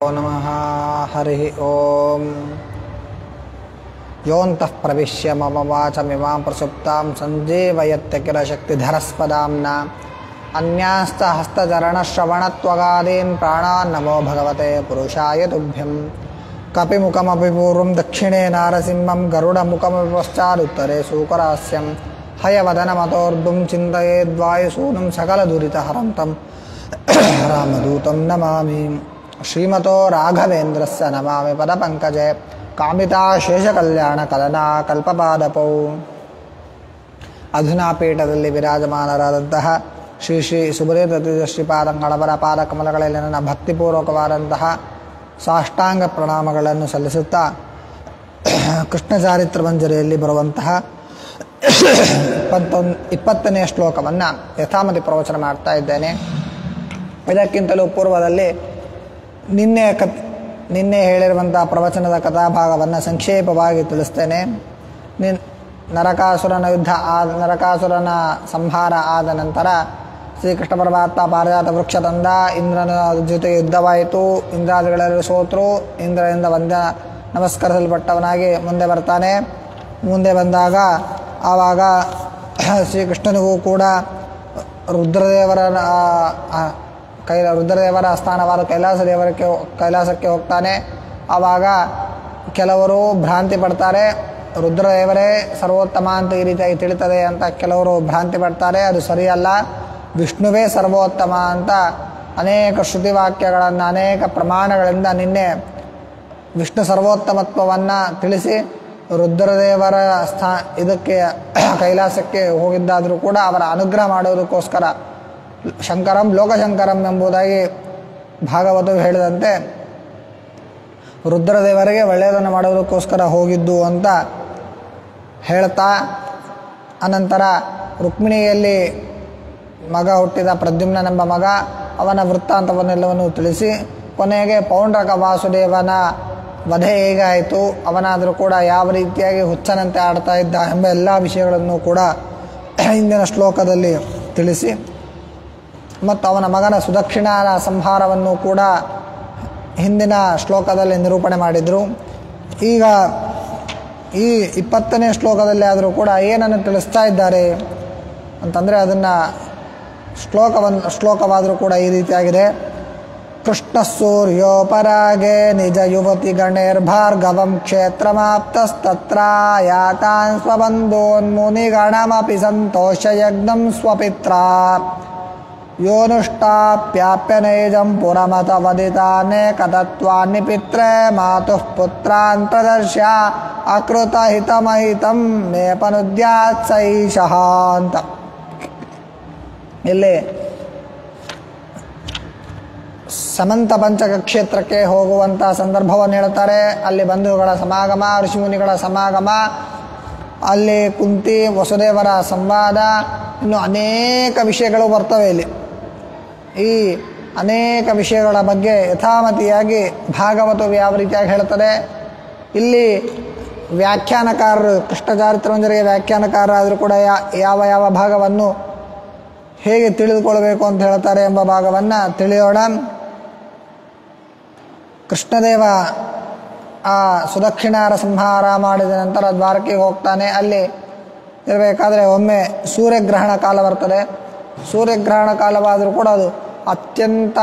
नमः हरिः ॐ योऽन्तः प्रविश्य मम वाचमिमां प्रसुप्तां सञ्जीवयत्यखिलशक्तिधरस्पदाम्ना अन्याश्च हस्तचरणश्रवणत्वगादीन् प्राणान् नमो भगवते पुरुषाय तुभ्यं कपिमुखमपि पूर्वं दक्षिणे नारसिंहं गरुडमुखमपि पश्चादुत्तरे सूकरास्यं हयवदनमतोर्ध्वं चिन्तयेद्वायुसूनं सकलदुरितहरं तं रामदूतं नमामि श्रीमतो राघवेन्द्रस्य नमामि पदपङ्कजे ಕಾಮಿತಾಶೇಷಕಲ್ಯಾಣ ಕಲ್ಪಪಾದಪೌ ಅಧುನಾ ಪೀಠದಲ್ಲಿ ವಿರಾಜಮಾನರಾದಂತಹ ಶ್ರೀ ಶ್ರೀ ಸುಭರೇಂದ್ರ ಶ್ರೀಪಾದಂಗಳವರ ಪಾದಕಮಲಗಳಲ್ಲಿ ನನ್ನ ಭಕ್ತಿಪೂರ್ವಕವಾದಂತಹ ಸಾಷ್ಟಾಂಗ ಪ್ರಣಾಮಗಳನ್ನು ಸಲ್ಲಿಸುತ್ತಾ ಕೃಷ್ಣ ಚಾರಿತ್ರ ಮಂಜರಿಯಲ್ಲಿ ಬರುವಂತಹ ಇಪ್ಪತ್ತೊಂದು ಇಪ್ಪತ್ತನೆಯ ಶ್ಲೋಕವನ್ನು ಯಥಾಮತಿ ಪ್ರವಚನ ಮಾಡ್ತಾ ಇದ್ದೇನೆ ಇದಕ್ಕಿಂತಲೂ ಪೂರ್ವದಲ್ಲಿ ನಿನ್ನೆ ಕತ್ ನಿನ್ನೆ ಹೇಳಿರುವಂಥ ಪ್ರವಚನದ ಕಥಾಭಾಗವನ್ನು ಸಂಕ್ಷೇಪವಾಗಿ ತಿಳಿಸ್ತೇನೆ ನಿನ್ ನರಕಾಸುರನ ಯುದ್ಧ ಆದ ನರಕಾಸುರನ ಸಂಹಾರ ಆದ ನಂತರ ಶ್ರೀಕೃಷ್ಣ ಪರಮಾತ್ಮ ಪಾರಿಜಾತ ವೃಕ್ಷ ತಂದ ಇಂದ್ರನ ಜೊತೆ ಯುದ್ಧವಾಯಿತು ಇಂದ್ರಾದಿಗಳೆಲ್ಲರೂ ಸೋತರು ಇಂದ್ರನಿಂದ ವಂದ ನಮಸ್ಕರಿಸಲ್ಪಟ್ಟವನಾಗಿ ಮುಂದೆ ಬರ್ತಾನೆ ಮುಂದೆ ಬಂದಾಗ ಆವಾಗ ಶ್ರೀಕೃಷ್ಣನಿಗೂ ಕೂಡ ರುದ್ರದೇವರ ಕೈ ರುದ್ರದೇವರ ಸ್ಥಾನವಾದ ಕೈಲಾಸ ದೇವರಕ್ಕೆ ಕೈಲಾಸಕ್ಕೆ ಹೋಗ್ತಾನೆ ಆವಾಗ ಕೆಲವರು ಭ್ರಾಂತಿ ಪಡ್ತಾರೆ ರುದ್ರದೇವರೇ ಸರ್ವೋತ್ತಮ ಅಂತ ಈ ರೀತಿಯಾಗಿ ತಿಳಿತದೆ ಅಂತ ಕೆಲವರು ಭ್ರಾಂತಿ ಪಡ್ತಾರೆ ಅದು ಸರಿಯಲ್ಲ ವಿಷ್ಣುವೇ ಸರ್ವೋತ್ತಮ ಅಂತ ಅನೇಕ ಶ್ರುತಿವಾಕ್ಯಗಳನ್ನು ಅನೇಕ ಪ್ರಮಾಣಗಳಿಂದ ನಿನ್ನೆ ವಿಷ್ಣು ಸರ್ವೋತ್ತಮತ್ವವನ್ನು ತಿಳಿಸಿ ರುದ್ರದೇವರ ಸ್ಥಾ ಇದಕ್ಕೆ ಕೈಲಾಸಕ್ಕೆ ಹೋಗಿದ್ದಾದರೂ ಕೂಡ ಅವರ ಅನುಗ್ರಹ ಮಾಡೋದಕ್ಕೋಸ್ಕರ ಶಂಕರಂ ಲೋಕಶಂಕರಂ ಎಂಬುದಾಗಿ ಭಾಗವತವು ಹೇಳಿದಂತೆ ರುದ್ರದೇವರಿಗೆ ಒಳ್ಳೆಯದನ್ನು ಮಾಡೋದಕ್ಕೋಸ್ಕರ ಹೋಗಿದ್ದು ಅಂತ ಹೇಳ್ತಾ ಅನಂತರ ರುಕ್ಮಿಣಿಯಲ್ಲಿ ಮಗ ಹುಟ್ಟಿದ ಪ್ರದ್ಯುಮ್ನನೆಂಬ ಮಗ ಅವನ ವೃತ್ತಾಂತವನ್ನೆಲ್ಲವನ್ನು ತಿಳಿಸಿ ಕೊನೆಗೆ ಪೌಂಡ್ರಕ ವಾಸುದೇವನ ವಧೆ ಹೇಗಾಯಿತು ಅವನಾದರೂ ಕೂಡ ಯಾವ ರೀತಿಯಾಗಿ ಹುಚ್ಚನಂತೆ ಆಡ್ತಾ ಇದ್ದ ಎಂಬ ಎಲ್ಲ ವಿಷಯಗಳನ್ನು ಕೂಡ ಹಿಂದಿನ ಶ್ಲೋಕದಲ್ಲಿ ತಿಳಿಸಿ ಮತ್ತು ಅವನ ಮಗನ ಸುದಕ್ಷಿಣಾನ ಸಂಹಾರವನ್ನು ಕೂಡ ಹಿಂದಿನ ಶ್ಲೋಕದಲ್ಲಿ ನಿರೂಪಣೆ ಮಾಡಿದರು ಈಗ ಈ ಇಪ್ಪತ್ತನೇ ಶ್ಲೋಕದಲ್ಲಿ ಆದರೂ ಕೂಡ ಏನನ್ನು ತಿಳಿಸ್ತಾ ಇದ್ದಾರೆ ಅಂತಂದರೆ ಅದನ್ನು ಶ್ಲೋಕವನ್ನು ಶ್ಲೋಕವಾದರೂ ಕೂಡ ಈ ರೀತಿಯಾಗಿದೆ ಕೃಷ್ಣ ಸೂರ್ಯೋಪರಾಗೆ ನಿಜ ಯುವತಿ ಗಣೇರ್ಭಾರ್ಗವಂ ಕ್ಷೇತ್ರಮಾಪ್ತಸ್ತತ್ರ ಯಾತಾನ್ ಸ್ವಬಂಧೋನ್ಮುನಿಗಣಮಪಿ ಸಂತೋಷಯಜ್ಞಂ ಸ್ವಪಿತ್ರ ಯೋನುಷ್ಟಾಪ್ಯಾಪ್ಯ ನೈಜಂ ಪುರಮತ ವದಿತಾನೇಕತತ್ವಾನಿ ಪಿತ್ರೆ ಮಾತುಃ ಪುತ್ರಾನ್ ಪ್ರದರ್ಶ್ಯ ಅಕೃತ ಹಿತಮಹಿತಂ ಮೇಪನುದ್ಯಾತ್ ಸೈಷಃ ಅಂತ ಇಲ್ಲಿ ಸಮಂತ ಪಂಚಕ ಕ್ಷೇತ್ರಕ್ಕೆ ಹೋಗುವಂಥ ಸಂದರ್ಭವನ್ನು ಹೇಳ್ತಾರೆ ಅಲ್ಲಿ ಬಂಧುಗಳ ಸಮಾಗಮ ಋಷಿಮುನಿಗಳ ಸಮಾಗಮ ಅಲ್ಲಿ ಕುಂತಿ ವಸುದೇವರ ಸಂವಾದ ಇನ್ನು ಅನೇಕ ವಿಷಯಗಳು ಬರ್ತವೆ ಇಲ್ಲಿ ಈ ಅನೇಕ ವಿಷಯಗಳ ಬಗ್ಗೆ ಯಥಾಮತಿಯಾಗಿ ಭಾಗವತವು ಯಾವ ರೀತಿಯಾಗಿ ಹೇಳ್ತದೆ ಇಲ್ಲಿ ವ್ಯಾಖ್ಯಾನಕಾರರು ಕೃಷ್ಣ ಚಾರಿತ್ರವಂಜರಿಗೆ ವ್ಯಾಖ್ಯಾನಕಾರರಾದರೂ ಕೂಡ ಯಾವ ಯಾವ ಭಾಗವನ್ನು ಹೇಗೆ ತಿಳಿದುಕೊಳ್ಬೇಕು ಅಂತ ಹೇಳ್ತಾರೆ ಎಂಬ ಭಾಗವನ್ನು ತಿಳಿಯೋಣ ಕೃಷ್ಣದೇವ ಆ ಸುದಕ್ಷಿಣಾರ ಸಂಹಾರ ಮಾಡಿದ ನಂತರ ದ್ವಾರಕೆಗೆ ಹೋಗ್ತಾನೆ ಅಲ್ಲಿ ಇರಬೇಕಾದ್ರೆ ಒಮ್ಮೆ ಸೂರ್ಯಗ್ರಹಣ ಕಾಲ ಬರ್ತದೆ ಸೂರ್ಯಗ್ರಹಣ ಕಾಲವಾದರೂ ಕೂಡ ಅದು ಅತ್ಯಂತ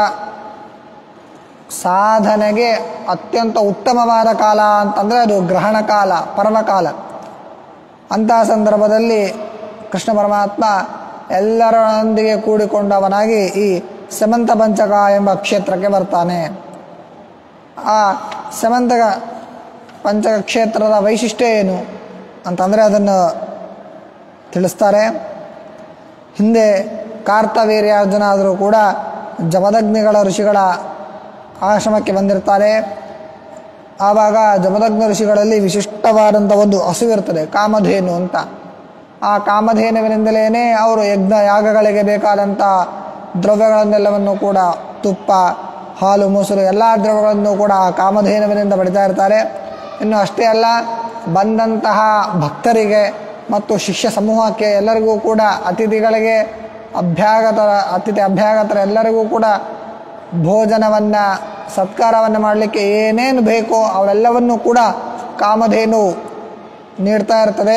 ಸಾಧನೆಗೆ ಅತ್ಯಂತ ಉತ್ತಮವಾದ ಕಾಲ ಅಂತಂದರೆ ಅದು ಗ್ರಹಣ ಕಾಲ ಪರ್ವಕಾಲ ಅಂತಹ ಸಂದರ್ಭದಲ್ಲಿ ಕೃಷ್ಣ ಪರಮಾತ್ಮ ಎಲ್ಲರೊಂದಿಗೆ ಕೂಡಿಕೊಂಡವನಾಗಿ ಈ ಸಮಂತ ಪಂಚಕ ಎಂಬ ಕ್ಷೇತ್ರಕ್ಕೆ ಬರ್ತಾನೆ ಆ ಸಮಂತಕ ಪಂಚಕ ಕ್ಷೇತ್ರದ ವೈಶಿಷ್ಟ್ಯ ಏನು ಅಂತಂದರೆ ಅದನ್ನು ತಿಳಿಸ್ತಾರೆ ಹಿಂದೆ ಕಾರ್ತವೀರ್ಯಾರ್ಜುನ ಆದರೂ ಕೂಡ ಜಮದಗ್ನಿಗಳ ಋಷಿಗಳ ಆಶ್ರಮಕ್ಕೆ ಬಂದಿರ್ತಾರೆ ಆವಾಗ ಜಮದಗ್ನ ಋಷಿಗಳಲ್ಲಿ ವಿಶಿಷ್ಟವಾದಂಥ ಒಂದು ಹಸುವಿರ್ತದೆ ಕಾಮಧೇನು ಅಂತ ಆ ಕಾಮಧೇನುವಿನಿಂದಲೇ ಅವರು ಯಜ್ಞ ಯಾಗಗಳಿಗೆ ಬೇಕಾದಂಥ ದ್ರವ್ಯಗಳನ್ನೆಲ್ಲವನ್ನು ಕೂಡ ತುಪ್ಪ ಹಾಲು ಮೊಸರು ಎಲ್ಲ ದ್ರವ್ಯಗಳನ್ನು ಕೂಡ ಆ ಕಾಮಧೇನುವಿನಿಂದ ಪಡಿತಾ ಇರ್ತಾರೆ ಇನ್ನು ಅಷ್ಟೇ ಅಲ್ಲ ಬಂದಂತಹ ಭಕ್ತರಿಗೆ ಮತ್ತು ಶಿಷ್ಯ ಸಮೂಹಕ್ಕೆ ಎಲ್ಲರಿಗೂ ಕೂಡ ಅತಿಥಿಗಳಿಗೆ ಅಭ್ಯಾಗತರ ಅತಿಥಿ ಅಭ್ಯಾಗತರ ಎಲ್ಲರಿಗೂ ಕೂಡ ಭೋಜನವನ್ನು ಸತ್ಕಾರವನ್ನು ಮಾಡಲಿಕ್ಕೆ ಏನೇನು ಬೇಕೋ ಅವೆಲ್ಲವನ್ನು ಕೂಡ ಕಾಮಧೇನು ನೀಡ್ತಾ ಇರ್ತದೆ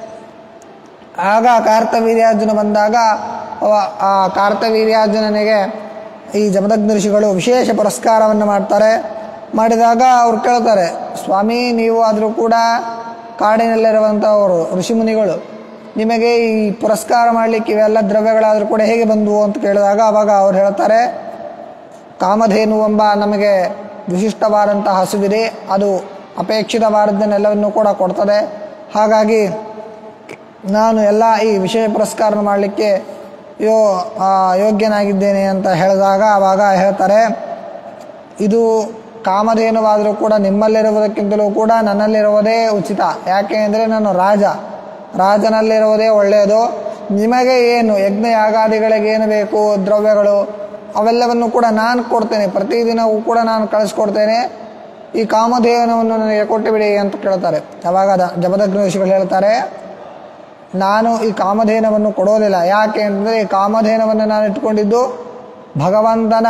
ಆಗ ಕಾರ್ತವೀರ್ಯಾರ್ಜುನ ಬಂದಾಗ ಅವ ಆ ಕಾರ್ತವೀರ್ಯಾರ್ಜುನನಿಗೆ ಈ ಜಮದಗ್ನ ಋಷಿಗಳು ವಿಶೇಷ ಪುರಸ್ಕಾರವನ್ನು ಮಾಡ್ತಾರೆ ಮಾಡಿದಾಗ ಅವ್ರು ಕೇಳ್ತಾರೆ ಸ್ವಾಮಿ ನೀವು ಆದರೂ ಕೂಡ ಕಾಡಿನಲ್ಲಿರುವಂಥವರು ಋಷಿಮುನಿಗಳು ನಿಮಗೆ ಈ ಪುರಸ್ಕಾರ ಮಾಡಲಿಕ್ಕೆ ಇವೆಲ್ಲ ದ್ರವ್ಯಗಳಾದರೂ ಕೂಡ ಹೇಗೆ ಬಂದವು ಅಂತ ಕೇಳಿದಾಗ ಅವಾಗ ಅವ್ರು ಹೇಳ್ತಾರೆ ಕಾಮಧೇನು ಎಂಬ ನಮಗೆ ವಿಶಿಷ್ಟವಾದಂಥ ಹಸುವಿದೆ ಅದು ಅಪೇಕ್ಷಿತವಾದದ್ದನ್ನೆಲ್ಲವನ್ನು ಕೂಡ ಕೊಡ್ತದೆ ಹಾಗಾಗಿ ನಾನು ಎಲ್ಲ ಈ ವಿಶೇಷ ಪುರಸ್ಕಾರ ಮಾಡಲಿಕ್ಕೆ ಯೋ ಆ, ಯೋಗ್ಯನಾಗಿದ್ದೇನೆ ಅಂತ ಹೇಳಿದಾಗ ಆವಾಗ ಹೇಳ್ತಾರೆ ಇದು ಕಾಮಧೇನುವಾದರೂ ಕೂಡ ನಿಮ್ಮಲ್ಲಿರುವುದಕ್ಕಿಂತಲೂ ಕೂಡ ನನ್ನಲ್ಲಿರುವುದೇ ಉಚಿತ ಯಾಕೆ ಅಂದರೆ ನಾನು ರಾಜ ರಾಜನಲ್ಲಿರುವುದೇ ಒಳ್ಳೆಯದು ನಿಮಗೆ ಏನು ಯಜ್ಞ ಯಾಗಾದಿಗಳಿಗೆ ಏನು ಬೇಕು ದ್ರವ್ಯಗಳು ಅವೆಲ್ಲವನ್ನು ಕೂಡ ನಾನು ಕೊಡ್ತೇನೆ ಪ್ರತಿದಿನವೂ ಕೂಡ ನಾನು ಕಳಿಸ್ಕೊಡ್ತೇನೆ ಈ ಕಾಮಧೇನವನ್ನು ನನಗೆ ಕೊಟ್ಟು ಬಿಡಿ ಅಂತ ಕೇಳ್ತಾರೆ ಅವಾಗ ದ- ಜಮದಗ್ನ ಋಷಿಗಳು ಹೇಳ್ತಾರೆ ನಾನು ಈ ಕಾಮಧೇನವನ್ನು ಕೊಡೋದಿಲ್ಲ ಯಾಕೆ ಅಂತಂದರೆ ಈ ಕಾಮಧೇನವನ್ನು ನಾನು ಇಟ್ಕೊಂಡಿದ್ದು ಭಗವಂತನ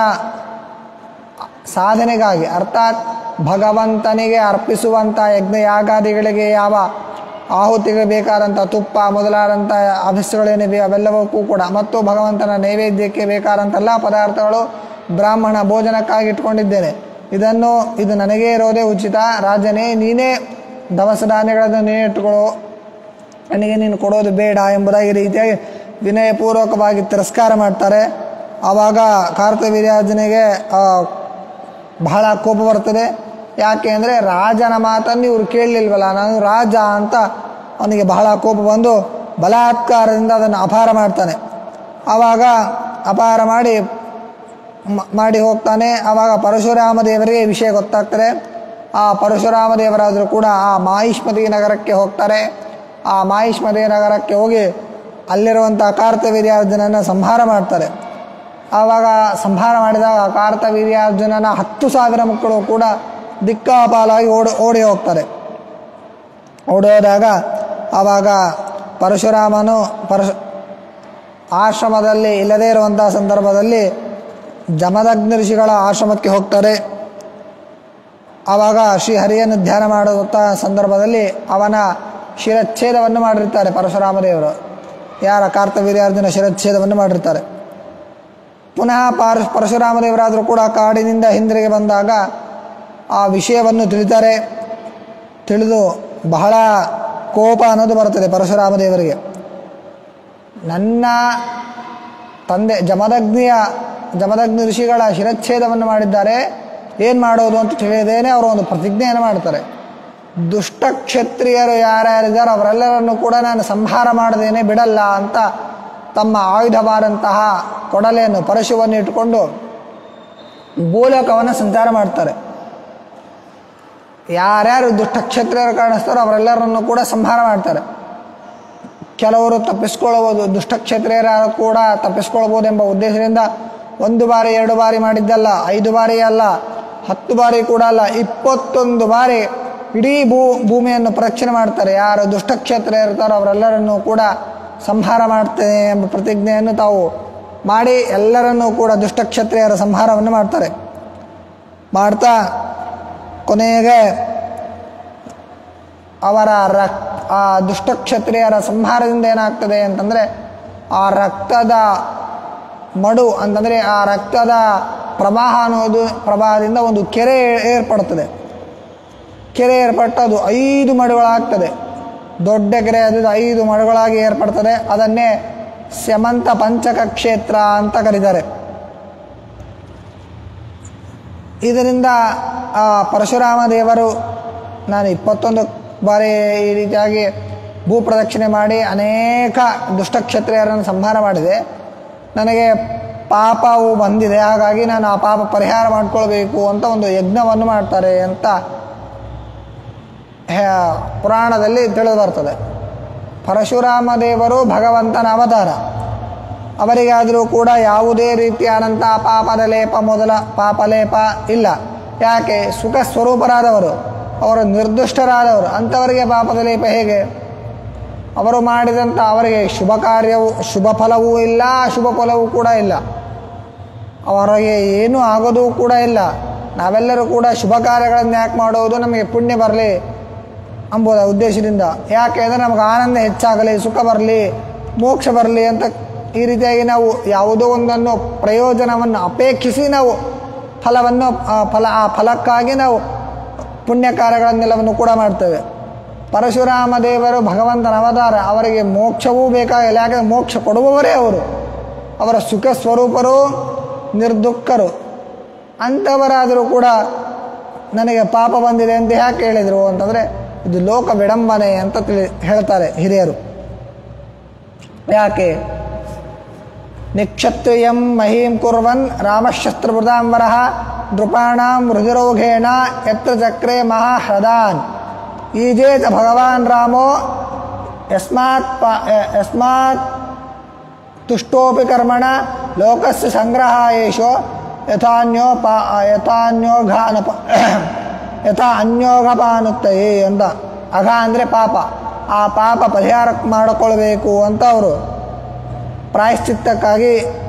ಸಾಧನೆಗಾಗಿ ಅರ್ಥಾತ್ ಭಗವಂತನಿಗೆ ಅರ್ಪಿಸುವಂಥ ಯಜ್ಞ ಯಾಗಾದಿಗಳಿಗೆ ಯಾವ ಆಹುತಿಗೆ ಬೇಕಾದಂಥ ತುಪ್ಪ ಮೊದಲಾದಂಥ ಅಭಿಸ್ಸುಗಳೇನಿವೆ ಅವೆಲ್ಲವಕ್ಕೂ ಕೂಡ ಮತ್ತು ಭಗವಂತನ ನೈವೇದ್ಯಕ್ಕೆ ಬೇಕಾದಂಥ ಎಲ್ಲ ಪದಾರ್ಥಗಳು ಬ್ರಾಹ್ಮಣ ಭೋಜನಕ್ಕಾಗಿ ಇಟ್ಕೊಂಡಿದ್ದೇನೆ ಇದನ್ನು ಇದು ನನಗೇ ಇರೋದೇ ಉಚಿತ ರಾಜನೇ ನೀನೇ ದವಸ ಧಾನ್ಯಗಳನ್ನು ನೀನೇ ಇಟ್ಕೊಳ್ಳೋ ನನಗೆ ನೀನು ಕೊಡೋದು ಬೇಡ ಎಂಬುದಾಗಿ ಈ ರೀತಿಯಾಗಿ ವಿನಯಪೂರ್ವಕವಾಗಿ ತಿರಸ್ಕಾರ ಮಾಡ್ತಾರೆ ಆವಾಗ ಕಾರ್ತವೀರ್ಯಾರ್ಜುನಿಗೆ ಆ, ಬಹಳ ಕೋಪ ಬರ್ತದೆ ಯಾಕೆ ಅಂದರೆ ರಾಜನ ಮಾತನ್ನು ಇವರು ಕೇಳಲಿಲ್ವಲ್ಲ ನಾನು ರಾಜ ಅಂತ ಅವನಿಗೆ ಬಹಳ ಕೋಪ ಬಂದು ಬಲಾತ್ಕಾರದಿಂದ ಅದನ್ನು ಅಪಾರ ಮಾಡ್ತಾನೆ ಆವಾಗ ಅಪಾರ ಮಾಡಿ ಮ- ಮಾಡಿ ಹೋಗ್ತಾನೆ ಆವಾಗ ಪರಶುರಾಮ ದೇವರಿಗೆ ಈ ವಿಷಯ ಗೊತ್ತಾಗ್ತದೆ ಆ ಪರಶುರಾಮ ದೇವರಾದರೂ ಕೂಡ ಆ ಮಾಹಿಷ್ಮತಿ ನಗರಕ್ಕೆ ಹೋಗ್ತಾರೆ ಆ ಮಾಹಿಷ್ಮತಿ ನಗರಕ್ಕೆ ಹೋಗಿ ಅಲ್ಲಿರುವಂಥ ಕಾರ್ತವೀರ್ಯಾರ್ಜುನನ ಸಂಹಾರ ಮಾಡ್ತಾರೆ ಆವಾಗ ಸಂಹಾರ ಮಾಡಿದಾಗ ಕಾರ್ತವೀರ್ಯಾರ್ಜುನನ ಹತ್ತು ಸಾವಿರ ಮಕ್ಕಳು ಕೂಡ ದಿಕ್ಕಾಪಾಲಾಗಿ ಓಡಿ ಓಡಿ ಹೋಗ್ತಾರೆ ಓಡಿ ಹೋದಾಗ ಆವಾಗ ಪರಶುರಾಮನು ಪರಶು ಆಶ್ರಮದಲ್ಲಿ ಇಲ್ಲದೇ ಇರುವಂಥ ಸಂದರ್ಭದಲ್ಲಿ ಜಮದಗ್ನ ಋಷಿಗಳ ಆಶ್ರಮಕ್ಕೆ ಹೋಗ್ತಾರೆ ಆವಾಗ ಶ್ರೀಹರಿಯನ್ನು ಧ್ಯಾನ ಮಾಡುವಂಥ ಸಂದರ್ಭದಲ್ಲಿ ಅವನ ಶಿರಚ್ಛೇದವನ್ನು ಮಾಡಿರ್ತಾರೆ ಪರಶುರಾಮ ದೇವರು ಯಾರ ಕಾರ್ತವೀರ್ಯಾರ್ಜುನ ಶಿರಚ್ಛೇದವನ್ನು ಮಾಡಿರ್ತಾರೆ ಪುನಃ ಪಾರ ಪರಶುರಾಮ ದೇವರಾದರೂ ಕೂಡ ಕಾಡಿನಿಂದ ಹಿಂದಿರುಗಿ ಬಂದಾಗ ಆ ವಿಷಯವನ್ನು ತಿಳಿತಾರೆ ತಿಳಿದು ಬಹಳ ಕೋಪ ಅನ್ನೋದು ಬರುತ್ತದೆ ಪರಶುರಾಮ ದೇವರಿಗೆ ನನ್ನ ತಂದೆ ಜಮದಗ್ನಿಯ ಜಮದಗ್ನಿ ಋಷಿಗಳ ಶಿರಚ್ಛೇದವನ್ನು ಮಾಡಿದ್ದಾರೆ ಏನು ಮಾಡೋದು ಅಂತ ತಿಳಿಯದೇನೆ ಅವರು ಒಂದು ಪ್ರತಿಜ್ಞೆಯನ್ನು ಮಾಡ್ತಾರೆ ದುಷ್ಟ ಕ್ಷತ್ರಿಯರು ಯಾರ್ಯಾರಿದ್ದಾರೆ ಅವರೆಲ್ಲರನ್ನು ಕೂಡ ನಾನು ಸಂಹಾರ ಮಾಡದೇನೆ ಬಿಡಲ್ಲ ಅಂತ ತಮ್ಮ ಆಯುಧವಾದಂತಹ ಕೊಡಲೆಯನ್ನು ಪರಶುವನ್ನು ಇಟ್ಟುಕೊಂಡು ಭೂಲೋಕವನ್ನು ಸಂಚಾರ ಮಾಡ್ತಾರೆ ಯಾರ್ಯಾರು ದುಷ್ಟ ಕ್ಷತ್ರಿಯರು ಕಾಣಿಸ್ತಾರೋ ಅವರೆಲ್ಲರನ್ನು ಕೂಡ ಸಂಹಾರ ಮಾಡ್ತಾರೆ ಕೆಲವರು ತಪ್ಪಿಸ್ಕೊಳ್ಳಬಹುದು ದುಷ್ಟಕ್ಷತ್ರಿಯರ ಕೂಡ ತಪ್ಪಿಸ್ಕೊಳ್ಬೋದು ಎಂಬ ಉದ್ದೇಶದಿಂದ ಒಂದು ಬಾರಿ ಎರಡು ಬಾರಿ ಮಾಡಿದ್ದಲ್ಲ ಐದು ಬಾರಿ ಅಲ್ಲ ಹತ್ತು ಬಾರಿ ಕೂಡ ಅಲ್ಲ ಇಪ್ಪತ್ತೊಂದು ಬಾರಿ ಇಡೀ ಭೂ ಭೂಮಿಯನ್ನು ಪ್ರದಕ್ಷಿಣೆ ಮಾಡ್ತಾರೆ ಯಾರು ದುಷ್ಟಕ್ಷೇತ್ರ ಇರ್ತಾರೋ ಅವರೆಲ್ಲರನ್ನೂ ಕೂಡ ಸಂಹಾರ ಮಾಡ್ತೇನೆ ಎಂಬ ಪ್ರತಿಜ್ಞೆಯನ್ನು ತಾವು ಮಾಡಿ ಎಲ್ಲರನ್ನೂ ಕೂಡ ದುಷ್ಟಕ್ಷತ್ರಿಯರ ಸಂಹಾರವನ್ನು ಮಾಡ್ತಾರೆ ಮಾಡ್ತಾ ಕೊನೆಗೆ ಅವರ ರಕ್ ಆ ದುಷ್ಟಕ್ಷತ್ರಿಯರ ಸಂಹಾರದಿಂದ ಏನಾಗ್ತದೆ ಅಂತಂದರೆ ಆ ರಕ್ತದ ಮಡು ಅಂತಂದರೆ ಆ ರಕ್ತದ ಪ್ರವಾಹ ಅನ್ನೋದು ಪ್ರವಾಹದಿಂದ ಒಂದು ಕೆರೆ ಏರ್ಪಡುತ್ತದೆ ಕೆರೆ ಏರ್ಪಟ್ಟು ಅದು ಐದು ಮಡುಗಳಾಗ್ತದೆ ದೊಡ್ಡ ಕೆರೆ ಅದು ಐದು ಮಡುಗಳಾಗಿ ಏರ್ಪಡ್ತದೆ ಅದನ್ನೇ ಸ್ಯಮಂತ ಪಂಚಕ ಕ್ಷೇತ್ರ ಅಂತ ಕರೀತಾರೆ ಇದರಿಂದ ಆ ಪರಶುರಾಮ ದೇವರು ನಾನು ಇಪ್ಪತ್ತೊಂದು ಬಾರಿ ಈ ರೀತಿಯಾಗಿ ಭೂ ಪ್ರದಕ್ಷಿಣೆ ಮಾಡಿ ಅನೇಕ ದುಷ್ಟಕ್ಷತ್ರಿಯರನ್ನು ಸಂಹಾರ ಮಾಡಿದೆ ನನಗೆ ಪಾಪವು ಬಂದಿದೆ ಹಾಗಾಗಿ ನಾನು ಆ ಪಾಪ ಪರಿಹಾರ ಮಾಡಿಕೊಳ್ಬೇಕು ಅಂತ ಒಂದು ಯಜ್ಞವನ್ನು ಮಾಡ್ತಾರೆ ಅಂತ ಹೇ- ಪುರಾಣದಲ್ಲಿ ತಿಳಿದು ಬರ್ತದೆ ಪರಶುರಾಮ ದೇವರು ಭಗವಂತನ ಅವತಾರ ಅವರಿಗಾದರೂ ಕೂಡ ಯಾವುದೇ ರೀತಿಯಾದಂಥ ಪಾಪದ ಲೇಪ ಮೊದಲ ಪಾಪಲೇಪ ಇಲ್ಲ ಯಾಕೆ ಸುಖ ಸ್ವರೂಪರಾದವರು ಅವರು ನಿರ್ದುಷ್ಟರಾದವರು ಅಂಥವರಿಗೆ ಪಾಪದ ಲೇಪ ಹೇಗೆ ಅವರು ಮಾಡಿದಂಥ ಅವರಿಗೆ ಶುಭ ಕಾರ್ಯವು ಶುಭ ಫಲವೂ ಇಲ್ಲ ಅಶುಭ ಫಲವೂ ಕೂಡ ಇಲ್ಲ ಅವರಿಗೆ ಏನೂ ಆಗೋದು ಕೂಡ ಇಲ್ಲ ನಾವೆಲ್ಲರೂ ಕೂಡ ಶುಭ ಕಾರ್ಯಗಳನ್ನು ಯಾಕೆ ಮಾಡೋದು ನಮಗೆ ಪುಣ್ಯ ಬರಲಿ ಎಂಬುದ ಉದ್ದೇಶದಿಂದ ಯಾಕೆ ಅಂದರೆ ನಮಗೆ ಆನಂದ ಹೆಚ್ಚಾಗಲಿ ಸುಖ ಬರಲಿ ಮೋಕ್ಷ ಬರಲಿ ಅಂತ ಈ ರೀತಿಯಾಗಿ ನಾವು ಯಾವುದೋ ಒಂದನ್ನು ಪ್ರಯೋಜನವನ್ನು ಅಪೇಕ್ಷಿಸಿ ನಾವು ಫಲವನ್ನು ಆ ಫಲ ಆ ಫಲಕ್ಕಾಗಿ ನಾವು ಪುಣ್ಯ ಕಾರ್ಯಗಳನ್ನೆಲ್ಲವನ್ನು ಕೂಡ ಮಾಡ್ತೇವೆ ಪರಶುರಾಮ ದೇವರು ಭಗವಂತನ ಅವತಾರ ಅವರಿಗೆ ಮೋಕ್ಷವೂ ಬೇಕಾಗಿಲ್ಲ ಯಾಕಂದರೆ ಮೋಕ್ಷ ಕೊಡುವವರೇ ಅವರು ಅವರ ಸುಖ ಸ್ವರೂಪರು ನಿರ್ದುಃಖರು ಅಂಥವರಾದರೂ ಕೂಡ ನನಗೆ ಪಾಪ ಬಂದಿದೆ ಅಂತ ಯಾಕೆ ಹೇಳಿದರು ಅಂತಂದರೆ ಇದು ಲೋಕ ವಿಡಂಬನೆ ಅಂತ ತಿಳಿ ಹೇಳ್ತಾರೆ ಹಿರಿಯರು ಯಾಕೆ ನಿಕ್ಷತ್ರಿಯಂ ಮಹೀಂ ಕುರ್ವನ್ ರಾಮಶಸ್ತ್ರಭೃತಾಂಬರ ನೃಪಾಣಾಂ ಹೃದಿರೋಘೇಣ ಯತ್ರ ಚಕ್ರೆ ಮಹಾಹೃದಾನ್ ಈಜೇತ ಭಗವಾನ್ ರಾಮೋ ಯಸ್ಮಾತ್ ಪ ಯಸ್ಮಾತ್ ತುಷ್ಟೋಪಿ ಕರ್ಮಣ ಲೋಕಸ್ಯ ಸಂಗ್ರಹಾಯೇಶೋ ಯಥಾನ್ಯೋ ಪಾ ಯಥಾನ್ಯೋಘಾನಪ ಯಥಾ ಅನ್ಯೋಘಪಾನುತ್ತಯೇ ಅಂತ ಅಘ ಅಂದರೆ ಪಾಪ ಆ ಪಾಪ ಪರಿಹಾರ ಮಾಡಿಕೊಳ್ಬೇಕು ಅಂತ ಅವರು ಪ್ರಾಯಶ್ಚಿತ್ತಕ್ಕಾಗಿ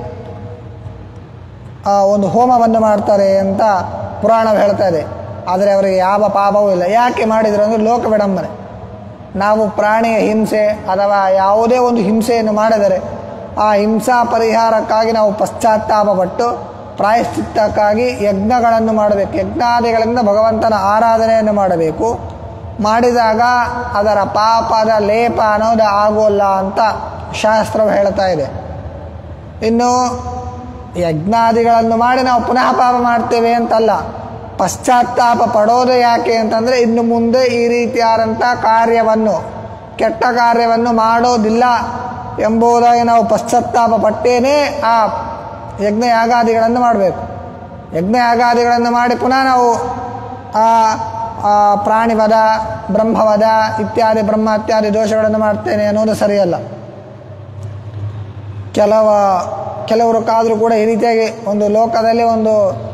ಆ ಒಂದು ಹೋಮವನ್ನು ಮಾಡ್ತಾರೆ ಅಂತ ಪುರಾಣ ಹೇಳ್ತಾ ಇದೆ ಆದರೆ ಅವರಿಗೆ ಯಾವ ಪಾಪವೂ ಇಲ್ಲ ಯಾಕೆ ಮಾಡಿದರು ಅಂದರೆ ಲೋಕ ವಿಡಂಬನೆ ನಾವು ಪ್ರಾಣಿಯ ಹಿಂಸೆ ಅಥವಾ ಯಾವುದೇ ಒಂದು ಹಿಂಸೆಯನ್ನು ಮಾಡಿದರೆ ಆ ಹಿಂಸಾ ಪರಿಹಾರಕ್ಕಾಗಿ ನಾವು ಪಶ್ಚಾತ್ತಾಪಪಟ್ಟು ಪ್ರಾಯಶ್ಚಿತ್ತಕ್ಕಾಗಿ ಯಜ್ಞಗಳನ್ನು ಮಾಡಬೇಕು ಯಜ್ಞಾದಿಗಳಿಂದ ಭಗವಂತನ ಆರಾಧನೆಯನ್ನು ಮಾಡಬೇಕು ಮಾಡಿದಾಗ ಅದರ ಪಾಪದ ಲೇಪ ಅನ್ನೋದು ಆಗೋಲ್ಲ ಅಂತ ಶಾಸ್ತ್ರವು ಹೇಳ್ತಾ ಇದೆ ಇನ್ನು ಯಜ್ಞಾದಿಗಳನ್ನು ಮಾಡಿ ನಾವು ಪುನಃ ಪಾಪ ಮಾಡ್ತೇವೆ ಅಂತಲ್ಲ ಪಶ್ಚಾತ್ತಾಪ ಪಡೋದು ಯಾಕೆ ಅಂತಂದರೆ ಇನ್ನು ಮುಂದೆ ಈ ರೀತಿಯಾದಂಥ ಕಾರ್ಯವನ್ನು ಕೆಟ್ಟ ಕಾರ್ಯವನ್ನು ಮಾಡೋದಿಲ್ಲ ಎಂಬುದಾಗಿ ನಾವು ಪಶ್ಚಾತ್ತಾಪ ಪಟ್ಟೇನೆ ಆ ಯಜ್ಞ ಯಾಗಾದಿಗಳನ್ನು ಮಾಡಬೇಕು ಯಜ್ಞ ಯಾಗಾದಿಗಳನ್ನು ಮಾಡಿ ಪುನಃ ನಾವು ಆ ಆ ಪ್ರಾಣಿವಧ ಬ್ರಹ್ಮವಧ ಇತ್ಯಾದಿ ಬ್ರಹ್ಮ ಇತ್ಯಾದಿ ದೋಷಗಳನ್ನು ಮಾಡ್ತೇನೆ ಅನ್ನೋದು ಸರಿಯಲ್ಲ ಕೆಲವ ಕೆಲವರಕ್ಕಾದರೂ ಕೂಡ ಈ ರೀತಿಯಾಗಿ ಒಂದು ಲೋಕದಲ್ಲಿ ಒಂದು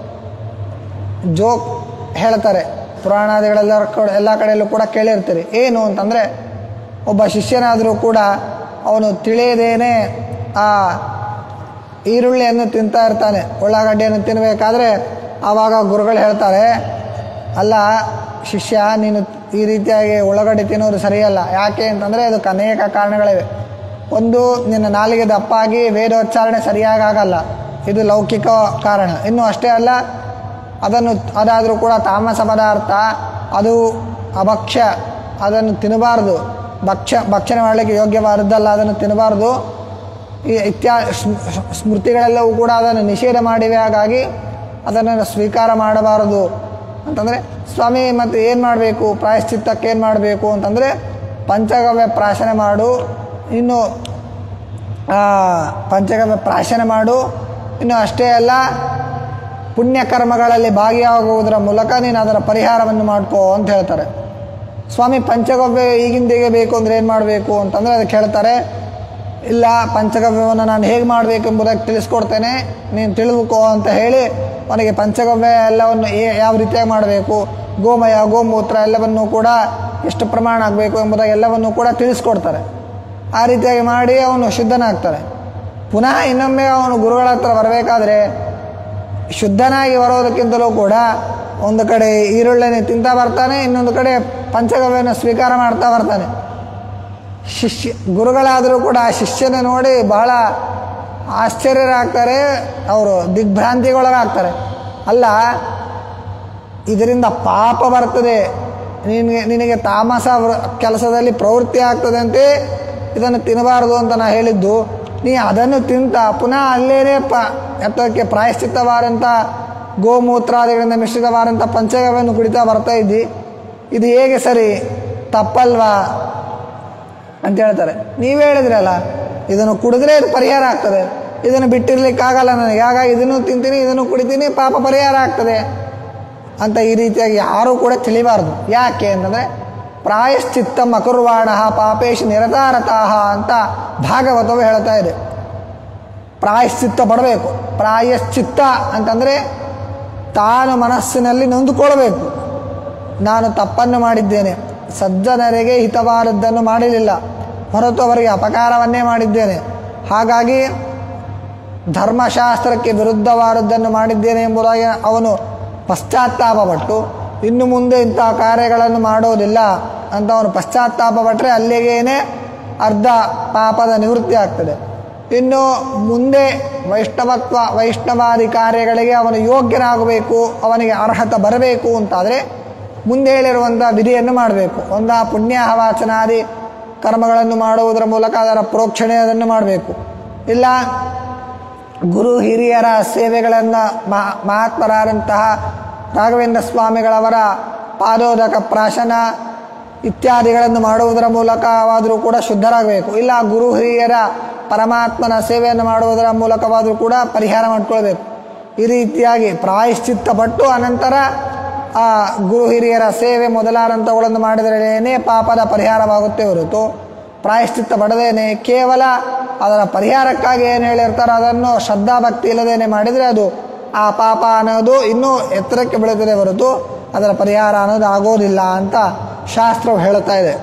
ಜೋಕ್ ಹೇಳ್ತಾರೆ ಪುರಾಣಾದಿಗಳೆಲ್ಲ ಕಡೆ ಎಲ್ಲ ಕಡೆಯಲ್ಲೂ ಕೂಡ ಕೇಳಿರ್ತೀರಿ ಏನು ಅಂತಂದರೆ ಒಬ್ಬ ಶಿಷ್ಯನಾದರೂ ಕೂಡ ಅವನು ತಿಳಿಯದೇನೆ ಆ ಈರುಳ್ಳಿಯನ್ನು ತಿಂತಾ ಇರ್ತಾನೆ ಉಳ್ಳಾಗಡ್ಡಿಯನ್ನು ತಿನ್ನಬೇಕಾದ್ರೆ ಆವಾಗ ಗುರುಗಳು ಹೇಳ್ತಾರೆ ಅಲ್ಲ ಶಿಷ್ಯ ನೀನು ಈ ರೀತಿಯಾಗಿ ಉಳ್ಳಾಗಡ್ಡಿ ತಿನ್ನೋದು ಸರಿಯಲ್ಲ ಯಾಕೆ ಅಂತಂದರೆ ಅದಕ್ಕೆ ಅನೇಕ ಕಾರಣಗಳಿವೆ ಒಂದು ನಿನ್ನ ನಾಲಿಗೆ ದಪ್ಪಾಗಿ ವೇದೋಚ್ಚಾರಣೆ ಸರಿಯಾಗಿ ಆಗಲ್ಲ ಇದು ಲೌಕಿಕ ಕಾರಣ ಇನ್ನು ಅಷ್ಟೇ ಅಲ್ಲ ಅದನ್ನು ಅದಾದರೂ ಕೂಡ ತಾಮಸ ಪದಾರ್ಥ ಅದು ಅಭಕ್ಷ್ಯ ಅದನ್ನು ತಿನ್ನಬಾರ್ದು ಭಕ್ಷ್ಯ ಭಕ್ಷಣೆ ಮಾಡಲಿಕ್ಕೆ ಯೋಗ್ಯವಾದದ್ದಲ್ಲ ಅದನ್ನು ತಿನ್ನಬಾರ್ದು ಈ ಇತ್ಯಾ ಸ್ಮ್- ಸ್ಮೃತಿಗಳೆಲ್ಲವೂ ಕೂಡ ಅದನ್ನು ನಿಷೇಧ ಮಾಡಿವೆ ಹಾಗಾಗಿ ಅದನ್ನು ಸ್ವೀಕಾರ ಮಾಡಬಾರದು ಅಂತಂದರೆ ಸ್ವಾಮಿ ಮತ್ತು ಏನು ಮಾಡಬೇಕು ಪ್ರಾಯಶ್ಚಿತ್ತಕ್ಕೆ ಏನು ಮಾಡಬೇಕು ಅಂತಂದರೆ ಪಂಚಗವ್ಯ ಪ್ರಾಶನ ಮಾಡು ಇನ್ನು ಆ, ಪಂಚಗವ್ಯ ಪ್ರಾಶನ ಮಾಡು ಇನ್ನು ಅಷ್ಟೇ ಅಲ್ಲ ಪುಣ್ಯಕರ್ಮಗಳಲ್ಲಿ ಭಾಗಿಯಾಗುವುದರ ಮೂಲಕ ನೀನು ಅದರ ಪರಿಹಾರವನ್ನು ಮಾಡ್ಕೋ ಅಂತ ಹೇಳ್ತಾರೆ ಸ್ವಾಮಿ ಪಂಚಗವ್ಯ ಈಗಿಂದಿಗೆ ಬೇಕು ಅಂದರೆ ಏನು ಮಾಡಬೇಕು ಅಂತಂದರೆ ಅದಕ್ಕೆ ಹೇಳ್ತಾರೆ ಇಲ್ಲ ಪಂಚಗವ್ಯವನ್ನು ನಾನು ಹೇಗೆ ಮಾಡಬೇಕು ಎಂಬುದಾಗಿ ತಿಳಿಸ್ಕೊಡ್ತೇನೆ ನೀನು ತಿಳಿದುಕೋ ಅಂತ ಹೇಳಿ ಅವನಿಗೆ ಪಂಚಗವ್ಯ ಎಲ್ಲವನ್ನು ಏ- ಯಾವ ರೀತಿಯಾಗಿ ಮಾಡಬೇಕು ಗೋಮಯ ಗೋಮೂತ್ರ ಎಲ್ಲವನ್ನು ಕೂಡ ಎಷ್ಟು ಪ್ರಮಾಣ ಆಗಬೇಕು ಎಂಬುದಾಗಿ ಎಲ್ಲವನ್ನು ಕೂಡ ತಿಳಿಸ್ಕೊಡ್ತಾರೆ ಆ ರೀತಿಯಾಗಿ ಮಾಡಿ ಅವನು ಶುದ್ಧನಾಗ್ತಾನೆ ಪುನಃ ಇನ್ನೊಮ್ಮೆ ಅವನು ಗುರುಗಳ ಹತ್ರ ಬರಬೇಕಾದ್ರೆ ಶುದ್ಧನಾಗಿ ಬರೋದಕ್ಕಿಂತಲೂ ಕೂಡ ಒಂದು ಕಡೆ ಈರುಳ್ಳಿನ ತಿಂತಾ ಬರ್ತಾನೆ ಇನ್ನೊಂದು ಕಡೆ ಪಂಚಗವ್ಯನ ಸ್ವೀಕಾರ ಮಾಡ್ತಾ ಬರ್ತಾನೆ ಶಿಷ್ಯ ಗುರುಗಳಾದರೂ ಕೂಡ ಆ ಶಿಷ್ಯನ ನೋಡಿ ಬಹಳ ಆಶ್ಚರ್ಯರಾಗ್ತಾರೆ ಅವರು ದಿಗ್ಭ್ರಾಂತಿಗೊಳಗಾಗ್ತಾರೆ ಅಲ್ಲ ಇದರಿಂದ ಪಾಪ ಬರ್ತದೆ ನಿನಗೆ ನಿನಗೆ ತಾಮಸ ವೃ- ಕೆಲಸದಲ್ಲಿ ಪ್ರವೃತ್ತಿ ಆಗ್ತದೆ ಅಂತೆ ಇದನ್ನು ತಿನ್ನಬಾರದು ಅಂತ ನಾ ಹೇಳಿದ್ದು ನೀ ಅದನ್ನು ತಿಂತ ಪುನಃ ಅಲ್ಲೇನೇ ಪ ಎತ್ತಕ್ಕೆ ಪ್ರಾಯಶ್ಚಿತ್ತವಾದಂಥ ಗೋಮೂತ್ರಾದಿಗಳಿಂದ ಮಿಶ್ರಿತವಾದಂಥ ಪಂಚಗವ್ಯನ್ನು ಕುಡಿತಾ ಬರ್ತಾ ಇದ್ದಿ ಇದು ಹೇಗೆ ಸರಿ ತಪ್ಪಲ್ವಾ ಅಂತ ಹೇಳ್ತಾರೆ ನೀವೇ ಹೇಳಿದ್ರಲ್ಲ ಇದನ್ನು ಕುಡಿದ್ರೆ ಇದು ಪರಿಹಾರ ಆಗ್ತದೆ ಇದನ್ನು ಬಿಟ್ಟಿರ್ಲಿಕ್ಕಾಗಲ್ಲ ನನಗೆ ಹಾಗಾಗಿ ಇದನ್ನು ತಿಂತೀನಿ ಇದನ್ನು ಕುಡಿತೀನಿ ಪಾಪ ಪರಿಹಾರ ಆಗ್ತದೆ ಅಂತ ಈ ರೀತಿಯಾಗಿ ಯಾರೂ ಕೂಡ ತಿಳಿಬಾರ್ದು ಯಾಕೆ ಅಂತಂದರೆ ಪ್ರಾಯಶ್ಚಿತ್ತ ಮಕುರ್ವಾಣ ಪಾಪೇಶ್ ನಿರತಾರತಾಹ ಅಂತ ಭಾಗವತವು ಹೇಳ್ತಾ ಇದೆ ಪ್ರಾಯಶ್ಚಿತ್ತ ಪಡಬೇಕು ಪ್ರಾಯಶ್ಚಿತ್ತ ಅಂತಂದರೆ ತಾನು ಮನಸ್ಸಿನಲ್ಲಿ ನೊಂದುಕೊಳ್ಬೇಕು ನಾನು ತಪ್ಪನ್ನು ಮಾಡಿದ್ದೇನೆ ಸಜ್ಜನರಿಗೆ ಹಿತವಾದದ್ದನ್ನು ಮಾಡಲಿಲ್ಲ ಹೊರತು ಅವರಿಗೆ ಅಪಕಾರವನ್ನೇ ಮಾಡಿದ್ದೇನೆ ಹಾಗಾಗಿ ಧರ್ಮಶಾಸ್ತ್ರಕ್ಕೆ ವಿರುದ್ಧವಾದದ್ದನ್ನು ಮಾಡಿದ್ದೇನೆ ಎಂಬುದಾಗಿ ಅವನು ಪಶ್ಚಾತ್ತಾಪಪಟ್ಟು ಇನ್ನು ಮುಂದೆ ಇಂತಹ ಕಾರ್ಯಗಳನ್ನು ಮಾಡೋದಿಲ್ಲ ಅಂತ ಅವನು ಪಶ್ಚಾತ್ತಾಪಪಟ್ಟರೆ ಅಲ್ಲಿಗೇನೆ ಅರ್ಧ ಪಾಪದ ನಿವೃತ್ತಿ ಆಗ್ತದೆ ಇನ್ನು ಮುಂದೆ ವೈಷ್ಣವತ್ವ ವೈಷ್ಣವಾದಿ ಕಾರ್ಯಗಳಿಗೆ ಅವನು ಯೋಗ್ಯನಾಗಬೇಕು ಅವನಿಗೆ ಅರ್ಹತೆ ಬರಬೇಕು ಅಂತಾದರೆ ಮುಂದೆ ಹೇಳಿರುವಂಥ ವಿಧಿಯನ್ನು ಮಾಡಬೇಕು ಒಂದು ಪುಣ್ಯವಾಚನಾದಿ ಕರ್ಮಗಳನ್ನು ಮಾಡುವುದರ ಮೂಲಕ ಅದರ ಪ್ರೋಕ್ಷಣೆ ಅದನ್ನು ಮಾಡಬೇಕು ಇಲ್ಲ ಗುರು ಹಿರಿಯರ ಸೇವೆಗಳನ್ನು ಮಹಾ ಮಹಾತ್ಮರಾದಂತಹ ರಾಘವೇಂದ್ರ ಸ್ವಾಮಿಗಳವರ ಪಾದೋದಕ ಪ್ರಾಶನ ಇತ್ಯಾದಿಗಳನ್ನು ಮಾಡುವುದರ ಮೂಲಕವಾದರೂ ಕೂಡ ಶುದ್ಧರಾಗಬೇಕು ಇಲ್ಲ ಗುರು ಹಿರಿಯರ ಪರಮಾತ್ಮನ ಸೇವೆಯನ್ನು ಮಾಡುವುದರ ಮೂಲಕವಾದರೂ ಕೂಡ ಪರಿಹಾರ ಮಾಡಿಕೊಳ್ಬೇಕು ಈ ರೀತಿಯಾಗಿ ಪ್ರಾಯಶ್ಚಿತ್ತಪಟ್ಟು ಅನಂತರ ಆ ಗುರು ಹಿರಿಯರ ಸೇವೆ ಮೊದಲಾದಂಥವುಗಳನ್ನು ಮಾಡಿದರೇನೇ ಪಾಪದ ಪರಿಹಾರವಾಗುತ್ತೆ ಹೊರತು ಪ್ರಾಯಶ್ಚಿತ್ತ ಪಡದೇನೆ ಕೇವಲ ಅದರ ಪರಿಹಾರಕ್ಕಾಗಿ ಏನು ಹೇಳಿರ್ತಾರೋ ಅದನ್ನು ಶ್ರದ್ಧಾಭಕ್ತಿ ಇಲ್ಲದೇನೆ ಮಾಡಿದರೆ ಅದು ಆ ಪಾಪ ಅನ್ನೋದು ಇನ್ನೂ ಎತ್ತರಕ್ಕೆ ಬೆಳೀತದೆ ಹೊರತು ಅದರ ಪರಿಹಾರ ಅನ್ನೋದು ಆಗೋದಿಲ್ಲ ಅಂತ ಶಾಸ್ತ್ರವು ಹೇಳುತ್ತಾ ಇದೆ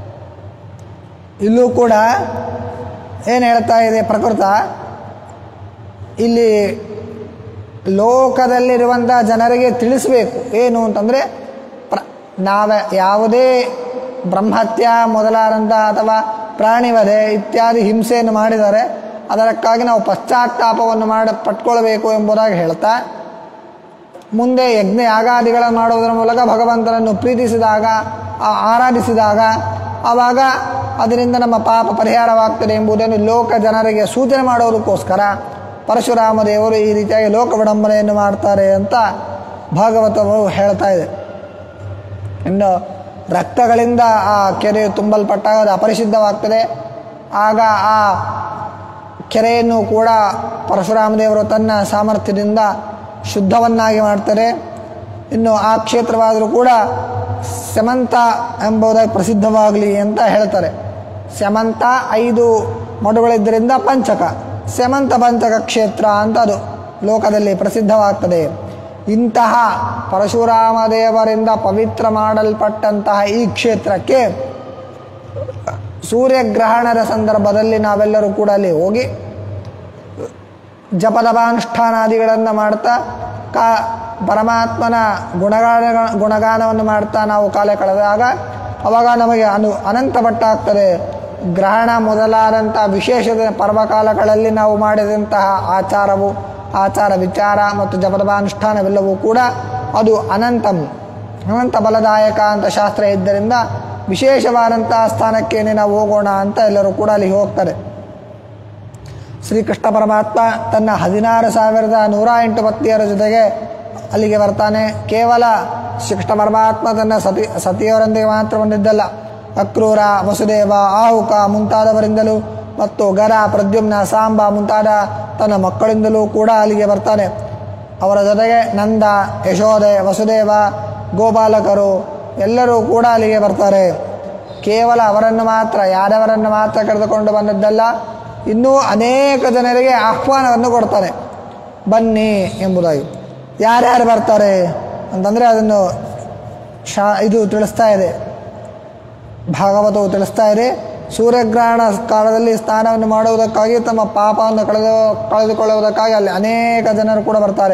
ಇಲ್ಲೂ ಕೂಡ ಏನು ಹೇಳ್ತಾ ಇದೆ ಪ್ರಕೃತ ಇಲ್ಲಿ ಲೋಕದಲ್ಲಿರುವಂಥ ಜನರಿಗೆ ತಿಳಿಸಬೇಕು ಏನು ಅಂತಂದರೆ ಪ್ರ ನಾವೇ ಯಾವುದೇ ಬ್ರಹ್ಮತ್ಯ ಮೊದಲಾದಂಥ ಅಥವಾ ಪ್ರಾಣಿವಧೆ ಇತ್ಯಾದಿ ಹಿಂಸೆಯನ್ನು ಮಾಡಿದರೆ ಅದಕ್ಕಾಗಿ ನಾವು ಪಶ್ಚಾತ್ತಾಪವನ್ನು ಮಾಡ ಪಟ್ಕೊಳ್ಬೇಕು ಎಂಬುದಾಗಿ ಹೇಳ್ತಾ ಮುಂದೆ ಯಜ್ಞ ಯಾಗಾದಿಗಳನ್ನು ಮಾಡುವುದರ ಮೂಲಕ ಭಗವಂತನನ್ನು ಪ್ರೀತಿಸಿದಾಗ ಆ- ಆರಾಧಿಸಿದಾಗ ಆವಾಗ ಅದರಿಂದ ನಮ್ಮ ಪಾಪ ಪರಿಹಾರವಾಗ್ತದೆ ಎಂಬುದನ್ನು ಲೋಕ ಜನರಿಗೆ ಸೂಚನೆ ಮಾಡೋದಕ್ಕೋಸ್ಕರ ಪರಶುರಾಮ ದೇವರು ಈ ರೀತಿಯಾಗಿ ಲೋಕ ವಿಡಂಬನೆಯನ್ನು ಮಾಡ್ತಾರೆ ಅಂತ ಭಾಗವತವು ಹೇಳ್ತಾ ಇದೆ ಇನ್ನು ರಕ್ತಗಳಿಂದ ಆ ಕೆರೆ ತುಂಬಲ್ಪಟ್ಟಾಗ ಅದು ಅಪರಿಶುದ್ಧವಾಗ್ತದೆ ಆಗ ಆ ಕೆರೆಯನ್ನು ಕೂಡ ಪರಶುರಾಮ ದೇವರು ತನ್ನ ಸಾಮರ್ಥ್ಯದಿಂದ ಶುದ್ಧವನ್ನಾಗಿ ಮಾಡ್ತಾರೆ ಇನ್ನು ಆ ಕ್ಷೇತ್ರವಾದರೂ ಕೂಡ ಸೆಮಂತ ಎಂಬುದಾಗಿ ಪ್ರಸಿದ್ಧವಾಗಲಿ ಅಂತ ಹೇಳ್ತಾರೆ ಸೆಮಂತ ಐದು ಮಡುಗಳಿದ್ದರಿಂದ ಪಂಚಕ ಸೆಮಂತ ಪಂಚಕ ಕ್ಷೇತ್ರ ಅಂತ ಅದು ಲೋಕದಲ್ಲಿ ಪ್ರಸಿದ್ಧವಾಗ್ತದೆ ಇಂತಹ ಪರಶುರಾಮ ದೇವರಿಂದ ಪವಿತ್ರ ಮಾಡಲ್ಪಟ್ಟಂತಹ ಈ ಕ್ಷೇತ್ರಕ್ಕೆ ಸೂರ್ಯಗ್ರಹಣದ ಸಂದರ್ಭದಲ್ಲಿ ನಾವೆಲ್ಲರೂ ಕೂಡ ಅಲ್ಲಿ ಹೋಗಿ ಜಪದಪಾನುಷ್ಠಾನಾದಿಗಳನ್ನು ಮಾಡ್ತಾ ಕಾ ಪರಮಾತ್ಮನ ಗುಣಗಾನ ಗುಣಗಾನವನ್ನು ಮಾಡ್ತಾ ನಾವು ಕಾಲ ಕಳೆದಾಗ ಅವಾಗ ನಮಗೆ ಅನು ಅನಂತ ಆಗ್ತದೆ ಗ್ರಹಣ ಮೊದಲಾದಂಥ ವಿಶೇಷದ ಪರ್ವಕಾಲಗಳಲ್ಲಿ ನಾವು ಮಾಡಿದಂತಹ ಆಚಾರವು ಆಚಾರ ವಿಚಾರ ಮತ್ತು ಜಪದಪಾನುಷ್ಠಾನವೆಲ್ಲವೂ ಕೂಡ ಅದು ಅನಂತಂ ಅನಂತ ಫಲದಾಯಕ ಅಂತ ಶಾಸ್ತ್ರ ಇದ್ದರಿಂದ ವಿಶೇಷವಾದಂತಹ ಸ್ಥಾನಕ್ಕೇನೆ ನಾವು ಹೋಗೋಣ ಅಂತ ಎಲ್ಲರೂ ಕೂಡ ಅಲ್ಲಿ ಹೋಗ್ತಾರೆ ಶ್ರೀಕೃಷ್ಣ ಪರಮಾತ್ಮ ತನ್ನ ಹದಿನಾರು ಸಾವಿರದ ನೂರ ಎಂಟು ಪತ್ನಿಯರ ಜೊತೆಗೆ ಅಲ್ಲಿಗೆ ಬರ್ತಾನೆ ಕೇವಲ ಶ್ರೀಕೃಷ್ಣ ಪರಮಾತ್ಮ ತನ್ನ ಸತಿ ಸತಿಯವರೊಂದಿಗೆ ಮಾತ್ರ ಬಂದಿದ್ದಲ್ಲ ಅಕ್ರೂರ ವಸುದೇವ ಆಹುಕ ಮುಂತಾದವರಿಂದಲೂ ಮತ್ತು ಗರ ಪ್ರದ್ಯುಮ್ನ ಸಾಂಬ ಮುಂತಾದ ತನ್ನ ಮಕ್ಕಳಿಂದಲೂ ಕೂಡ ಅಲ್ಲಿಗೆ ಬರ್ತಾನೆ ಅವರ ಜೊತೆಗೆ ನಂದ ಯಶೋದೆ ವಸುದೇವ ಗೋಪಾಲಕರು ಎಲ್ಲರೂ ಕೂಡ ಅಲ್ಲಿಗೆ ಬರ್ತಾರೆ ಕೇವಲ ಅವರನ್ನು ಮಾತ್ರ ಯಾರವರನ್ನು ಮಾತ್ರ ಕರೆದುಕೊಂಡು ಬಂದದ್ದಲ್ಲ ಇನ್ನೂ ಅನೇಕ ಜನರಿಗೆ ಆಹ್ವಾನವನ್ನು ಕೊಡ್ತಾನೆ ಬನ್ನಿ ಎಂಬುದಾಗಿ ಯಾರ್ಯಾರು ಬರ್ತಾರೆ ಅಂತಂದರೆ ಅದನ್ನು ಶಾ ಇದು ತಿಳಿಸ್ತಾ ಇದೆ ಭಾಗವತವು ತಿಳಿಸ್ತಾ ಇದೆ ಸೂರ್ಯಗ್ರಹಣ ಕಾಲದಲ್ಲಿ ಸ್ನಾನವನ್ನು ಮಾಡುವುದಕ್ಕಾಗಿ ತಮ್ಮ ಪಾಪವನ್ನು ಕಳೆದು ಕಳೆದುಕೊಳ್ಳುವುದಕ್ಕಾಗಿ ಅಲ್ಲಿ ಅನೇಕ ಜನರು ಕೂಡ ಬರ್ತಾರೆ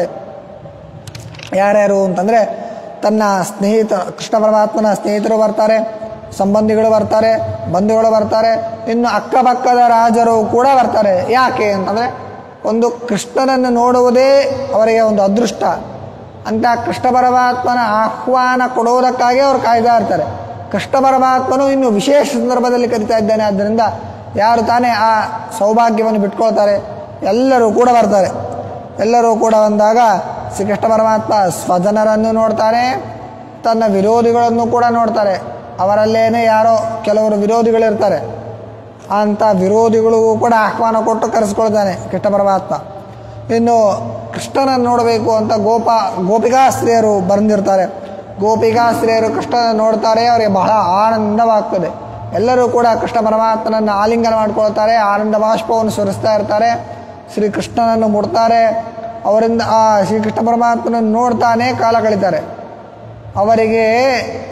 ಯಾರ್ಯಾರು ಅಂತಂದರೆ ತನ್ನ ಸ್ನೇಹಿತ ಕೃಷ್ಣ ಪರಮಾತ್ಮನ ಸ್ನೇಹಿತರು ಬರ್ತಾರೆ ಸಂಬಂಧಿಗಳು ಬರ್ತಾರೆ ಬಂಧುಗಳು ಬರ್ತಾರೆ ಇನ್ನು ಅಕ್ಕಪಕ್ಕದ ರಾಜರು ಕೂಡ ಬರ್ತಾರೆ ಯಾಕೆ ಅಂತಂದರೆ ಒಂದು ಕೃಷ್ಣನನ್ನು ನೋಡುವುದೇ ಅವರಿಗೆ ಒಂದು ಅದೃಷ್ಟ ಅಂತ ಕೃಷ್ಣ ಪರಮಾತ್ಮನ ಆಹ್ವಾನ ಕೊಡುವುದಕ್ಕಾಗಿ ಅವರು ಕಾಯ್ತಾ ಇರ್ತಾರೆ ಕೃಷ್ಣ ಪರಮಾತ್ಮನು ಇನ್ನು ವಿಶೇಷ ಸಂದರ್ಭದಲ್ಲಿ ಕರಿತಾ ಇದ್ದಾನೆ ಆದ್ದರಿಂದ ಯಾರು ತಾನೇ ಆ ಸೌಭಾಗ್ಯವನ್ನು ಬಿಟ್ಕೊಳ್ತಾರೆ ಎಲ್ಲರೂ ಕೂಡ ಬರ್ತಾರೆ ಎಲ್ಲರೂ ಕೂಡ ಬಂದಾಗ ಶ್ರೀಕೃಷ್ಣ ಪರಮಾತ್ಮ ಸ್ವಜನರನ್ನು ನೋಡ್ತಾನೆ ತನ್ನ ವಿರೋಧಿಗಳನ್ನು ಕೂಡ ನೋಡ್ತಾರೆ ಅವರಲ್ಲೇನೆ ಯಾರೋ ಕೆಲವರು ವಿರೋಧಿಗಳಿರ್ತಾರೆ ಅಂಥ ವಿರೋಧಿಗಳಿಗೂ ಕೂಡ ಆಹ್ವಾನ ಕೊಟ್ಟು ಕರೆಸ್ಕೊಳ್ತಾನೆ ಕೃಷ್ಣ ಪರಮಾತ್ಮ ಇನ್ನು ಕೃಷ್ಣನನ್ನು ನೋಡಬೇಕು ಅಂತ ಗೋಪ ಗೋಪಿಕಾಸ್ತ್ರೀಯರು ಬಂದಿರ್ತಾರೆ ಗೋಪಿಕಾಸ್ತ್ರೀಯರು ಕೃಷ್ಣನ ನೋಡ್ತಾರೆ ಅವರಿಗೆ ಬಹಳ ಆನಂದವಾಗ್ತದೆ ಎಲ್ಲರೂ ಕೂಡ ಕೃಷ್ಣ ಪರಮಾತ್ಮನನ್ನು ಆಲಿಂಗನ ಮಾಡ್ಕೊಳ್ತಾರೆ ಆನಂದ ಬಾಷ್ಪವನ್ನು ಸುರಿಸ್ತಾ ಇರ್ತಾರೆ ಶ್ರೀಕೃಷ್ಣನನ್ನು ಮುಡ್ತಾರೆ ಅವರಿಂದ ಆ ಶ್ರೀಕೃಷ್ಣ ಪರಮಾತ್ಮನನ್ನು ನೋಡ್ತಾನೆ ಕಾಲ ಕಳೀತಾರೆ ಅವರಿಗೆ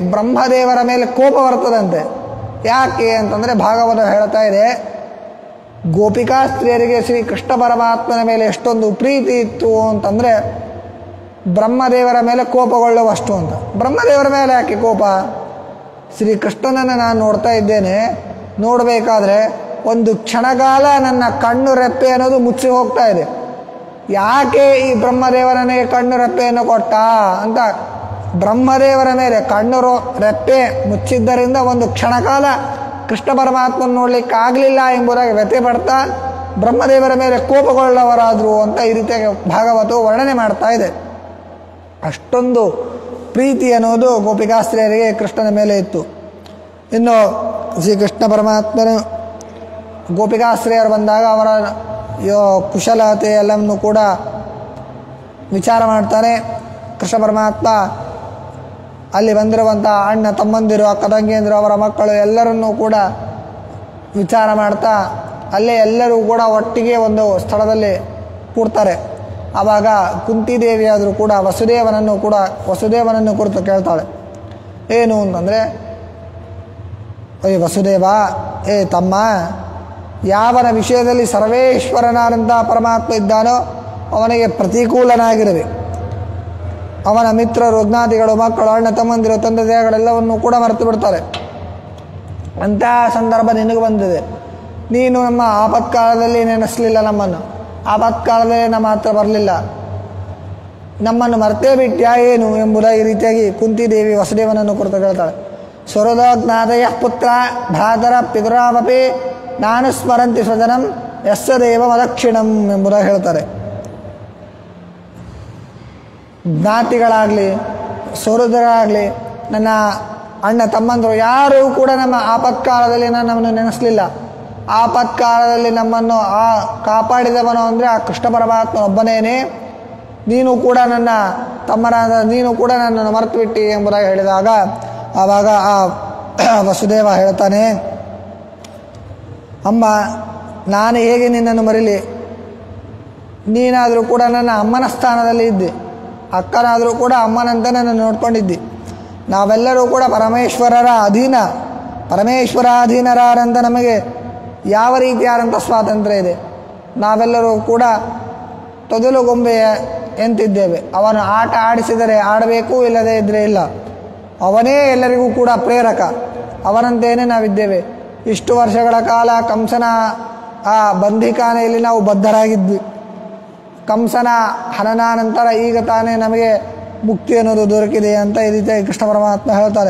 ಬ್ರಹ್ಮದೇವರ ಮೇಲೆ ಕೋಪ ಬರ್ತದಂತೆ ಯಾಕೆ ಅಂತಂದರೆ ಭಾಗವತ ಹೇಳ್ತಾ ಇದೆ ಗೋಪಿಕಾ ಸ್ತ್ರೀಯರಿಗೆ ಶ್ರೀ ಕೃಷ್ಣ ಪರಮಾತ್ಮನ ಮೇಲೆ ಎಷ್ಟೊಂದು ಪ್ರೀತಿ ಇತ್ತು ಅಂತಂದರೆ ಬ್ರಹ್ಮದೇವರ ಮೇಲೆ ಕೋಪಗೊಳ್ಳುವಷ್ಟು ಅಂತ ಬ್ರಹ್ಮದೇವರ ಮೇಲೆ ಯಾಕೆ ಕೋಪ ಶ್ರೀ ಕೃಷ್ಣನನ್ನು ನಾನು ನೋಡ್ತಾ ಇದ್ದೇನೆ ನೋಡಬೇಕಾದ್ರೆ ಒಂದು ಕ್ಷಣಕಾಲ ನನ್ನ ಕಣ್ಣು ರೆಪ್ಪೆ ಅನ್ನೋದು ಮುಚ್ಚಿ ಹೋಗ್ತಾ ಇದೆ ಯಾಕೆ ಈ ಬ್ರಹ್ಮದೇವ ನನಗೆ ಕಣ್ಣು ರೆಪ್ಪೆಯನ್ನು ಕೊಟ್ಟ ಅಂತ ಬ್ರಹ್ಮದೇವರ ಮೇಲೆ ಕಣ್ಣು ರೋ ರೆಪ್ಪೆ ಮುಚ್ಚಿದ್ದರಿಂದ ಒಂದು ಕ್ಷಣಕಾಲ ಕೃಷ್ಣ ಪರಮಾತ್ಮನ ನೋಡ್ಲಿಕ್ಕಾಗಲಿಲ್ಲ ಎಂಬುದಾಗಿ ವ್ಯಥೆ ಪಡ್ತಾ ಬ್ರಹ್ಮದೇವರ ಮೇಲೆ ಕೋಪಗೊಳ್ಳವರಾದರು ಅಂತ ಈ ರೀತಿಯಾಗಿ ಭಾಗವತವು ವರ್ಣನೆ ಮಾಡ್ತಾ ಇದೆ ಅಷ್ಟೊಂದು ಪ್ರೀತಿ ಅನ್ನೋದು ಗೋಪಿಕಾಸ್ತ್ರೀಯರಿಗೆ ಕೃಷ್ಣನ ಮೇಲೆ ಇತ್ತು ಇನ್ನು ಶ್ರೀಕೃಷ್ಣ ಪರಮಾತ್ಮನು ಗೋಪಿಕಾಸ್ತ್ರೀಯರು ಬಂದಾಗ ಅವರ ಯೋ ಕುಶಲತೆ ಎಲ್ಲವನ್ನು ಕೂಡ ವಿಚಾರ ಮಾಡ್ತಾನೆ ಕೃಷ್ಣ ಪರಮಾತ್ಮ ಅಲ್ಲಿ ಬಂದಿರುವಂಥ ಅಣ್ಣ ತಮ್ಮಂದಿರು ಅಕ್ಕ ತಂಗಿಯಂದಿರು ಅವರ ಮಕ್ಕಳು ಎಲ್ಲರನ್ನೂ ಕೂಡ ವಿಚಾರ ಮಾಡ್ತಾ ಅಲ್ಲೇ ಎಲ್ಲರೂ ಕೂಡ ಒಟ್ಟಿಗೆ ಒಂದು ಸ್ಥಳದಲ್ಲಿ ಕೂಡ್ತಾರೆ ಆವಾಗ ಕುಂತಿದೇವಿಯಾದರೂ ಕೂಡ ವಸುದೇವನನ್ನು ಕೂಡ ವಸುದೇವನನ್ನು ಕುರಿತು ಕೇಳ್ತಾಳೆ ಏನು ಅಂತಂದರೆ ಏ ವಸುದೇವ ಏ ತಮ್ಮ ಯಾವನ ವಿಷಯದಲ್ಲಿ ಸರ್ವೇಶ್ವರನಾದಂಥ ಪರಮಾತ್ಮ ಇದ್ದಾನೋ ಅವನಿಗೆ ಪ್ರತಿಕೂಲನಾಗಿರುವೆ ಅವನ ಮಿತ್ರರು ರುಗ್ನಾದಿಗಳು ಮಕ್ಕಳು ಅಣ್ಣ ತಮ್ಮಂದಿರು ತಂದೆ ದೇಹಗಳೆಲ್ಲವನ್ನೂ ಕೂಡ ಮರೆತು ಬಿಡ್ತಾರೆ ಅಂತಹ ಸಂದರ್ಭ ನಿನಗೆ ಬಂದಿದೆ ನೀನು ನಮ್ಮ ಆಪತ್ಕಾಲದಲ್ಲಿ ನೆನೆಸಲಿಲ್ಲ ನಮ್ಮನ್ನು ಆಪತ್ಕಾಲದಲ್ಲಿ ನಮ್ಮ ಹತ್ರ ಬರಲಿಲ್ಲ ನಮ್ಮನ್ನು ಮರ್ತೇ ಬಿಟ್ಯಾ ಏನು ಎಂಬುದ ಈ ರೀತಿಯಾಗಿ ಕುಂತಿದೇವಿ ವಸುದೇವನನ್ನು ಕುರಿತು ಹೇಳ್ತಾಳೆ ಸ್ವರದಜ್ಞಾದಯ ಪುತ್ರ ಭ್ರಾತರ ಪಿತರಾಮಪಿ ನಾನು ಸ್ಮರಂತಿ ಸ್ವಜನಂ ಯಸ್ಸ ದೇವ ಮದಕ್ಷಿಣಂ ಎಂಬುದಾಗಿ ಹೇಳ್ತಾರೆ ಜ್ಞಾತಿಗಳಾಗಲಿ ಸೋದರರಾಗಲಿ ನನ್ನ ಅಣ್ಣ ತಮ್ಮಂದರು ಯಾರೂ ಕೂಡ ನಮ್ಮ ಆಪತ್ಕಾಲದಲ್ಲಿ ನಮ್ಮನ್ನು ನೆನೆಸಲಿಲ್ಲ ಆಪತ್ಕಾಲದಲ್ಲಿ ನಮ್ಮನ್ನು ಆ ಕಾಪಾಡಿದವನು ಅಂದರೆ ಆ ಕೃಷ್ಣ ಪರಮಾತ್ಮ ಒಬ್ಬನೇನೆ ನೀನು ಕೂಡ ನನ್ನ ತಮ್ಮನಾದ ನೀನು ಕೂಡ ನನ್ನನ್ನು ಮರೆತು ಬಿಟ್ಟಿ ಎಂಬುದಾಗಿ ಹೇಳಿದಾಗ ಆವಾಗ ಆ ವಸುದೇವ ಹೇಳ್ತಾನೆ ಅಮ್ಮ ನಾನು ಹೇಗೆ ನಿನ್ನನ್ನು ಮರಿಲಿ ನೀನಾದರೂ ಕೂಡ ನನ್ನ ಅಮ್ಮನ ಸ್ಥಾನದಲ್ಲಿ ಇದ್ದೆ ಅಕ್ಕನಾದರೂ ಕೂಡ ಅಮ್ಮನಂತೆ ನನ್ನ ನೋಡ್ಕೊಂಡಿದ್ದಿ ನಾವೆಲ್ಲರೂ ಕೂಡ ಪರಮೇಶ್ವರರ ಅಧೀನ ಪರಮೇಶ್ವರಾಧೀನರಾದಂಥ ನಮಗೆ ಯಾವ ರೀತಿಯಾದಂಥ ಸ್ವಾತಂತ್ರ್ಯ ಇದೆ ನಾವೆಲ್ಲರೂ ಕೂಡ ತೊದಲು ಗೊಂಬೆಯ ಎಂತಿದ್ದೇವೆ ಅವನು ಆಟ ಆಡಿಸಿದರೆ ಆಡಬೇಕು ಇಲ್ಲದೇ ಇದ್ದರೆ ಇಲ್ಲ ಅವನೇ ಎಲ್ಲರಿಗೂ ಕೂಡ ಪ್ರೇರಕ ಅವನಂತೆಯೇ ನಾವಿದ್ದೇವೆ ಇಷ್ಟು ವರ್ಷಗಳ ಕಾಲ ಕಂಸನ ಆ ಬಂಧಿಖಾನೆಯಲ್ಲಿ ನಾವು ಬದ್ಧರಾಗಿದ್ವಿ ಕಂಸನ ಹನನ ನಂತರ ಈಗ ತಾನೇ ನಮಗೆ ಮುಕ್ತಿ ಅನ್ನೋದು ದೊರಕಿದೆ ಅಂತ ಈ ರೀತಿಯಾಗಿ ಕೃಷ್ಣ ಪರಮಾತ್ಮ ಹೇಳ್ತಾರೆ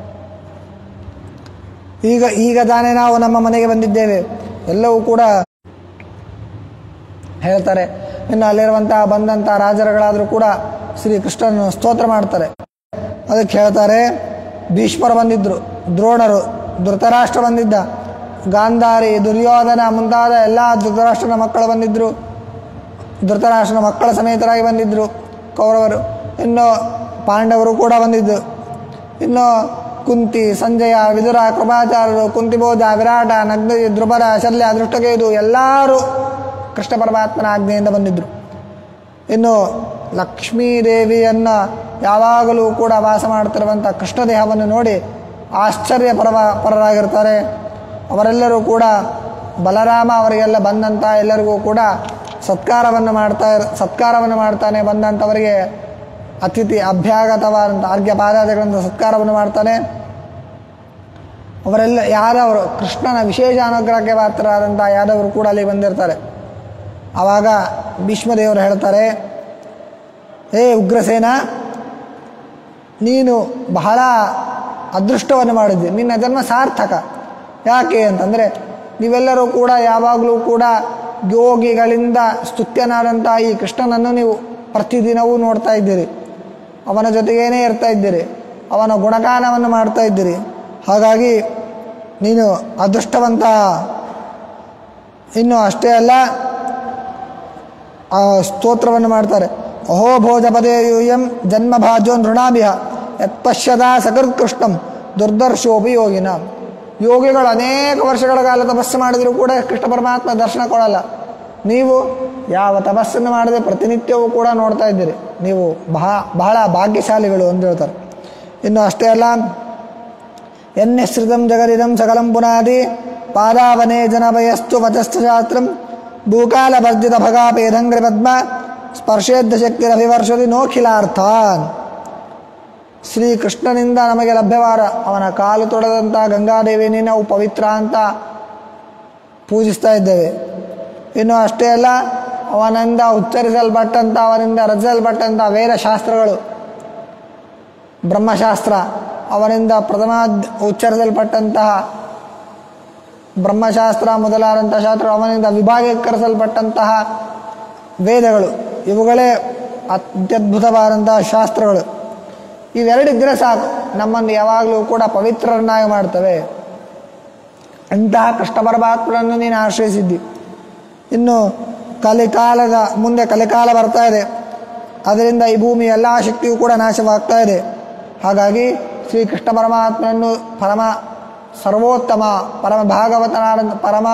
ಈಗ ಈಗ ತಾನೇ ನಾವು ನಮ್ಮ ಮನೆಗೆ ಬಂದಿದ್ದೇವೆ ಎಲ್ಲವೂ ಕೂಡ ಹೇಳ್ತಾರೆ ಇನ್ನು ಅಲ್ಲಿರುವಂತಹ ಬಂದಂಥ ರಾಜರುಗಳಾದರೂ ಕೂಡ ಶ್ರೀ ಕೃಷ್ಣನ ಸ್ತೋತ್ರ ಮಾಡ್ತಾರೆ ಅದಕ್ಕೆ ಹೇಳ್ತಾರೆ ಭೀಷ್ಮರು ಬಂದಿದ್ದರು ದ್ರೋಣರು ಧೃತರಾಷ್ಟ್ರ ಬಂದಿದ್ದ ಗಾಂಧಾರಿ ದುರ್ಯೋಧನ ಮುಂತಾದ ಎಲ್ಲ ಧೃತರಾಷ್ಟ್ರನ ಮಕ್ಕಳು ಬಂದಿದ್ದರು ಧೃತರಾಷ್ಟ್ರನ ಮಕ್ಕಳ ಸಮೇತರಾಗಿ ಬಂದಿದ್ದರು ಕೌರವರು ಇನ್ನು ಪಾಂಡವರು ಕೂಡ ಬಂದಿದ್ದರು ಇನ್ನು ಕುಂತಿ ಸಂಜಯ ವಿದುರ ಕೃಪಾಚಾರ್ಯರು ಕುಂತಿಬೋಧ ವಿರಾಟ ನಗ್ನ ಧ್ರುಪದ ಶಲ್ಯ ದೃಷ್ಟಕೇದು ಎಲ್ಲರೂ ಕೃಷ್ಣ ಪರಮಾತ್ಮನ ಆಜ್ಞೆಯಿಂದ ಬಂದಿದ್ದರು ಇನ್ನು ಲಕ್ಷ್ಮೀದೇವಿಯನ್ನು ಯಾವಾಗಲೂ ಕೂಡ ವಾಸ ಮಾಡ್ತಿರುವಂಥ ಕೃಷ್ಣ ದೇಹವನ್ನು ನೋಡಿ ಆಶ್ಚರ್ಯ ಪರವ ಪರರಾಗಿರ್ತಾರೆ ಅವರೆಲ್ಲರೂ ಕೂಡ ಬಲರಾಮ ಅವರಿಗೆಲ್ಲ ಬಂದಂಥ ಎಲ್ಲರಿಗೂ ಕೂಡ ಸತ್ಕಾರವನ್ನು ಮಾಡ್ತಾ ಇರ್ ಸತ್ಕಾರವನ್ನು ಮಾಡ್ತಾನೆ ಬಂದಂಥವರಿಗೆ ಅತಿಥಿ ಅಭ್ಯಾಗತವಾದಂಥ ಅರ್ಘ್ಯ ಪಾದಾದಿಗಳಿಂದ ಸತ್ಕಾರವನ್ನು ಮಾಡ್ತಾನೆ ಅವರೆಲ್ಲ ಯಾದವರು ಕೃಷ್ಣನ ವಿಶೇಷ ಅನುಗ್ರಹಕ್ಕೆ ಪಾತ್ರರಾದಂಥ ಯಾದವರು ಕೂಡ ಅಲ್ಲಿ ಬಂದಿರ್ತಾರೆ ಆವಾಗ ಭೀಷ್ಮದೇವರು ಹೇಳ್ತಾರೆ ಹೇ ಉಗ್ರಸೇನ ನೀನು ಬಹಳ ಅದೃಷ್ಟವನ್ನು ಮಾಡಿದ್ದಿ ನಿನ್ನ ಜನ್ಮ ಸಾರ್ಥಕ ಯಾಕೆ ಅಂತಂದರೆ ನೀವೆಲ್ಲರೂ ಕೂಡ ಯಾವಾಗಲೂ ಕೂಡ ಯೋಗಿಗಳಿಂದ ಸ್ತುತ್ಯನಾದಂಥ ಈ ಕೃಷ್ಣನನ್ನು ನೀವು ಪ್ರತಿದಿನವೂ ನೋಡ್ತಾ ಇದ್ದೀರಿ ಅವನ ಜೊತೆಗೇನೇ ಇರ್ತಾ ಇದ್ದೀರಿ ಅವನ ಗುಣಗಾನವನ್ನು ಮಾಡ್ತಾ ಇದ್ದೀರಿ ಹಾಗಾಗಿ ನೀನು ಅದೃಷ್ಟವಂತ ಇನ್ನು ಅಷ್ಟೇ ಅಲ್ಲ ಆ ಸ್ತೋತ್ರವನ್ನು ಮಾಡ್ತಾರೆ ಅಹೋ ಭೋಜಪದೇ ಯೂಯಂ ಜನ್ಮ ಭಾಜೋ ನೃಣಾಭಿಹ ಯತ್ಪಶ್ಯದ ಸಕೃತ್ಕೃಷ್ಣಂ ದುರ್ದರ್ಶೋಪಿ ಯೋಗಿನ ಯೋಗಿಗಳು ಅನೇಕ ವರ್ಷಗಳ ಕಾಲ ತಪಸ್ಸು ಮಾಡಿದರೂ ಕೂಡ ಕೃಷ್ಣ ಪರಮಾತ್ಮ ದರ್ಶನ ಕೊಡಲ್ಲ ನೀವು ಯಾವ ತಪಸ್ಸನ್ನು ಮಾಡದೆ ಪ್ರತಿನಿತ್ಯವೂ ಕೂಡ ನೋಡ್ತಾ ಇದ್ದೀರಿ ನೀವು ಬಹ ಬಹಳ ಭಾಗ್ಯಶಾಲಿಗಳು ಅಂತ ಹೇಳ್ತಾರೆ ಇನ್ನು ಅಷ್ಟೇ ಅಲ್ಲ ಎನ್ನಿಶ್ರಿತಂ ಜಗದಿದಂ ಸಕಲಂ ಪುನಾದಿ ಪಾದಾವನೇ ಜನಭಯಸ್ತು ವಚಸ್ಥ ಶಾಸ್ತ್ರಂ ಭೂಕಾಲಭರ್ಜಿತ ಭಗಾಪೇದಂಗ್ರಿ ಪದ್ಮ ಸ್ಪರ್ಶೇದ್ದ ಶಕ್ತಿರಭಿವರ್ಷದಿ ನೋಖಿಲಾರ್ಥಾನ್ ಶ್ರೀಕೃಷ್ಣನಿಂದ ನಮಗೆ ಲಭ್ಯವಾದ ಅವನ ಕಾಲು ತೊಳೆದಂಥ ಗಂಗಾದೇವಿನೇ ನಾವು ಪವಿತ್ರ ಅಂತ ಪೂಜಿಸ್ತಾ ಇದ್ದೇವೆ ಇನ್ನು ಅಷ್ಟೇ ಅಲ್ಲ ಅವನಿಂದ ಉಚ್ಚರಿಸಲ್ಪಟ್ಟಂಥ ಅವನಿಂದ ರಚಿಸಲ್ಪಟ್ಟಂಥ ವೇದಶಾಸ್ತ್ರಗಳು ಬ್ರಹ್ಮಶಾಸ್ತ್ರ ಅವನಿಂದ ಪ್ರಥಮ ಉಚ್ಚರಿಸಲ್ಪಟ್ಟಂತಹ ಬ್ರಹ್ಮಶಾಸ್ತ್ರ ಮೊದಲಾದಂಥ ಶಾಸ್ತ್ರ ಅವನಿಂದ ವಿಭಾಗೀಕರಿಸಲ್ಪಟ್ಟಂತಹ ವೇದಗಳು ಇವುಗಳೇ ಅತ್ಯದ್ಭುತವಾದಂತಹ ಶಾಸ್ತ್ರಗಳು ಇವೆರಡಿದ್ದರೆ ಸಾಕು ನಮ್ಮನ್ನು ಯಾವಾಗಲೂ ಕೂಡ ಪವಿತ್ರರನ್ನಾಗಿ ಮಾಡ್ತವೆ ಅಂತಹ ಕೃಷ್ಣ ಪರಮಾತ್ಮನನ್ನು ನೀನು ಆಶ್ರಯಿಸಿದ್ದಿ ಇನ್ನು ಕಲಿಕಾಲದ ಮುಂದೆ ಕಲಿಕಾಲ ಬರ್ತಾ ಇದೆ ಅದರಿಂದ ಈ ಭೂಮಿಯ ಎಲ್ಲ ಶಕ್ತಿಯೂ ಕೂಡ ನಾಶವಾಗ್ತಾ ಇದೆ ಹಾಗಾಗಿ ಶ್ರೀ ಕೃಷ್ಣ ಪರಮಾತ್ಮನನ್ನು ಪರಮ ಸರ್ವೋತ್ತಮ ಪರಮ ಭಾಗವತನಾದ ಪರಮ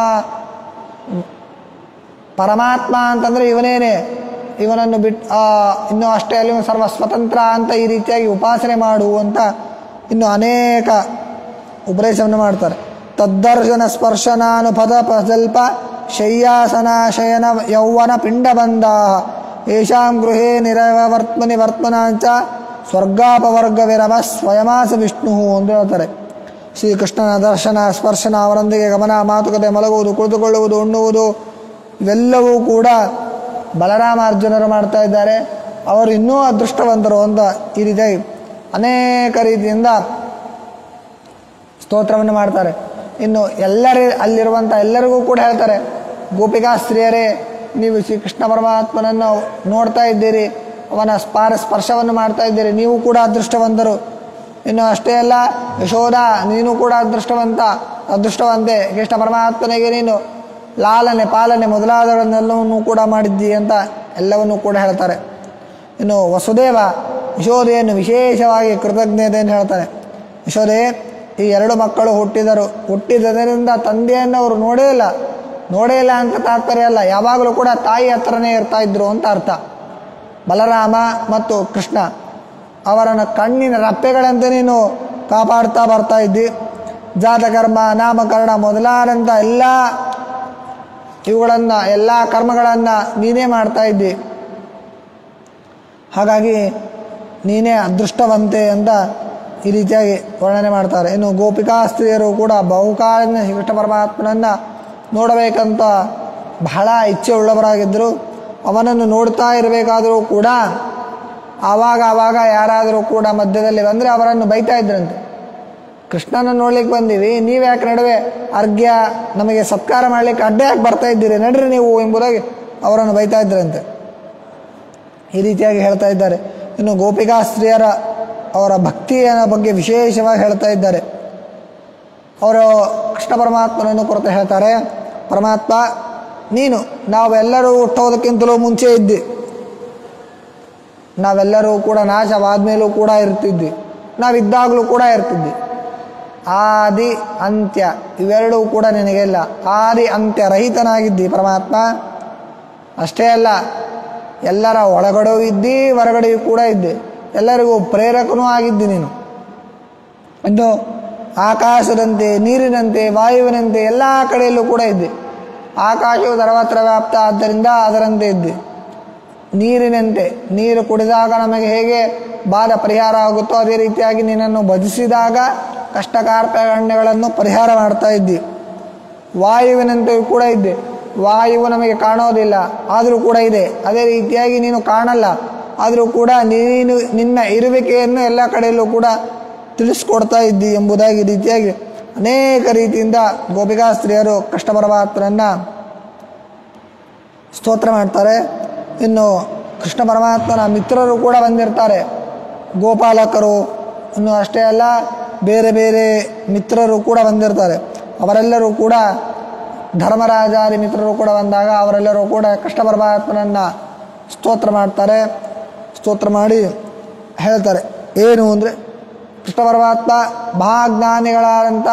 ಪರಮಾತ್ಮ ಅಂತಂದರೆ ಇವನೇನೆ ಇವನನ್ನು ಬಿಟ್ಟು ಇನ್ನೂ ಅಷ್ಟೇ ಅಲ್ಲಿ ಸರ್ವ ಸ್ವತಂತ್ರ ಅಂತ ಈ ರೀತಿಯಾಗಿ ಉಪಾಸನೆ ಮಾಡು ಅಂತ ಇನ್ನು ಅನೇಕ ಉಪದೇಶವನ್ನು ಮಾಡ್ತಾರೆ ತದ್ದರ್ಶನ ಸ್ಪರ್ಶನಾನುಪದ ಪ್ರಜಲ್ಪ ಶಯ್ಯಾಸನ ಶಯನ ಯೌವನ ಪಿಂಡಬಂಧ ಯಶಾಂ ಗೃಹೇ ನಿರವರ್ತ್ಮನಿ ವರ್ತಮಾನಾಂಚ ಸ್ವರ್ಗಾಪವರ್ಗವಿರಮ ಸ್ವಯಮಾಸ ವಿಷ್ಣು ಅಂತ ಹೇಳ್ತಾರೆ ಶ್ರೀಕೃಷ್ಣನ ದರ್ಶನ ಸ್ಪರ್ಶನ ಅವರೊಂದಿಗೆ ಗಮನ ಮಾತುಕತೆ ಮಲಗುವುದು ಕುಳಿತುಕೊಳ್ಳುವುದು ಉಣ್ಣುವುದು ಇವೆಲ್ಲವೂ ಕೂಡ ಬಲರಾಮ ಅರ್ಜುನರು ಮಾಡ್ತಾ ಇದ್ದಾರೆ ಅವರು ಇನ್ನೂ ಅದೃಷ್ಟವಂತರು ಅಂತ ಈ ರೀತಿಯಾಗಿ ಅನೇಕ ರೀತಿಯಿಂದ ಸ್ತೋತ್ರವನ್ನು ಮಾಡ್ತಾರೆ ಇನ್ನು ಎಲ್ಲರೇ ಅಲ್ಲಿರುವಂಥ ಎಲ್ಲರಿಗೂ ಕೂಡ ಹೇಳ್ತಾರೆ ಗೋಪಿಕಾ ಸ್ತ್ರೀಯರೇ ನೀವು ಶ್ರೀಕೃಷ್ಣ ಪರಮಾತ್ಮನನ್ನು ನೋಡ್ತಾ ಇದ್ದೀರಿ ಅವನ ಸ್ಪಾರ ಸ್ಪರ್ಶವನ್ನು ಮಾಡ್ತಾ ಇದ್ದೀರಿ ನೀವು ಕೂಡ ಅದೃಷ್ಟವಂತರು ಇನ್ನು ಅಷ್ಟೇ ಅಲ್ಲ ಯಶೋಧ ನೀನು ಕೂಡ ಅದೃಷ್ಟವಂತ ಅದೃಷ್ಟವಂತೆ ಕೃಷ್ಣ ಪರಮಾತ್ಮನಿಗೆ ನೀನು ಲಾಲನೆ ಪಾಲನೆ ಮೊದಲಾದಗಳನ್ನೆಲ್ಲವನ್ನೂ ಕೂಡ ಮಾಡಿದ್ದಿ ಅಂತ ಎಲ್ಲವನ್ನೂ ಕೂಡ ಹೇಳ್ತಾರೆ ಇನ್ನು ವಸುದೇವ ಯಶೋಧೆಯನ್ನು ವಿಶೇಷವಾಗಿ ಕೃತಜ್ಞತೆಯನ್ನು ಹೇಳ್ತಾನೆ ಯಶೋಧೆ ಈ ಎರಡು ಮಕ್ಕಳು ಹುಟ್ಟಿದರು ಹುಟ್ಟಿದರಿಂದ ತಂದೆಯನ್ನು ಅವರು ನೋಡೇ ಇಲ್ಲ ನೋಡೇ ಇಲ್ಲ ಅಂತ ತಾತ್ಪರ್ಯ ಅಲ್ಲ ಯಾವಾಗಲೂ ಕೂಡ ತಾಯಿ ಹತ್ರನೇ ಇರ್ತಾ ಇದ್ರು ಅಂತ ಅರ್ಥ ಬಲರಾಮ ಮತ್ತು ಕೃಷ್ಣ ಅವರನ್ನು ಕಣ್ಣಿನ ರಪ್ಪೆಗಳಂತೆ ನೀನು ಕಾಪಾಡ್ತಾ ಬರ್ತಾ ಇದ್ದಿ ಜಾತಕರ್ಮ ನಾಮಕರಣ ಮೊದಲಾದಂಥ ಎಲ್ಲ ಇವುಗಳನ್ನು ಎಲ್ಲ ಕರ್ಮಗಳನ್ನು ನೀನೇ ಮಾಡ್ತಾ ಇದ್ದಿ ಹಾಗಾಗಿ ನೀನೇ ಅದೃಷ್ಟವಂತೆ ಅಂತ ಈ ರೀತಿಯಾಗಿ ವರ್ಣನೆ ಮಾಡ್ತಾರೆ ಇನ್ನು ಗೋಪಿಕಾ ಸ್ತ್ರೀಯರು ಕೂಡ ಬಹುಕಾಲಿನ ಶ್ರೀಕೃಷ್ಣ ಪರಮಾತ್ಮನನ್ನು ನೋಡಬೇಕಂತ ಬಹಳ ಇಚ್ಛೆ ಉಳ್ಳವರಾಗಿದ್ದರು ಅವನನ್ನು ನೋಡ್ತಾ ಇರಬೇಕಾದರೂ ಕೂಡ ಆವಾಗ ಆವಾಗ ಯಾರಾದರೂ ಕೂಡ ಮಧ್ಯದಲ್ಲಿ ಬಂದರೆ ಅವರನ್ನು ಬೈತಾ ಇದ್ರಂತೆ ಕೃಷ್ಣನ ನೋಡ್ಲಿಕ್ಕೆ ಬಂದೀವಿ ನೀವು ಯಾಕೆ ನಡುವೆ ಅರ್ಘ್ಯ ನಮಗೆ ಸತ್ಕಾರ ಮಾಡಲಿಕ್ಕೆ ಅಡ್ಡ ಯಾಕೆ ಬರ್ತಾ ಇದ್ದೀರಿ ನಡ್ರಿ ನೀವು ಎಂಬುದಾಗಿ ಅವರನ್ನು ಬೈತಾ ಇದ್ರಂತೆ ಈ ರೀತಿಯಾಗಿ ಹೇಳ್ತಾ ಇದ್ದಾರೆ ಇನ್ನು ಗೋಪಿಕಾ ಸ್ತ್ರೀಯರ ಅವರ ಭಕ್ತಿಯ ಬಗ್ಗೆ ವಿಶೇಷವಾಗಿ ಹೇಳ್ತಾ ಇದ್ದಾರೆ ಅವರು ಕೃಷ್ಣ ಪರಮಾತ್ಮನನ್ನು ಕುರಿತು ಹೇಳ್ತಾರೆ ಪರಮಾತ್ಮ ನೀನು ನಾವೆಲ್ಲರೂ ಹುಟ್ಟೋದಕ್ಕಿಂತಲೂ ಮುಂಚೆ ಇದ್ದಿ ನಾವೆಲ್ಲರೂ ಕೂಡ ನಾಶವಾದ್ಮೇಲೂ ಕೂಡ ಇರ್ತಿದ್ವಿ ನಾವಿದ್ದಾಗಲೂ ಕೂಡ ಇರ್ತಿದ್ವಿ ಆದಿ ಅಂತ್ಯ ಇವೆರಡೂ ಕೂಡ ನಿನಗಿಲ್ಲ ಆದಿ ಅಂತ್ಯ ರಹಿತನಾಗಿದ್ದಿ ಪರಮಾತ್ಮ ಅಷ್ಟೇ ಅಲ್ಲ ಎಲ್ಲರ ಒಳಗಡೆಯೂ ಇದ್ದಿ ಹೊರಗಡೆಯೂ ಕೂಡ ಇದ್ದೆ ಎಲ್ಲರಿಗೂ ಪ್ರೇರಕನೂ ಆಗಿದ್ದಿ ನೀನು ಇನ್ನು ಆಕಾಶದಂತೆ ನೀರಿನಂತೆ ವಾಯುವಿನಂತೆ ಎಲ್ಲ ಕಡೆಯಲ್ಲೂ ಕೂಡ ಇದ್ದೆ ಆಕಾಶವು ಸರ್ವತ್ರ ವ್ಯಾಪ್ತ ಆದ್ದರಿಂದ ಅದರಂತೆ ಇದ್ದೆ ನೀರಿನಂತೆ ನೀರು ಕುಡಿದಾಗ ನಮಗೆ ಹೇಗೆ ಬಾಧ ಪರಿಹಾರ ಆಗುತ್ತೋ ಅದೇ ರೀತಿಯಾಗಿ ನಿನ್ನನ್ನು ಭಜಿಸಿದಾಗ ಕಷ್ಟ ಕಾರ್ಪಣ್ಯಗಳನ್ನು ಪರಿಹಾರ ಮಾಡ್ತಾ ಇದ್ದಿ ವಾಯುವಿನಂತೆಯೂ ಕೂಡ ಇದ್ದೆ ವಾಯುವು ನಮಗೆ ಕಾಣೋದಿಲ್ಲ ಆದರೂ ಕೂಡ ಇದೆ ಅದೇ ರೀತಿಯಾಗಿ ನೀನು ಕಾಣಲ್ಲ ಆದರೂ ಕೂಡ ನೀನು ನಿನ್ನ ಇರುವಿಕೆಯನ್ನು ಎಲ್ಲ ಕಡೆಯಲ್ಲೂ ಕೂಡ ತಿಳಿಸ್ಕೊಡ್ತಾ ಇದ್ದಿ ಎಂಬುದಾಗಿ ಈ ರೀತಿಯಾಗಿ ಅನೇಕ ರೀತಿಯಿಂದ ಗೋಪಿಕಾ ಸ್ತ್ರೀಯರು ಕೃಷ್ಣ ಪರಮಾತ್ಮನನ್ನು ಸ್ತೋತ್ರ ಮಾಡ್ತಾರೆ ಇನ್ನು ಕೃಷ್ಣ ಪರಮಾತ್ಮನ ಮಿತ್ರರು ಕೂಡ ಬಂದಿರ್ತಾರೆ ಗೋಪಾಲಕರು ಇನ್ನು ಅಷ್ಟೇ ಅಲ್ಲ ಬೇರೆ ಬೇರೆ ಮಿತ್ರರು ಕೂಡ ಬಂದಿರ್ತಾರೆ ಅವರೆಲ್ಲರೂ ಕೂಡ ಧರ್ಮರಾಜಾದಿ ಮಿತ್ರರು ಕೂಡ ಬಂದಾಗ ಅವರೆಲ್ಲರೂ ಕೂಡ ಕೃಷ್ಣ ಪರಮಾತ್ಮನನ್ನು ಸ್ತೋತ್ರ ಮಾಡ್ತಾರೆ ಸ್ತೋತ್ರ ಮಾಡಿ ಹೇಳ್ತಾರೆ ಏನು ಅಂದರೆ ಕೃಷ್ಣ ಪರಮಾತ್ಮ ಮಹಾಜ್ಞಾನಿಗಳಾದಂಥ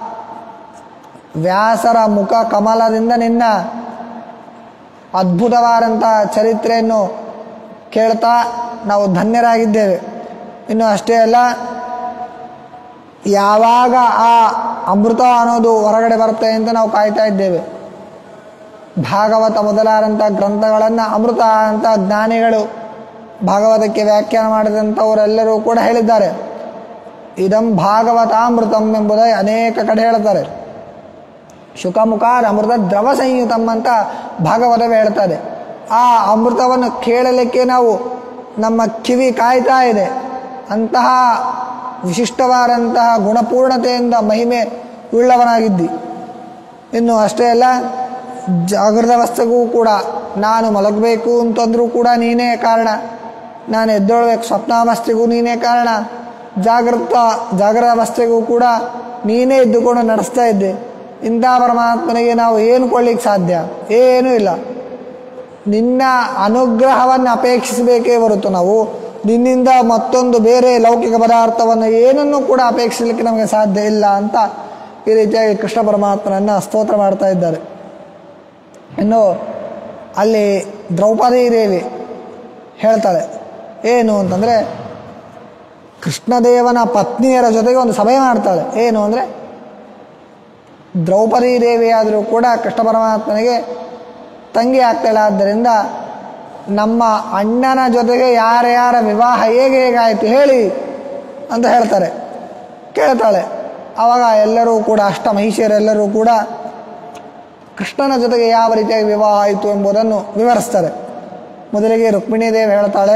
ವ್ಯಾಸರ ಮುಖ ಕಮಲದಿಂದ ನಿನ್ನ ಅದ್ಭುತವಾದಂಥ ಚರಿತ್ರೆಯನ್ನು ಕೇಳ್ತಾ ನಾವು ಧನ್ಯರಾಗಿದ್ದೇವೆ ಇನ್ನು ಅಷ್ಟೇ ಅಲ್ಲ ಯಾವಾಗ ಆ ಅಮೃತ ಅನ್ನೋದು ಹೊರಗಡೆ ಬರುತ್ತೆ ಅಂತ ನಾವು ಕಾಯ್ತಾ ಇದ್ದೇವೆ ಭಾಗವತ ಮೊದಲಾದಂಥ ಗ್ರಂಥಗಳನ್ನು ಅಮೃತ ಅಂತ ಜ್ಞಾನಿಗಳು ಭಾಗವತಕ್ಕೆ ವ್ಯಾಖ್ಯಾನ ಮಾಡಿದಂಥವರೆಲ್ಲರೂ ಕೂಡ ಹೇಳಿದ್ದಾರೆ ಇದಂ ಭಾಗವತಾಮೃತಂ ಎಂಬುದಾಗಿ ಅನೇಕ ಕಡೆ ಹೇಳ್ತಾರೆ ಶುಕಮುಖಾದ ಅಮೃತ ದ್ರವ ಸಂಯುತಂ ಅಂತ ಭಾಗವತವೇ ಹೇಳ್ತಾರೆ ಆ ಅಮೃತವನ್ನು ಕೇಳಲಿಕ್ಕೆ ನಾವು ನಮ್ಮ ಕಿವಿ ಕಾಯ್ತಾ ಇದೆ ಅಂತಹ ವಿಶಿಷ್ಟವಾದಂತಹ ಗುಣಪೂರ್ಣತೆಯಿಂದ ಮಹಿಮೆ ಉಳ್ಳವನಾಗಿದ್ದಿ ಇನ್ನು ಅಷ್ಟೇ ಅಲ್ಲ ಜಾಗೃತ ಅವಸ್ಥೆಗೂ ಕೂಡ ನಾನು ಮಲಗಬೇಕು ಅಂತಂದರೂ ಕೂಡ ನೀನೇ ಕಾರಣ ನಾನು ಎದ್ದೊಳ್ಬೇಕು ಸ್ವಪ್ನಾವಸ್ಥೆಗೂ ನೀನೇ ಕಾರಣ ಜಾಗೃತ ಜಾಗೃತ ಅವಸ್ಥೆಗೂ ಕೂಡ ನೀನೇ ಇದ್ದುಕೊಂಡು ನಡೆಸ್ತಾ ಇದ್ದೆ ಇಂಥ ಪರಮಾತ್ಮನಿಗೆ ನಾವು ಏನು ಕೊಡ್ಲಿಕ್ಕೆ ಸಾಧ್ಯ ಏನೂ ಇಲ್ಲ ನಿನ್ನ ಅನುಗ್ರಹವನ್ನು ಅಪೇಕ್ಷಿಸಬೇಕೇ ಹೊರತು ನಾವು ನಿನ್ನಿಂದ ಮತ್ತೊಂದು ಬೇರೆ ಲೌಕಿಕ ಪದಾರ್ಥವನ್ನು ಏನನ್ನೂ ಕೂಡ ಅಪೇಕ್ಷಿಸಲಿಕ್ಕೆ ನಮಗೆ ಸಾಧ್ಯ ಇಲ್ಲ ಅಂತ ಈ ರೀತಿಯಾಗಿ ಕೃಷ್ಣ ಪರಮಾತ್ಮನನ್ನು ಸ್ತೋತ್ರ ಮಾಡ್ತಾ ಇದ್ದಾರೆ ಇನ್ನು ಅಲ್ಲಿ ದ್ರೌಪದಿ ದೇವಿ ಹೇಳ್ತಾಳೆ ಏನು ಅಂತಂದರೆ ಕೃಷ್ಣದೇವನ ಪತ್ನಿಯರ ಜೊತೆಗೆ ಒಂದು ಸಭೆ ಮಾಡ್ತಾಳೆ ಏನು ಅಂದರೆ ದ್ರೌಪದಿ ದೇವಿಯಾದರೂ ಕೂಡ ಕೃಷ್ಣ ಪರಮಾತ್ಮನಿಗೆ ತಂಗಿ ಆಗ್ತಾಳೆ ಆದ್ದರಿಂದ ನಮ್ಮ ಅಣ್ಣನ ಜೊತೆಗೆ ಯಾರ್ಯಾರ ವಿವಾಹ ಹೇಗೆ ಹೇಗಾಯಿತು ಹೇಳಿ ಅಂತ ಹೇಳ್ತಾರೆ ಕೇಳ್ತಾಳೆ ಆವಾಗ ಎಲ್ಲರೂ ಕೂಡ ಅಷ್ಟ ಮಹಿಷಿಯರೆಲ್ಲರೂ ಕೂಡ ಕೃಷ್ಣನ ಜೊತೆಗೆ ಯಾವ ರೀತಿಯಾಗಿ ವಿವಾಹ ಆಯಿತು ಎಂಬುದನ್ನು ವಿವರಿಸ್ತಾರೆ ಮೊದಲಿಗೆ ರುಕ್ಮಿಣಿ ದೇವಿ ಹೇಳ್ತಾಳೆ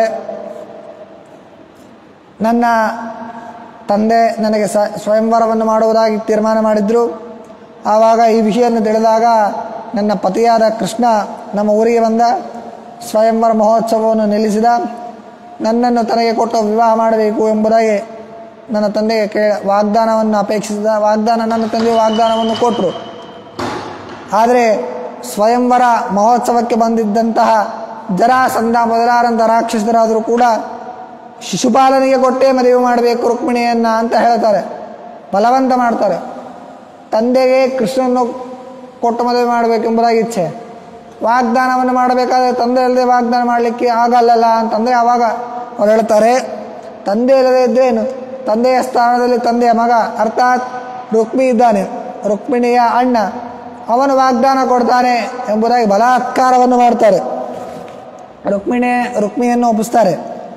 ನನ್ನ ತಂದೆ ನನಗೆ ಸ ಸ್ವಯಂವರವನ್ನು ಮಾಡುವುದಾಗಿ ತೀರ್ಮಾನ ಮಾಡಿದ್ರು ಆವಾಗ ಈ ವಿಷಯವನ್ನು ತಿಳಿದಾಗ ನನ್ನ ಪತಿಯಾದ ಕೃಷ್ಣ ನಮ್ಮ ಊರಿಗೆ ಬಂದ ಸ್ವಯಂವರ ಮಹೋತ್ಸವವನ್ನು ನಿಲ್ಲಿಸಿದ ನನ್ನನ್ನು ತನಗೆ ಕೊಟ್ಟು ವಿವಾಹ ಮಾಡಬೇಕು ಎಂಬುದಾಗಿ ನನ್ನ ತಂದೆಗೆ ಕೇ ವಾಗ್ದಾನವನ್ನು ಅಪೇಕ್ಷಿಸಿದ ವಾಗ್ದಾನ ನನ್ನ ತಂದೆಯು ವಾಗ್ದಾನವನ್ನು ಕೊಟ್ಟರು ಆದರೆ ಸ್ವಯಂವರ ಮಹೋತ್ಸವಕ್ಕೆ ಬಂದಿದ್ದಂತಹ ಜರಾಸಂಧ ಮೊದಲಾದಂಥ ರಾಕ್ಷಸರಾದರೂ ಕೂಡ ಶಿಶುಪಾಲನಿಗೆ ಕೊಟ್ಟೇ ಮದುವೆ ಮಾಡಬೇಕು ರುಕ್ಮಿಣಿಯನ್ನು ಅಂತ ಹೇಳ್ತಾರೆ ಬಲವಂತ ಮಾಡ್ತಾರೆ ತಂದೆಗೆ ಕೃಷ್ಣನ್ನು ಕೊಟ್ಟು ಮದುವೆ ಮಾಡಬೇಕೆಂಬುದಾಗಿ ಇಚ್ಛೆ ವಾಗ್ದಾನವನ್ನು ಮಾಡಬೇಕಾದ್ರೆ ತಂದೆ ಇಲ್ಲದೆ ವಾಗ್ದಾನ ಮಾಡಲಿಕ್ಕೆ ಆಗಲ್ಲಲ್ಲ ಅಂತಂದರೆ ಆವಾಗ ಅವ್ರು ಹೇಳ್ತಾರೆ ತಂದೆ ಇಲ್ಲದೆ ಇದ್ದೇನು ತಂದೆಯ ಸ್ಥಾನದಲ್ಲಿ ತಂದೆಯ ಮಗ ಅರ್ಥಾತ್ ರುಕ್ಮಿ ಇದ್ದಾನೆ ರುಕ್ಮಿಣಿಯ ಅಣ್ಣ ಅವನು ವಾಗ್ದಾನ ಕೊಡ್ತಾನೆ ಎಂಬುದಾಗಿ ಬಲಾತ್ಕಾರವನ್ನು ಮಾಡ್ತಾರೆ ರುಕ್ಮಿಣಿ ರುಕ್ಮಿಯನ್ನು ಒಪ್ಪಿಸ್ತಾರೆ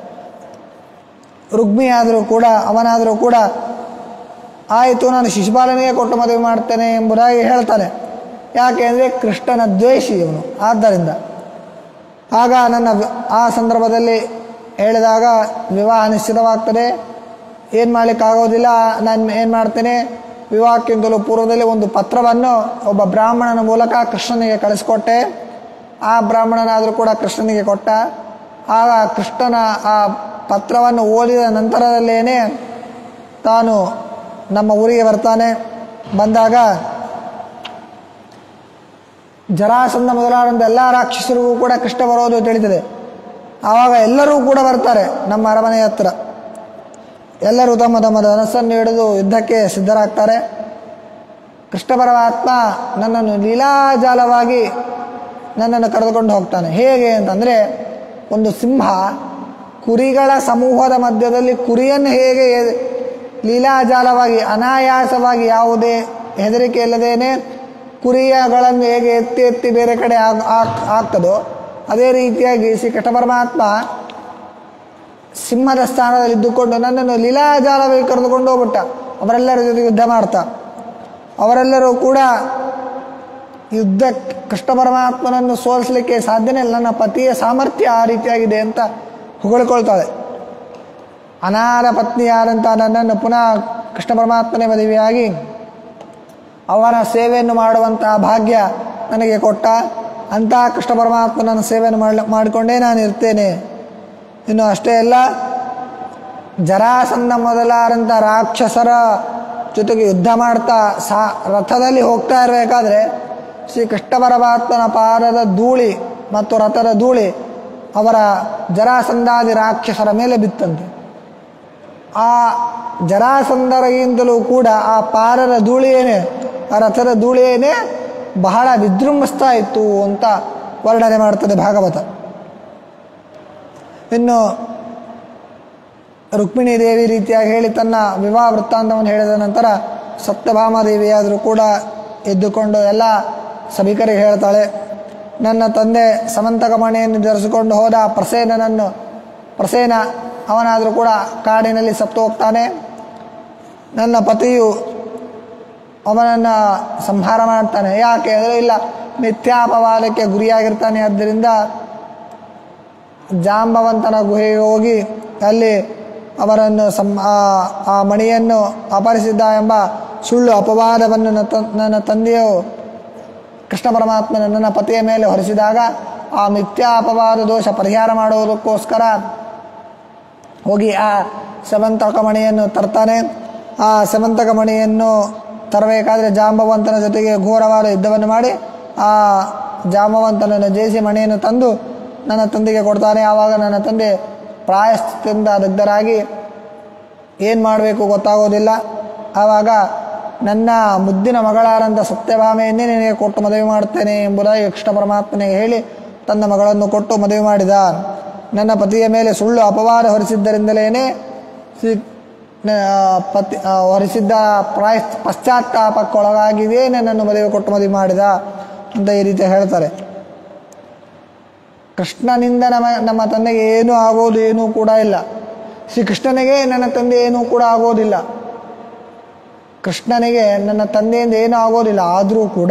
ರುಕ್ಮಿ ಆದರೂ ಕೂಡ ಅವನಾದರೂ ಕೂಡ ಆಯಿತು ನಾನು ಶಿಶುಪಾಲನೆಗೆ ಕೊಟ್ಟು ಮದುವೆ ಮಾಡ್ತೇನೆ ಎಂಬುದಾಗಿ ಹೇಳ್ತಾನೆ ಯಾಕೆ ಅಂದರೆ ಕೃಷ್ಣನ ದ್ವೇಷಿ ಇವನು ಆದ್ದರಿಂದ ಆಗ ನನ್ನ ವಿ- ಆ ಸಂದರ್ಭದಲ್ಲಿ ಹೇಳಿದಾಗ ವಿವಾಹ ನಿಶ್ಚಿತವಾಗ್ತದೆ ಏನು ಮಾಡಲಿಕ್ಕಾಗೋದಿಲ್ಲ ನಾನು ಏನು ಮಾಡ್ತೇನೆ ವಿವಾಹಕ್ಕಿಂತಲೂ ಪೂರ್ವದಲ್ಲಿ ಒಂದು ಪತ್ರವನ್ನು ಒಬ್ಬ ಬ್ರಾಹ್ಮಣನ ಮೂಲಕ ಕೃಷ್ಣನಿಗೆ ಕಳಿಸ್ಕೊಟ್ಟೆ ಆ ಬ್ರಾಹ್ಮಣನಾದರೂ ಕೂಡ ಕೃಷ್ಣನಿಗೆ ಕೊಟ್ಟ ಆಗ ಕೃಷ್ಣನ ಆ ಪತ್ರವನ್ನು ಓದಿದ ನಂತರದಲ್ಲೇನೆ ತಾನು ನಮ್ಮ ಊರಿಗೆ ಬರ್ತಾನೆ ಬಂದಾಗ ಜರಾಸಂಧ ಮೊದಲಾದಂಥ ಎಲ್ಲ ರಾಕ್ಷಸರಿಗೂ ಕೂಡ ಕೃಷ್ಣ ಬರೋದು ತಿಳಿದಿದೆ ಆವಾಗ ಎಲ್ಲರೂ ಕೂಡ ಬರ್ತಾರೆ ನಮ್ಮ ಅರಮನೆ ಹತ್ರ ಎಲ್ಲರೂ ತಮ್ಮ ತಮ್ಮ ಧನಸ್ಸನ್ನು ಹಿಡಿದು ಯುದ್ಧಕ್ಕೆ ಸಿದ್ಧರಾಗ್ತಾರೆ ಕೃಷ್ಣ ಪರಮಾತ್ಮ ನನ್ನನ್ನು ಲೀಲಾಜಾಲವಾಗಿ ನನ್ನನ್ನು ಕರೆದುಕೊಂಡು ಹೋಗ್ತಾನೆ ಹೇಗೆ ಅಂತಂದರೆ ಒಂದು ಸಿಂಹ ಕುರಿಗಳ ಸಮೂಹದ ಮಧ್ಯದಲ್ಲಿ ಕುರಿಯನ್ನು ಹೇಗೆ ಎ- ಲೀಲಾಜಾಲವಾಗಿ ಅನಾಯಾಸವಾಗಿ ಯಾವುದೇ ಹೆದರಿಕೆ ಇಲ್ಲದೇನೆ ಕುರಿಯಗಳನ್ನು ಹೇಗೆ ಎತ್ತಿ ಎತ್ತಿ ಬೇರೆ ಕಡೆ ಆಗ್ ಆಗ್- ಆಗ್ತದೋ ಅದೇ ರೀತಿಯಾಗಿ ಶ್ರೀ ಕೃಷ್ಣ ಪರಮಾತ್ಮ ಸಿಂಹದ ಸ್ಥಾನದಲ್ಲಿ ಇದ್ದುಕೊಂಡು ನನ್ನನ್ನು ಲೀಲಾಜಾಲವಾಗಿ ಕರೆದುಕೊಂಡು ಹೋಗ್ಬಿಟ್ಟ ಅವರೆಲ್ಲರ ಜೊತೆ ಯುದ್ಧ ಮಾಡ್ತಾ ಅವರೆಲ್ಲರೂ ಕೂಡ ಯುದ್ಧ ಕೃಷ್ಣ ಪರಮಾತ್ಮನನ್ನು ಸೋಲಿಸಲಿಕ್ಕೆ ಸಾಧ್ಯನೇ ಇಲ್ಲ ನನ್ನ ಪತಿಯ ಸಾಮರ್ಥ್ಯ ಆ ರೀತಿಯಾಗಿದೆ ಅಂತ ಹೊಗಳಿಕೊಳ್ತಾಳೆ ಅನಾಥ ಪತ್ನಿಯಾದಂಥ ನನ್ನನ್ನು ಪುನಃ ಕೃಷ್ಣ ಪರಮಾತ್ಮನೇ ಮದುವೆಯಾಗಿ ಅವನ ಸೇವೆಯನ್ನು ಮಾಡುವಂತಹ ಭಾಗ್ಯ ನನಗೆ ಕೊಟ್ಟ ಅಂತಹ ಕೃಷ್ಣ ಪರಮಾತ್ಮನ ಸೇವೆಯನ್ನು ಮಾಡ್ಲ ಮಾಡಿಕೊಂಡೇ ನಾನು ಇರ್ತೇನೆ ಇನ್ನು ಅಷ್ಟೇ ಅಲ್ಲ ಜರಾಸಂಧ ಮೊದಲಾದಂಥ ರಾಕ್ಷಸರ ಜೊತೆಗೆ ಯುದ್ಧ ಮಾಡ್ತಾ ಸಾ ರಥದಲ್ಲಿ ಹೋಗ್ತಾ ಇರಬೇಕಾದ್ರೆ ಶ್ರೀ ಕೃಷ್ಣ ಪರಮಾತ್ಮನ ಪಾದದ ಧೂಳಿ ಮತ್ತು ರಥದ ಧೂಳಿ ಅವರ ಜರಾಸಂಧಾದಿ ರಾಕ್ಷಸರ ಮೇಲೆ ಬಿತ್ತಂತೆ ಆ ಜರಾಸಂಧರಿಗಿಂತಲೂ ಕೂಡ ಆ ಪಾದದ ಧೂಳಿಯೇನೆ ಆ ರಥದ ಧೂಳಿಯೇನೆ ಬಹಳ ವಿಜೃಂಭಿಸ್ತಾ ಇತ್ತು ಅಂತ ವರ್ಣನೆ ಮಾಡ್ತದೆ ಭಾಗವತ ಇನ್ನು ರುಕ್ಮಿಣಿ ದೇವಿ ರೀತಿಯಾಗಿ ಹೇಳಿ ತನ್ನ ವಿವಾಹ ವೃತ್ತಾಂತವನ್ನು ಹೇಳಿದ ನಂತರ ಸತ್ಯಭಾಮ ದೇವಿಯಾದರೂ ಕೂಡ ಎದ್ದುಕೊಂಡು ಎಲ್ಲ ಸಭಿಕರಿಗೆ ಹೇಳ್ತಾಳೆ ನನ್ನ ತಂದೆ ಸಮಂತಕ ಮಣಿಯನ್ನು ಧರಿಸಿಕೊಂಡು ಹೋದ ಪ್ರಸೇನನನ್ನು ಪ್ರಸೇನ ಅವನಾದರೂ ಕೂಡ ಕಾಡಿನಲ್ಲಿ ಸತ್ತು ಹೋಗ್ತಾನೆ ನನ್ನ ಪತಿಯು ಅವನನ್ನು ಸಂಹಾರ ಮಾಡ್ತಾನೆ ಯಾಕೆ ಅಂದರೆ ಇಲ್ಲ ಮಿಥ್ಯಾಪವಾದಕ್ಕೆ ಗುರಿಯಾಗಿರ್ತಾನೆ ಆದ್ದರಿಂದ ಜಾಂಬವಂತನ ಗುಹೆಗೆ ಹೋಗಿ ಅಲ್ಲಿ ಅವರನ್ನು ಸಂ ಆ- ಆ ಮಣಿಯನ್ನು ಅಪಹರಿಸಿದ್ದ ಎಂಬ ಸುಳ್ಳು ಅಪವಾದವನ್ನು ನನ್ನ ತ- ನನ್ನ ತಂದೆಯು ಕೃಷ್ಣ ಪರಮಾತ್ಮನ ನನ್ನ ಪತಿಯ ಮೇಲೆ ಹೊರಿಸಿದಾಗ ಆ ಮಿಥ್ಯಾ ಅಪವಾದ ದೋಷ ಪರಿಹಾರ ಮಾಡುವುದಕ್ಕೋಸ್ಕರ ಹೋಗಿ ಆ ಸಮಂತಕ ಮಣಿಯನ್ನು ತರ್ತಾನೆ ಆ ಸಮಂತಕ ಮಣಿಯನ್ನು ತರಬೇಕಾದ್ರೆ ಜಾಂಬವಂತನ ಜೊತೆಗೆ ಘೋರವಾದ ಯುದ್ಧವನ್ನು ಮಾಡಿ ಆ ಜಾಂಬವಂತನನ್ನು ಜಯಿಸಿ ಮಣಿಯನ್ನು ತಂದು ನನ್ನ ತಂದೆಗೆ ಕೊಡ್ತಾನೆ ಆವಾಗ ನನ್ನ ತಂದೆ ಪ್ರಾಯಶ್ಚಿತ್ತದಿಂದ ದಗ್ಧರಾಗಿ ಏನು ಮಾಡಬೇಕು ಗೊತ್ತಾಗೋದಿಲ್ಲ ಆವಾಗ ನನ್ನ ಮುದ್ದಿನ ಮಗಳಾದಂಥ ಸತ್ಯಭಾಮೆಯನ್ನೇ ನಿನಗೆ ಕೊಟ್ಟು ಮದುವೆ ಮಾಡ್ತೇನೆ ಎಂಬುದಾಗಿ ಕೃಷ್ಣ ಪರಮಾತ್ಮನಿಗೆ ಹೇಳಿ ತನ್ನ ಮಗಳನ್ನು ಕೊಟ್ಟು ಮದುವೆ ಮಾಡಿದ ನನ್ನ ಪತಿಯ ಮೇಲೆ ಸುಳ್ಳು ಅಪವಾದ ಹೊರಿಸಿದ್ದರಿಂದಲೇ ಶ್ರೀ ನ- ಪತಿ ಆ, ಹೊರಿಸಿದ್ದ ಪ್ರಾಯ ಪಶ್ಚಾತ್ತಾಪಕ್ಕೊಳಗಾಗಿಯೇ ನನ್ನನ್ನು ಮದುವೆ ಕೊಟ್ಟು ಮದುವೆ ಮಾಡಿದ ಅಂತ ಈ ರೀತಿ ಹೇಳ್ತಾರೆ ಕೃಷ್ಣನಿಂದ ನಮ್ಮ ನಮ್ಮ ತಂದೆಗೆ ಏನೂ ಆಗೋದು ಏನೂ ಕೂಡ ಇಲ್ಲ ಶ್ರೀ ಕೃಷ್ಣನಿಗೆ ನನ್ನ ತಂದೆ ಏನೂ ಕೂಡ ಆಗೋದಿಲ್ಲ ಕೃಷ್ಣನಿಗೆ ನನ್ನ ತಂದೆಯಿಂದ ಏನೂ ಆಗೋದಿಲ್ಲ ಆದರೂ ಕೂಡ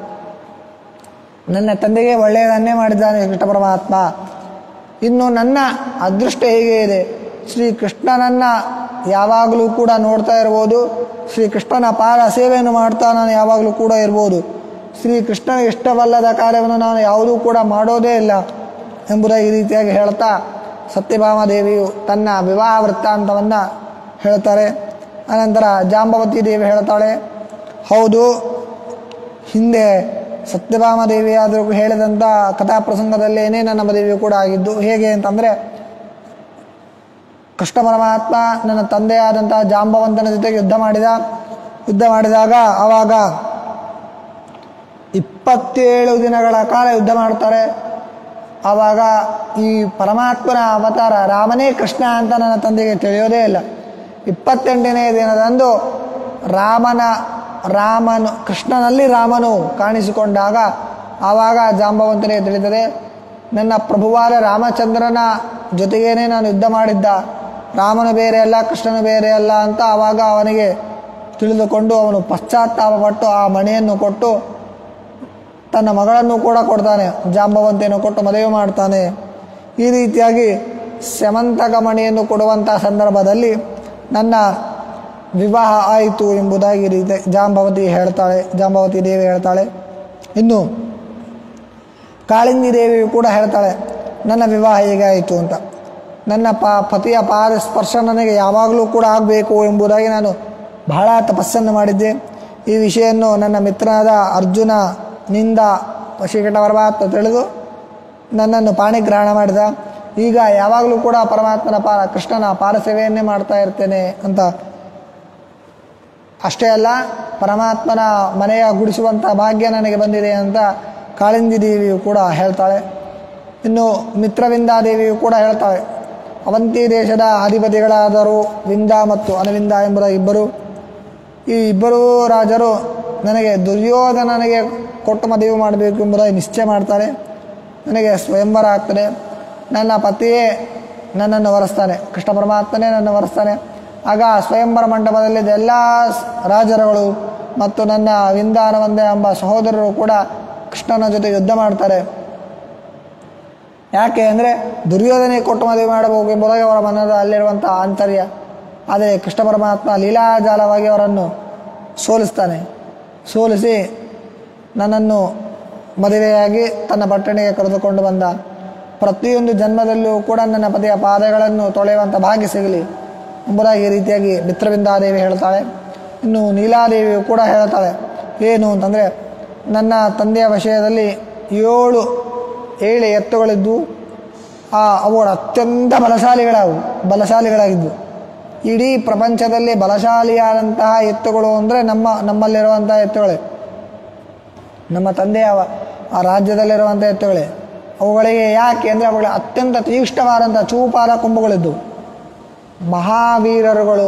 ನನ್ನ ತಂದೆಗೆ ಒಳ್ಳೆಯದನ್ನೇ ಮಾಡಿದ್ದಾನೆ ಕೃಷ್ಣ ಪರಮಾತ್ಮ ಇನ್ನು ನನ್ನ ಅದೃಷ್ಟ ಹೇಗೆ ಇದೆ ಶ್ರೀ ಕೃಷ್ಣನನ್ನು ಯಾವಾಗಲೂ ಕೂಡ ನೋಡ್ತಾ ಇರ್ಬೋದು ಶ್ರೀ ಕೃಷ್ಣನ ಪಾದ ಸೇವೆಯನ್ನು ಮಾಡ್ತಾ ನಾನು ಯಾವಾಗಲೂ ಕೂಡ ಇರ್ಬೋದು ಶ್ರೀ ಕೃಷ್ಣನ ಇಷ್ಟವಲ್ಲದ ಕಾರ್ಯವನ್ನು ನಾನು ಯಾವುದೂ ಕೂಡ ಮಾಡೋದೇ ಇಲ್ಲ ಎಂಬುದಾಗಿ ಈ ರೀತಿಯಾಗಿ ಹೇಳ್ತಾ ಸತ್ಯಭಾಮ ದೇವಿಯು ತನ್ನ ವಿವಾಹ ವೃತ್ತಾಂತವನ್ನು ಹೇಳ್ತಾರೆ ಅನಂತರ ಜಾಂಬವತಿ ದೇವಿ ಹೇಳ್ತಾಳೆ ಹೌದು ಹಿಂದೆ ಸತ್ಯಭಾಮ ದೇವಿಯಾದರೂ ಹೇಳಿದಂಥ ಕಥಾಪ್ರಸಂಗದಲ್ಲೇನೇ ನನ್ನ ಮದುವೆ ಕೂಡ ಆಗಿದ್ದು ಹೇಗೆ ಅಂತಂದರೆ ಕೃಷ್ಣ ಪರಮಾತ್ಮ ನನ್ನ ತಂದೆಯಾದಂಥ ಜಾಂಬವಂತನ ಜೊತೆಗೆ ಯುದ್ಧ ಮಾಡಿದ ಯುದ್ಧ ಮಾಡಿದಾಗ ಆವಾಗ ಇಪ್ಪತ್ತೇಳು ದಿನಗಳ ಕಾಲ ಯುದ್ಧ ಮಾಡ್ತಾರೆ ಆವಾಗ ಈ ಪರಮಾತ್ಮನ ಅವತಾರ ರಾಮನೇ ಕೃಷ್ಣ ಅಂತ ನನ್ನ ತಂದೆಗೆ ತಿಳಿಯೋದೇ ಇಲ್ಲ ಇಪ್ಪತ್ತೆಂಟನೇ ದಿನದಂದು ರಾಮನ ರಾಮನು ಕೃಷ್ಣನಲ್ಲಿ ರಾಮನು ಕಾಣಿಸಿಕೊಂಡಾಗ ಆವಾಗ ಜಾಂಬವಂತನಿಗೆ ತಿಳಿದರೆ ನನ್ನ ಪ್ರಭುವಾದ ರಾಮಚಂದ್ರನ ಜೊತೆಗೇನೆ ನಾನು ಯುದ್ಧ ಮಾಡಿದ್ದ ರಾಮನು ಬೇರೆ ಅಲ್ಲ ಕೃಷ್ಣನು ಬೇರೆ ಅಲ್ಲ ಅಂತ ಆವಾಗ ಅವನಿಗೆ ತಿಳಿದುಕೊಂಡು ಅವನು ಪಶ್ಚಾತ್ತಾಪಪಟ್ಟು ಆ ಮಣಿಯನ್ನು ಕೊಟ್ಟು ತನ್ನ ಮಗಳನ್ನು ಕೂಡ ಕೊಡ್ತಾನೆ ಜಾಂಬವಂತಿಯನ್ನು ಕೊಟ್ಟು ಮದುವೆ ಮಾಡ್ತಾನೆ ಈ ರೀತಿಯಾಗಿ ಸ್ಯಮಂತಕ ಮಣಿಯನ್ನು ಕೊಡುವಂಥ ಸಂದರ್ಭದಲ್ಲಿ ನನ್ನ ವಿವಾಹ ಆಯಿತು ಎಂಬುದಾಗಿ ಈ ರೀತಿ ಜಾಂಬವತಿ ಹೇಳ್ತಾಳೆ ಜಾಂಬವತಿ ದೇವಿ ಹೇಳ್ತಾಳೆ ಇನ್ನು ಕಾಳಿಂದಿ ದೇವಿಯು ಕೂಡ ಹೇಳ್ತಾಳೆ ನನ್ನ ವಿವಾಹ ಹೇಗಾಯಿತು ಅಂತ ನನ್ನ ಪಾ ಪತಿಯ ಪಾದ ಸ್ಪರ್ಶ ನನಗೆ ಯಾವಾಗಲೂ ಕೂಡ ಆಗಬೇಕು ಎಂಬುದಾಗಿ ನಾನು ಬಹಳ ತಪಸ್ಸನ್ನು ಮಾಡಿದ್ದೆ ಈ ವಿಷಯನ್ನು ನನ್ನ ಮಿತ್ರನಾದ ಅರ್ಜುನನಿಂದ ಶ್ರೀಕಂಠ ಪರಮಾತ್ಮ ತಿಳಿದು ನನ್ನನ್ನು ಪಾಣಿಗ್ರಹಣ ಮಾಡಿದ ಈಗ ಯಾವಾಗಲೂ ಕೂಡ ಪರಮಾತ್ಮನ ಪಾರ ಕೃಷ್ಣನ ಪಾದ ಸೇವೆಯನ್ನೇ ಮಾಡ್ತಾ ಇರ್ತೇನೆ ಅಂತ ಅಷ್ಟೇ ಅಲ್ಲ ಪರಮಾತ್ಮನ ಮನೆಯ ಗುಡಿಸುವಂಥ ಭಾಗ್ಯ ನನಗೆ ಬಂದಿದೆ ಅಂತ ಕಾಳಿಂದಿ ದೇವಿಯು ಕೂಡ ಹೇಳ್ತಾಳೆ ಇನ್ನು ಮಿತ್ರವಿಂದಾ ದೇವಿಯು ಕೂಡ ಹೇಳ್ತಾಳೆ ಅವಂತಿ ದೇಶದ ಅಧಿಪತಿಗಳಾದರು ವಿಂದ ಮತ್ತು ಅನವಿಂದ ಎಂಬುದ ಇಬ್ಬರು ಈ ಇಬ್ಬರೂ ರಾಜರು ನನಗೆ ದುರ್ಯೋಧನನಿಗೆ ಕೊಟ್ಟು ಮದುವೆ ಮಾಡಬೇಕು ಎಂಬುದಾಗಿ ನಿಶ್ಚಯ ಮಾಡ್ತಾರೆ ನನಗೆ ಸ್ವಯಂವರ ಆಗ್ತದೆ ನನ್ನ ಪತಿಯೇ ನನ್ನನ್ನು ವರೆಸ್ತಾನೆ ಕೃಷ್ಣ ಪರಮಾತ್ಮನೇ ನನ್ನ ವರೆಸ್ತಾನೆ ಆಗ ಸ್ವಯಂವರ ಮಂಟಪದಲ್ಲಿ ಎಲ್ಲ ರಾಜರುಗಳು ಮತ್ತು ನನ್ನ ವಿಂದಾನವಂದೆ ಎಂಬ ಸಹೋದರರು ಕೂಡ ಕೃಷ್ಣನ ಜೊತೆ ಯುದ್ಧ ಮಾಡ್ತಾರೆ ಯಾಕೆ ಅಂದರೆ ದುರ್ಯೋಧನೆ ಕೊಟ್ಟು ಮದುವೆ ಮಾಡಬೇಕು ಎಂಬುದಾಗಿ ಅವರ ಮನದ ಅಲ್ಲಿರುವಂಥ ಆಂತರ್ಯ ಆದರೆ ಕೃಷ್ಣ ಪರಮಾತ್ಮ ಲೀಲಾಜಾಲವಾಗಿ ಅವರನ್ನು ಸೋಲಿಸ್ತಾನೆ ಸೋಲಿಸಿ ನನ್ನನ್ನು ಮದುವೆಯಾಗಿ ತನ್ನ ಪಟ್ಟಣಿಗೆ ಕರೆದುಕೊಂಡು ಬಂದ ಪ್ರತಿಯೊಂದು ಜನ್ಮದಲ್ಲೂ ಕೂಡ ನನ್ನ ಪತಿಯ ಪಾದಗಳನ್ನು ತೊಳೆಯುವಂಥ ಭಾಗ್ಯ ಸಿಗಲಿ ಎಂಬುದಾಗಿ ಈ ರೀತಿಯಾಗಿ ಮಿತ್ರವಿಂದಾದೇವಿ ಹೇಳ್ತಾಳೆ ಇನ್ನು ನೀಲಾದೇವಿಯು ಕೂಡ ಹೇಳ್ತಾಳೆ ಏನು ಅಂತಂದರೆ ನನ್ನ ತಂದೆಯ ವಿಷಯದಲ್ಲಿ ಏಳು ಏಳು ಎತ್ತುಗಳಿದ್ದು ಆ ಅವುಗಳು ಅತ್ಯಂತ ಬಲಶಾಲಿಗಳಾವು ಬಲಶಾಲಿಗಳಾಗಿದ್ವು ಇಡೀ ಪ್ರಪಂಚದಲ್ಲಿ ಬಲಶಾಲಿಯಾದಂತಹ ಎತ್ತುಗಳು ಅಂದರೆ ನಮ್ಮ ನಮ್ಮಲ್ಲಿರುವಂತಹ ಎತ್ತುಗಳೇ ನಮ್ಮ ತಂದೆಯ ಆ ರಾಜ್ಯದಲ್ಲಿರುವಂಥ ಎತ್ತುಗಳೇ ಅವುಗಳಿಗೆ ಯಾಕೆ ಅಂದರೆ ಅವುಗಳ ಅತ್ಯಂತ ತೀಕ್ಷ್ಣವಾದಂಥ ಚೂಪಾದ ಕೊಂಬುಗಳಿದ್ದವು ಮಹಾವೀರರುಗಳು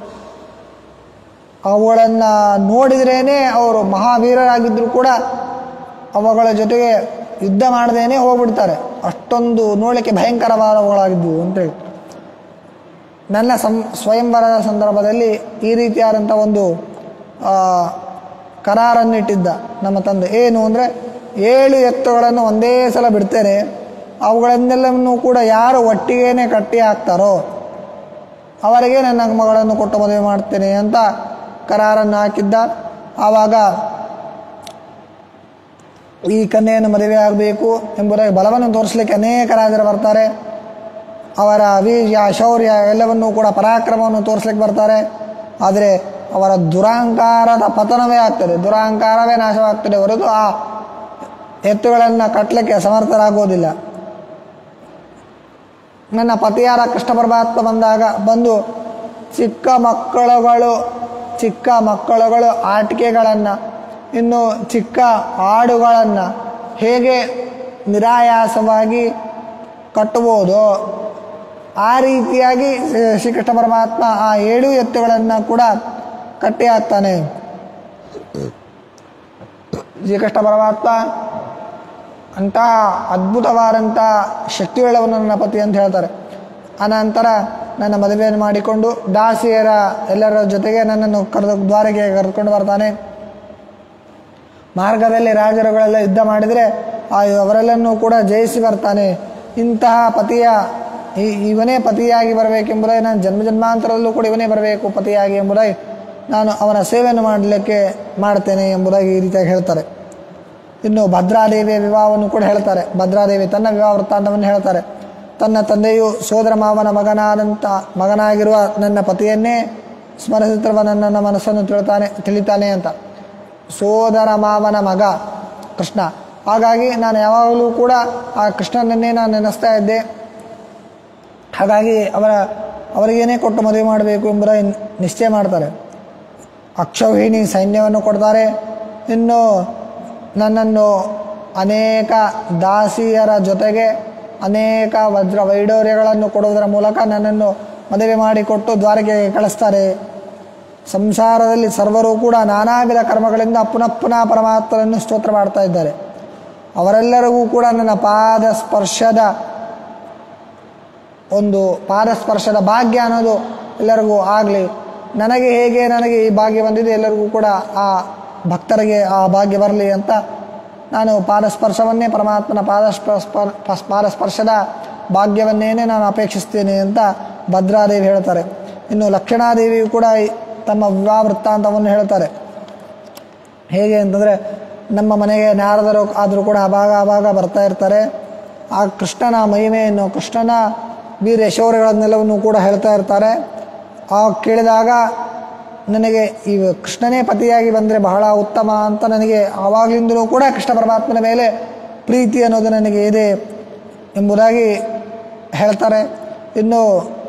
ಅವುಗಳನ್ನು ನೋಡಿದ್ರೇ ಅವರು ಮಹಾವೀರರಾಗಿದ್ದರೂ ಕೂಡ ಅವುಗಳ ಜೊತೆಗೆ ಯುದ್ಧ ಮಾಡದೇನೆ ಹೋಗ್ಬಿಡ್ತಾರೆ ಅಷ್ಟೊಂದು ನೋಡಲಿಕ್ಕೆ ಭಯಂಕರವಾದವುಗಳಾಗಿದ್ದವು ಅಂತೇಳಿ ನನ್ನ ಸಂ ಸ್ವಯಂವರದ ಸಂದರ್ಭದಲ್ಲಿ ಈ ರೀತಿಯಾದಂಥ ಒಂದು ಆ, ಕರಾರನ್ನಿಟ್ಟಿದ್ದ ನಮ್ಮ ತಂದೆ ಏನು ಅಂದರೆ ಏಳು ಎತ್ತುಗಳನ್ನು ಒಂದೇ ಸಲ ಬಿಡ್ತೇನೆ ಅವುಗಳನ್ನೆಲ್ಲವನ್ನೂ ಕೂಡ ಯಾರು ಒಟ್ಟಿಗೇನೆ ಕಟ್ಟಿ ಹಾಕ್ತಾರೋ ಅವರಿಗೆ ನನ್ನ ಮಗಳನ್ನು ಕೊಟ್ಟು ಮದುವೆ ಮಾಡ್ತೇನೆ ಅಂತ ಕರಾರನ್ನು ಹಾಕಿದ್ದ ಆವಾಗ ಈ ಕನ್ಯೆಯನ್ನು ಮದುವೆ ಆಗಬೇಕು ಎಂಬುದಾಗಿ ಬಲವನ್ನು ತೋರಿಸಲಿಕ್ಕೆ ಅನೇಕ ರಾಜರು ಬರ್ತಾರೆ ಅವರ ವೀರ್ಯ ಶೌರ್ಯ ಎಲ್ಲವನ್ನೂ ಕೂಡ ಪರಾಕ್ರಮವನ್ನು ತೋರಿಸ್ಲಿಕ್ಕೆ ಬರ್ತಾರೆ ಆದರೆ ಅವರ ದುರಾಂಕಾರದ ಪತನವೇ ಆಗ್ತದೆ ದುರಾಂಕಾರವೇ ನಾಶವಾಗ್ತದೆ ಹೊರತು ಆ ಎತ್ತುಗಳನ್ನು ಕಟ್ಟಲಿಕ್ಕೆ ಸಮರ್ಥರಾಗೋದಿಲ್ಲ ನನ್ನ ಪತಿಯಾರ ಕೃಷ್ಣ ಪರಮಾತ್ಮ ಬಂದಾಗ ಬಂದು ಚಿಕ್ಕ ಮಕ್ಕಳುಗಳು ಚಿಕ್ಕ ಮಕ್ಕಳುಗಳು ಆಟಿಕೆಗಳನ್ನು ಇನ್ನು ಚಿಕ್ಕ ಹಾಡುಗಳನ್ನು ಹೇಗೆ ನಿರಾಯಾಸವಾಗಿ ಕಟ್ಟುವುದು ಆ ರೀತಿಯಾಗಿ ಶ್ರೀ- ಶ್ರೀಕೃಷ್ಣ ಪರಮಾತ್ಮ ಆ ಏಳು ಎತ್ತುಗಳನ್ನು ಕೂಡ ಕಟ್ಟಿ ಹಾಕ್ತಾನೆ ಶ್ರೀಕೃಷ್ಣ ಪರಮಾತ್ಮ ಅಂತಹ ಅದ್ಭುತವಾದಂಥ ಶಕ್ತಿಯುಳ್ಳವನು ನನ್ನ ಪತಿ ಅಂತ ಹೇಳ್ತಾರೆ ಅನಂತರ ನನ್ನ ಮದುವೆಯನ್ನು ಮಾಡಿಕೊಂಡು ದಾಸಿಯರ ಎಲ್ಲರ ಜೊತೆಗೆ ನನ್ನನ್ನು ಕರೆದು ದ್ವಾರಕ್ಕೆ ಕರೆದುಕೊಂಡು ಬರ್ತಾನೆ ಮಾರ್ಗದಲ್ಲಿ ರಾಜರುಗಳೆಲ್ಲ ಯುದ್ಧ ಮಾಡಿದರೆ ಆ ಅವರೆಲ್ಲನೂ ಕೂಡ ಜಯಿಸಿ ಬರ್ತಾನೆ ಇಂತಹ ಪತಿಯ ಈ- ಇವನೇ ಪತಿಯಾಗಿ ಬರಬೇಕೆಂಬುದಾಗಿ ನಾನು ಜನ್ಮ ಜನ್ಮಾಂತರದಲ್ಲೂ ಕೂಡ ಇವನೇ ಬರಬೇಕು ಪತಿಯಾಗಿ ಎಂಬುದಾಗಿ ನಾನು ಅವನ ಸೇವೆಯನ್ನು ಮಾಡಲಿಕ್ಕೆ ಮಾಡ್ತೇನೆ ಎಂಬುದಾಗಿ ಈ ರೀತಿಯಾಗಿ ಹೇಳ್ತಾರೆ ಇನ್ನು ಭದ್ರಾದೇವಿಯ ವಿವಾಹವನ್ನು ಕೂಡ ಹೇಳ್ತಾರೆ ಭದ್ರಾದೇವಿ ತನ್ನ ವಿವಾಹ ವೃತ್ತಾಂತವನ್ನು ಹೇಳ್ತಾರೆ ತನ್ನ ತಂದೆಯು ಸೋದರ ಮಾವನ ಮಗನಾದಂಥ ಮಗನಾಗಿರುವ ನನ್ನ ಪತಿಯನ್ನೇ ಸ್ಮರಿಸುತ್ತಿರುವ ನನ್ನ ಮನಸ್ಸನ್ನು ತಿಳ್ತಾನೆ ತಿಳಿತಾನೆ ಅಂತ ಸೋದರ ಮಾವನ ಮಗ ಕೃಷ್ಣ ಹಾಗಾಗಿ ನಾನು ಯಾವಾಗಲೂ ಕೂಡ ಆ ಕೃಷ್ಣನನ್ನೇ ನಾನು ನೆನೆಸ್ತಾ ಇದ್ದೆ ಹಾಗಾಗಿ ಅವರ ಅವರಿಗೇನೇ ಕೊಟ್ಟು ಮದುವೆ ಮಾಡಬೇಕು ಎಂಬುದಾಗಿ ನಿಶ್ಚಯ ಮಾಡ್ತಾರೆ ಅಕ್ಷೌಹಿಣಿ ಸೈನ್ಯವನ್ನು ಕೊಡ್ತಾರೆ ಇನ್ನು ನನ್ನನ್ನು ಅನೇಕ ದಾಸಿಯರ ಜೊತೆಗೆ ಅನೇಕ ವಜ್ರ ವೈಡೂರ್ಯಗಳನ್ನು ಕೊಡುವುದರ ಮೂಲಕ ನನ್ನನ್ನು ಮದುವೆ ಮಾಡಿಕೊಟ್ಟು ದ್ವಾರಕೆಗೆ ಕಳಿಸ್ತಾರೆ ಸಂಸಾರದಲ್ಲಿ ಸರ್ವರೂ ಕೂಡ ನಾನಾ ವಿಧ ಕರ್ಮಗಳಿಂದ ಪುನಃ ಪುನಃ ಪರಮಾತ್ಮನನ್ನು ಸ್ತೋತ್ರ ಮಾಡ್ತಾ ಇದ್ದಾರೆ ಅವರೆಲ್ಲರಿಗೂ ಕೂಡ ನನ್ನ ಪಾದ ಸ್ಪರ್ಶದ ಒಂದು ಪಾದ ಸ್ಪರ್ಶದ ಭಾಗ್ಯ ಅನ್ನೋದು ಎಲ್ಲರಿಗೂ ಆಗಲಿ ನನಗೆ ಹೇಗೆ ನನಗೆ ಈ ಭಾಗ್ಯ ಬಂದಿದೆ ಎಲ್ಲರಿಗೂ ಕೂಡ ಆ ಭಕ್ತರಿಗೆ ಆ ಭಾಗ್ಯ ಬರಲಿ ಅಂತ ನಾನು ಪಾದಸ್ಪರ್ಶವನ್ನೇ ಪರಮಾತ್ಮನ ಪಾದಸ್ಪರ್ಶ ಪಾದಸ್ಪರ್ಶದ ಭಾಗ್ಯವನ್ನೇನೆ ನಾನು ಅಪೇಕ್ಷಿಸ್ತೇನೆ ಅಂತ ಭದ್ರಾದೇವಿ ಹೇಳ್ತಾರೆ ಇನ್ನು ಲಕ್ಷಣಾದೇವಿಯು ಕೂಡ ಈ ತಮ್ಮ ವಿವಾಹ ವೃತ್ತಾಂತವನ್ನು ಹೇಳ್ತಾರೆ ಹೇಗೆ ಅಂತಂದರೆ ನಮ್ಮ ಮನೆಗೆ ನಾರದರು ಆದರೂ ಕೂಡ ಅಭಾಗ ಅಭಾಗ ಬರ್ತಾ ಇರ್ತಾರೆ ಆ ಕೃಷ್ಣನ ಮಹಿಮೆಯನ್ನು ಕೃಷ್ಣನ ವೀರ ಶೌರ್ಯಗಳನ್ನೆಲ್ಲವನ್ನು ಕೂಡ ಹೇಳ್ತಾ ಇರ್ತಾರೆ ಆ ಕೇಳಿದಾಗ ನನಗೆ ಈ ಕೃಷ್ಣನೇ ಪತಿಯಾಗಿ ಬಂದರೆ ಬಹಳ ಉತ್ತಮ ಅಂತ ನನಗೆ ಆವಾಗಲಿಂದಲೂ ಕೂಡ ಕೃಷ್ಣ ಪರಮಾತ್ಮನ ಮೇಲೆ ಪ್ರೀತಿ ಅನ್ನೋದು ನನಗೆ ಇದೆ ಎಂಬುದಾಗಿ ಹೇಳ್ತಾರೆ ಇನ್ನು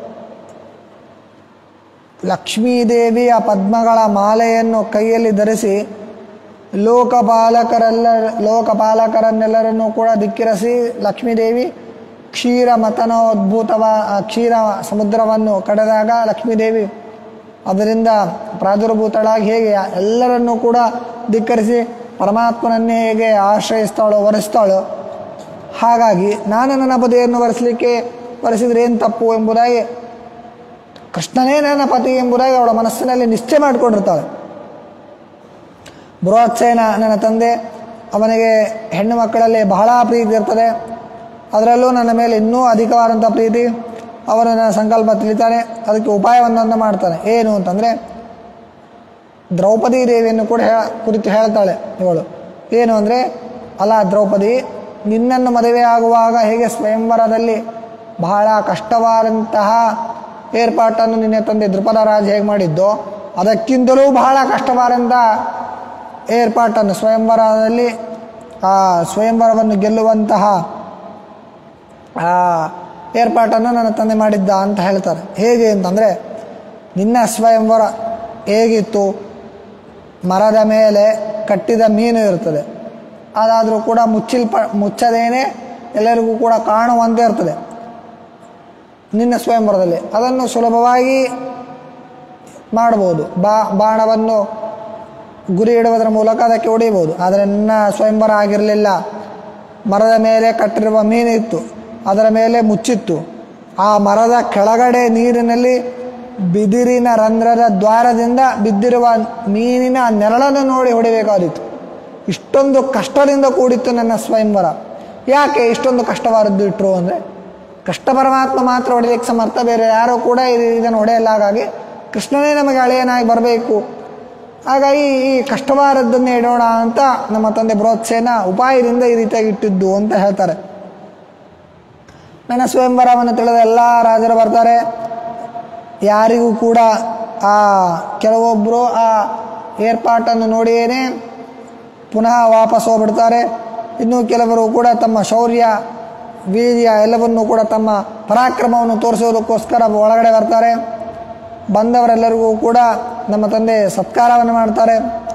ಲಕ್ಷ್ಮೀದೇವಿಯ ಪದ್ಮಗಳ ಮಾಲೆಯನ್ನು ಕೈಯಲ್ಲಿ ಧರಿಸಿ ಲೋಕಪಾಲಕರೆಲ್ಲ ಲೋಕಪಾಲಕರನ್ನೆಲ್ಲರನ್ನೂ ಕೂಡ ಧಿಕ್ಕಿರಿಸಿ ಲಕ್ಷ್ಮೀದೇವಿ ಕ್ಷೀರ ಮತನೋದ್ಭೂತವ ಆ ಕ್ಷೀರ ಸಮುದ್ರವನ್ನು ಕಡೆದಾಗ ಲಕ್ಷ್ಮೀದೇವಿ ಅದರಿಂದ ಪ್ರಾದುರ್ಭೂತಳಾಗಿ ಹೇಗೆ ಎಲ್ಲರನ್ನೂ ಕೂಡ ಧಿಕ್ಕರಿಸಿ ಪರಮಾತ್ಮನನ್ನೇ ಹೇಗೆ ಆಶ್ರಯಿಸ್ತಾಳೋ ವರಿಸ್ತಾಳೋ ಹಾಗಾಗಿ ನಾನು ನನ್ನ ಪತಿಯನ್ನು ವರಿಸಲಿಕ್ಕೆ ವರಿಸಿದ್ರೆ ಏನು ತಪ್ಪು ಎಂಬುದಾಗಿ ಕೃಷ್ಣನೇ ನನ್ನ ಪತಿ ಎಂಬುದಾಗಿ ಅವಳ ಮನಸ್ಸಿನಲ್ಲಿ ನಿಶ್ಚಯ ಮಾಡಿಕೊಂಡಿರ್ತಾಳೆ ಬೃಹತ್ಸೇನ ನನ್ನ ತಂದೆ ಅವನಿಗೆ ಹೆಣ್ಣು ಮಕ್ಕಳಲ್ಲಿ ಬಹಳ ಪ್ರೀತಿ ಇರ್ತದೆ ಅದರಲ್ಲೂ ನನ್ನ ಮೇಲೆ ಇನ್ನೂ ಅಧಿಕವಾದಂಥ ಪ್ರೀತಿ ಅವನು ನನ್ನ ಸಂಕಲ್ಪ ತಿಳಿತಾನೆ ಅದಕ್ಕೆ ಉಪಾಯವನ್ನೊಂದು ಮಾಡ್ತಾನೆ ಏನು ಅಂತಂದರೆ ದ್ರೌಪದಿ ದೇವಿಯನ್ನು ಕೂಡ ಹೇಳ ಕುರಿತು ಹೇಳ್ತಾಳೆ ಇವಳು ಏನು ಅಂದರೆ ಅಲ್ಲ ದ್ರೌಪದಿ ನಿನ್ನನ್ನು ಮದುವೆ ಆಗುವಾಗ ಹೇಗೆ ಸ್ವಯಂವರದಲ್ಲಿ ಬಹಳ ಕಷ್ಟವಾದಂತಹ ಏರ್ಪಾಟನ್ನು ನಿನ್ನೆ ತಂದೆ ದೃಪದ ರಾಜ ಹೇಗೆ ಮಾಡಿದ್ದೋ ಅದಕ್ಕಿಂತಲೂ ಬಹಳ ಕಷ್ಟವಾದಂಥ ಏರ್ಪಾಟನ್ನು ಸ್ವಯಂವರದಲ್ಲಿ ಆ ಸ್ವಯಂವರವನ್ನು ಗೆಲ್ಲುವಂತಹ ಆ ಏರ್ಪಾಟನ್ನು ನನ್ನ ತಂದೆ ಮಾಡಿದ್ದ ಅಂತ ಹೇಳ್ತಾರೆ ಹೇಗೆ ಅಂತಂದರೆ ನಿನ್ನ ಸ್ವಯಂವರ ಹೇಗಿತ್ತು ಮರದ ಮೇಲೆ ಕಟ್ಟಿದ ಮೀನು ಇರ್ತದೆ ಅದಾದರೂ ಕೂಡ ಮುಚ್ಚಿಲ್ಪ ಮುಚ್ಚದೇನೆ ಎಲ್ಲರಿಗೂ ಕೂಡ ಕಾಣುವಂತೆ ಇರ್ತದೆ ನಿನ್ನ ಸ್ವಯಂವರದಲ್ಲಿ ಅದನ್ನು ಸುಲಭವಾಗಿ ಮಾಡ್ಬೋದು ಬಾ ಬಾಣವನ್ನು ಗುರಿ ಇಡುವುದರ ಮೂಲಕ ಅದಕ್ಕೆ ಹೊಡೆಯಬಹುದು ಆದರೆ ನನ್ನ ಸ್ವಯಂವರ ಆಗಿರಲಿಲ್ಲ ಮರದ ಮೇಲೆ ಕಟ್ಟಿರುವ ಮೀನು ಇತ್ತು ಅದರ ಮೇಲೆ ಮುಚ್ಚಿತ್ತು ಆ ಮರದ ಕೆಳಗಡೆ ನೀರಿನಲ್ಲಿ ಬಿದಿರಿನ ರಂಧ್ರದ ದ್ವಾರದಿಂದ ಬಿದ್ದಿರುವ ಮೀನಿನ ನೆರಳನ್ನು ನೋಡಿ ಹೊಡಿಬೇಕಾದಿತ್ತು ಇಷ್ಟೊಂದು ಕಷ್ಟದಿಂದ ಕೂಡಿತ್ತು ನನ್ನ ಸ್ವಯಂವರ ಯಾಕೆ ಇಷ್ಟೊಂದು ಕಷ್ಟವಾದದ್ದು ಇಟ್ಟರು ಅಂದರೆ ಕಷ್ಟ ಪರಮಾತ್ಮ ಮಾತ್ರ ಹೊಡೆಯಲಿಕ್ಕೆ ಸಮರ್ಥ ಬೇರೆ ಯಾರೂ ಕೂಡ ಇದು- ಇದನ್ನು ಹೊಡೆಯಲ್ಲ ಹಾಗಾಗಿ ಕೃಷ್ಣನೇ ನಮಗೆ ಹಳೆಯನಾಗಿ ಬರಬೇಕು ಹಾಗಾಗಿ ಈ ಕಷ್ಟವಾದದ್ದನ್ನೇ ಇಡೋಣ ಅಂತ ನಮ್ಮ ತಂದೆ ಬೃಹತ್ಸೇನ ಉಪಾಯದಿಂದ ಈ ರೀತಿಯಾಗಿ ಇಟ್ಟಿದ್ದು ಅಂತ ಹೇಳ್ತಾರೆ ನನ್ನ ಸ್ವಯಂವರವನ್ನು ತಿಳಿದ ಎಲ್ಲ ರಾಜರು ಬರ್ತಾರೆ ಯಾರಿಗೂ ಕೂಡ ಆ ಕೆಲವೊಬ್ಬರು ಆ ಏರ್ಪಾಟನ್ನು ನೋಡಿಯೇನೆ ಪುನಃ ವಾಪಸ್ ಹೋಗ್ಬಿಡ್ತಾರೆ ಇನ್ನು ಕೆಲವರು ಕೂಡ ತಮ್ಮ ಶೌರ್ಯ ವೀರ್ಯ ಎಲ್ಲವನ್ನೂ ಕೂಡ ತಮ್ಮ ಪರಾಕ್ರಮವನ್ನು ತೋರಿಸೋದಕ್ಕೋಸ್ಕರ ಒಳಗಡೆ ಬರ್ತಾರೆ ಬಂದವರೆಲ್ಲರಿಗೂ ಕೂಡ ನಮ್ಮ ತಂದೆ ಸತ್ಕಾರವನ್ನು ಮಾಡ್ತಾರೆ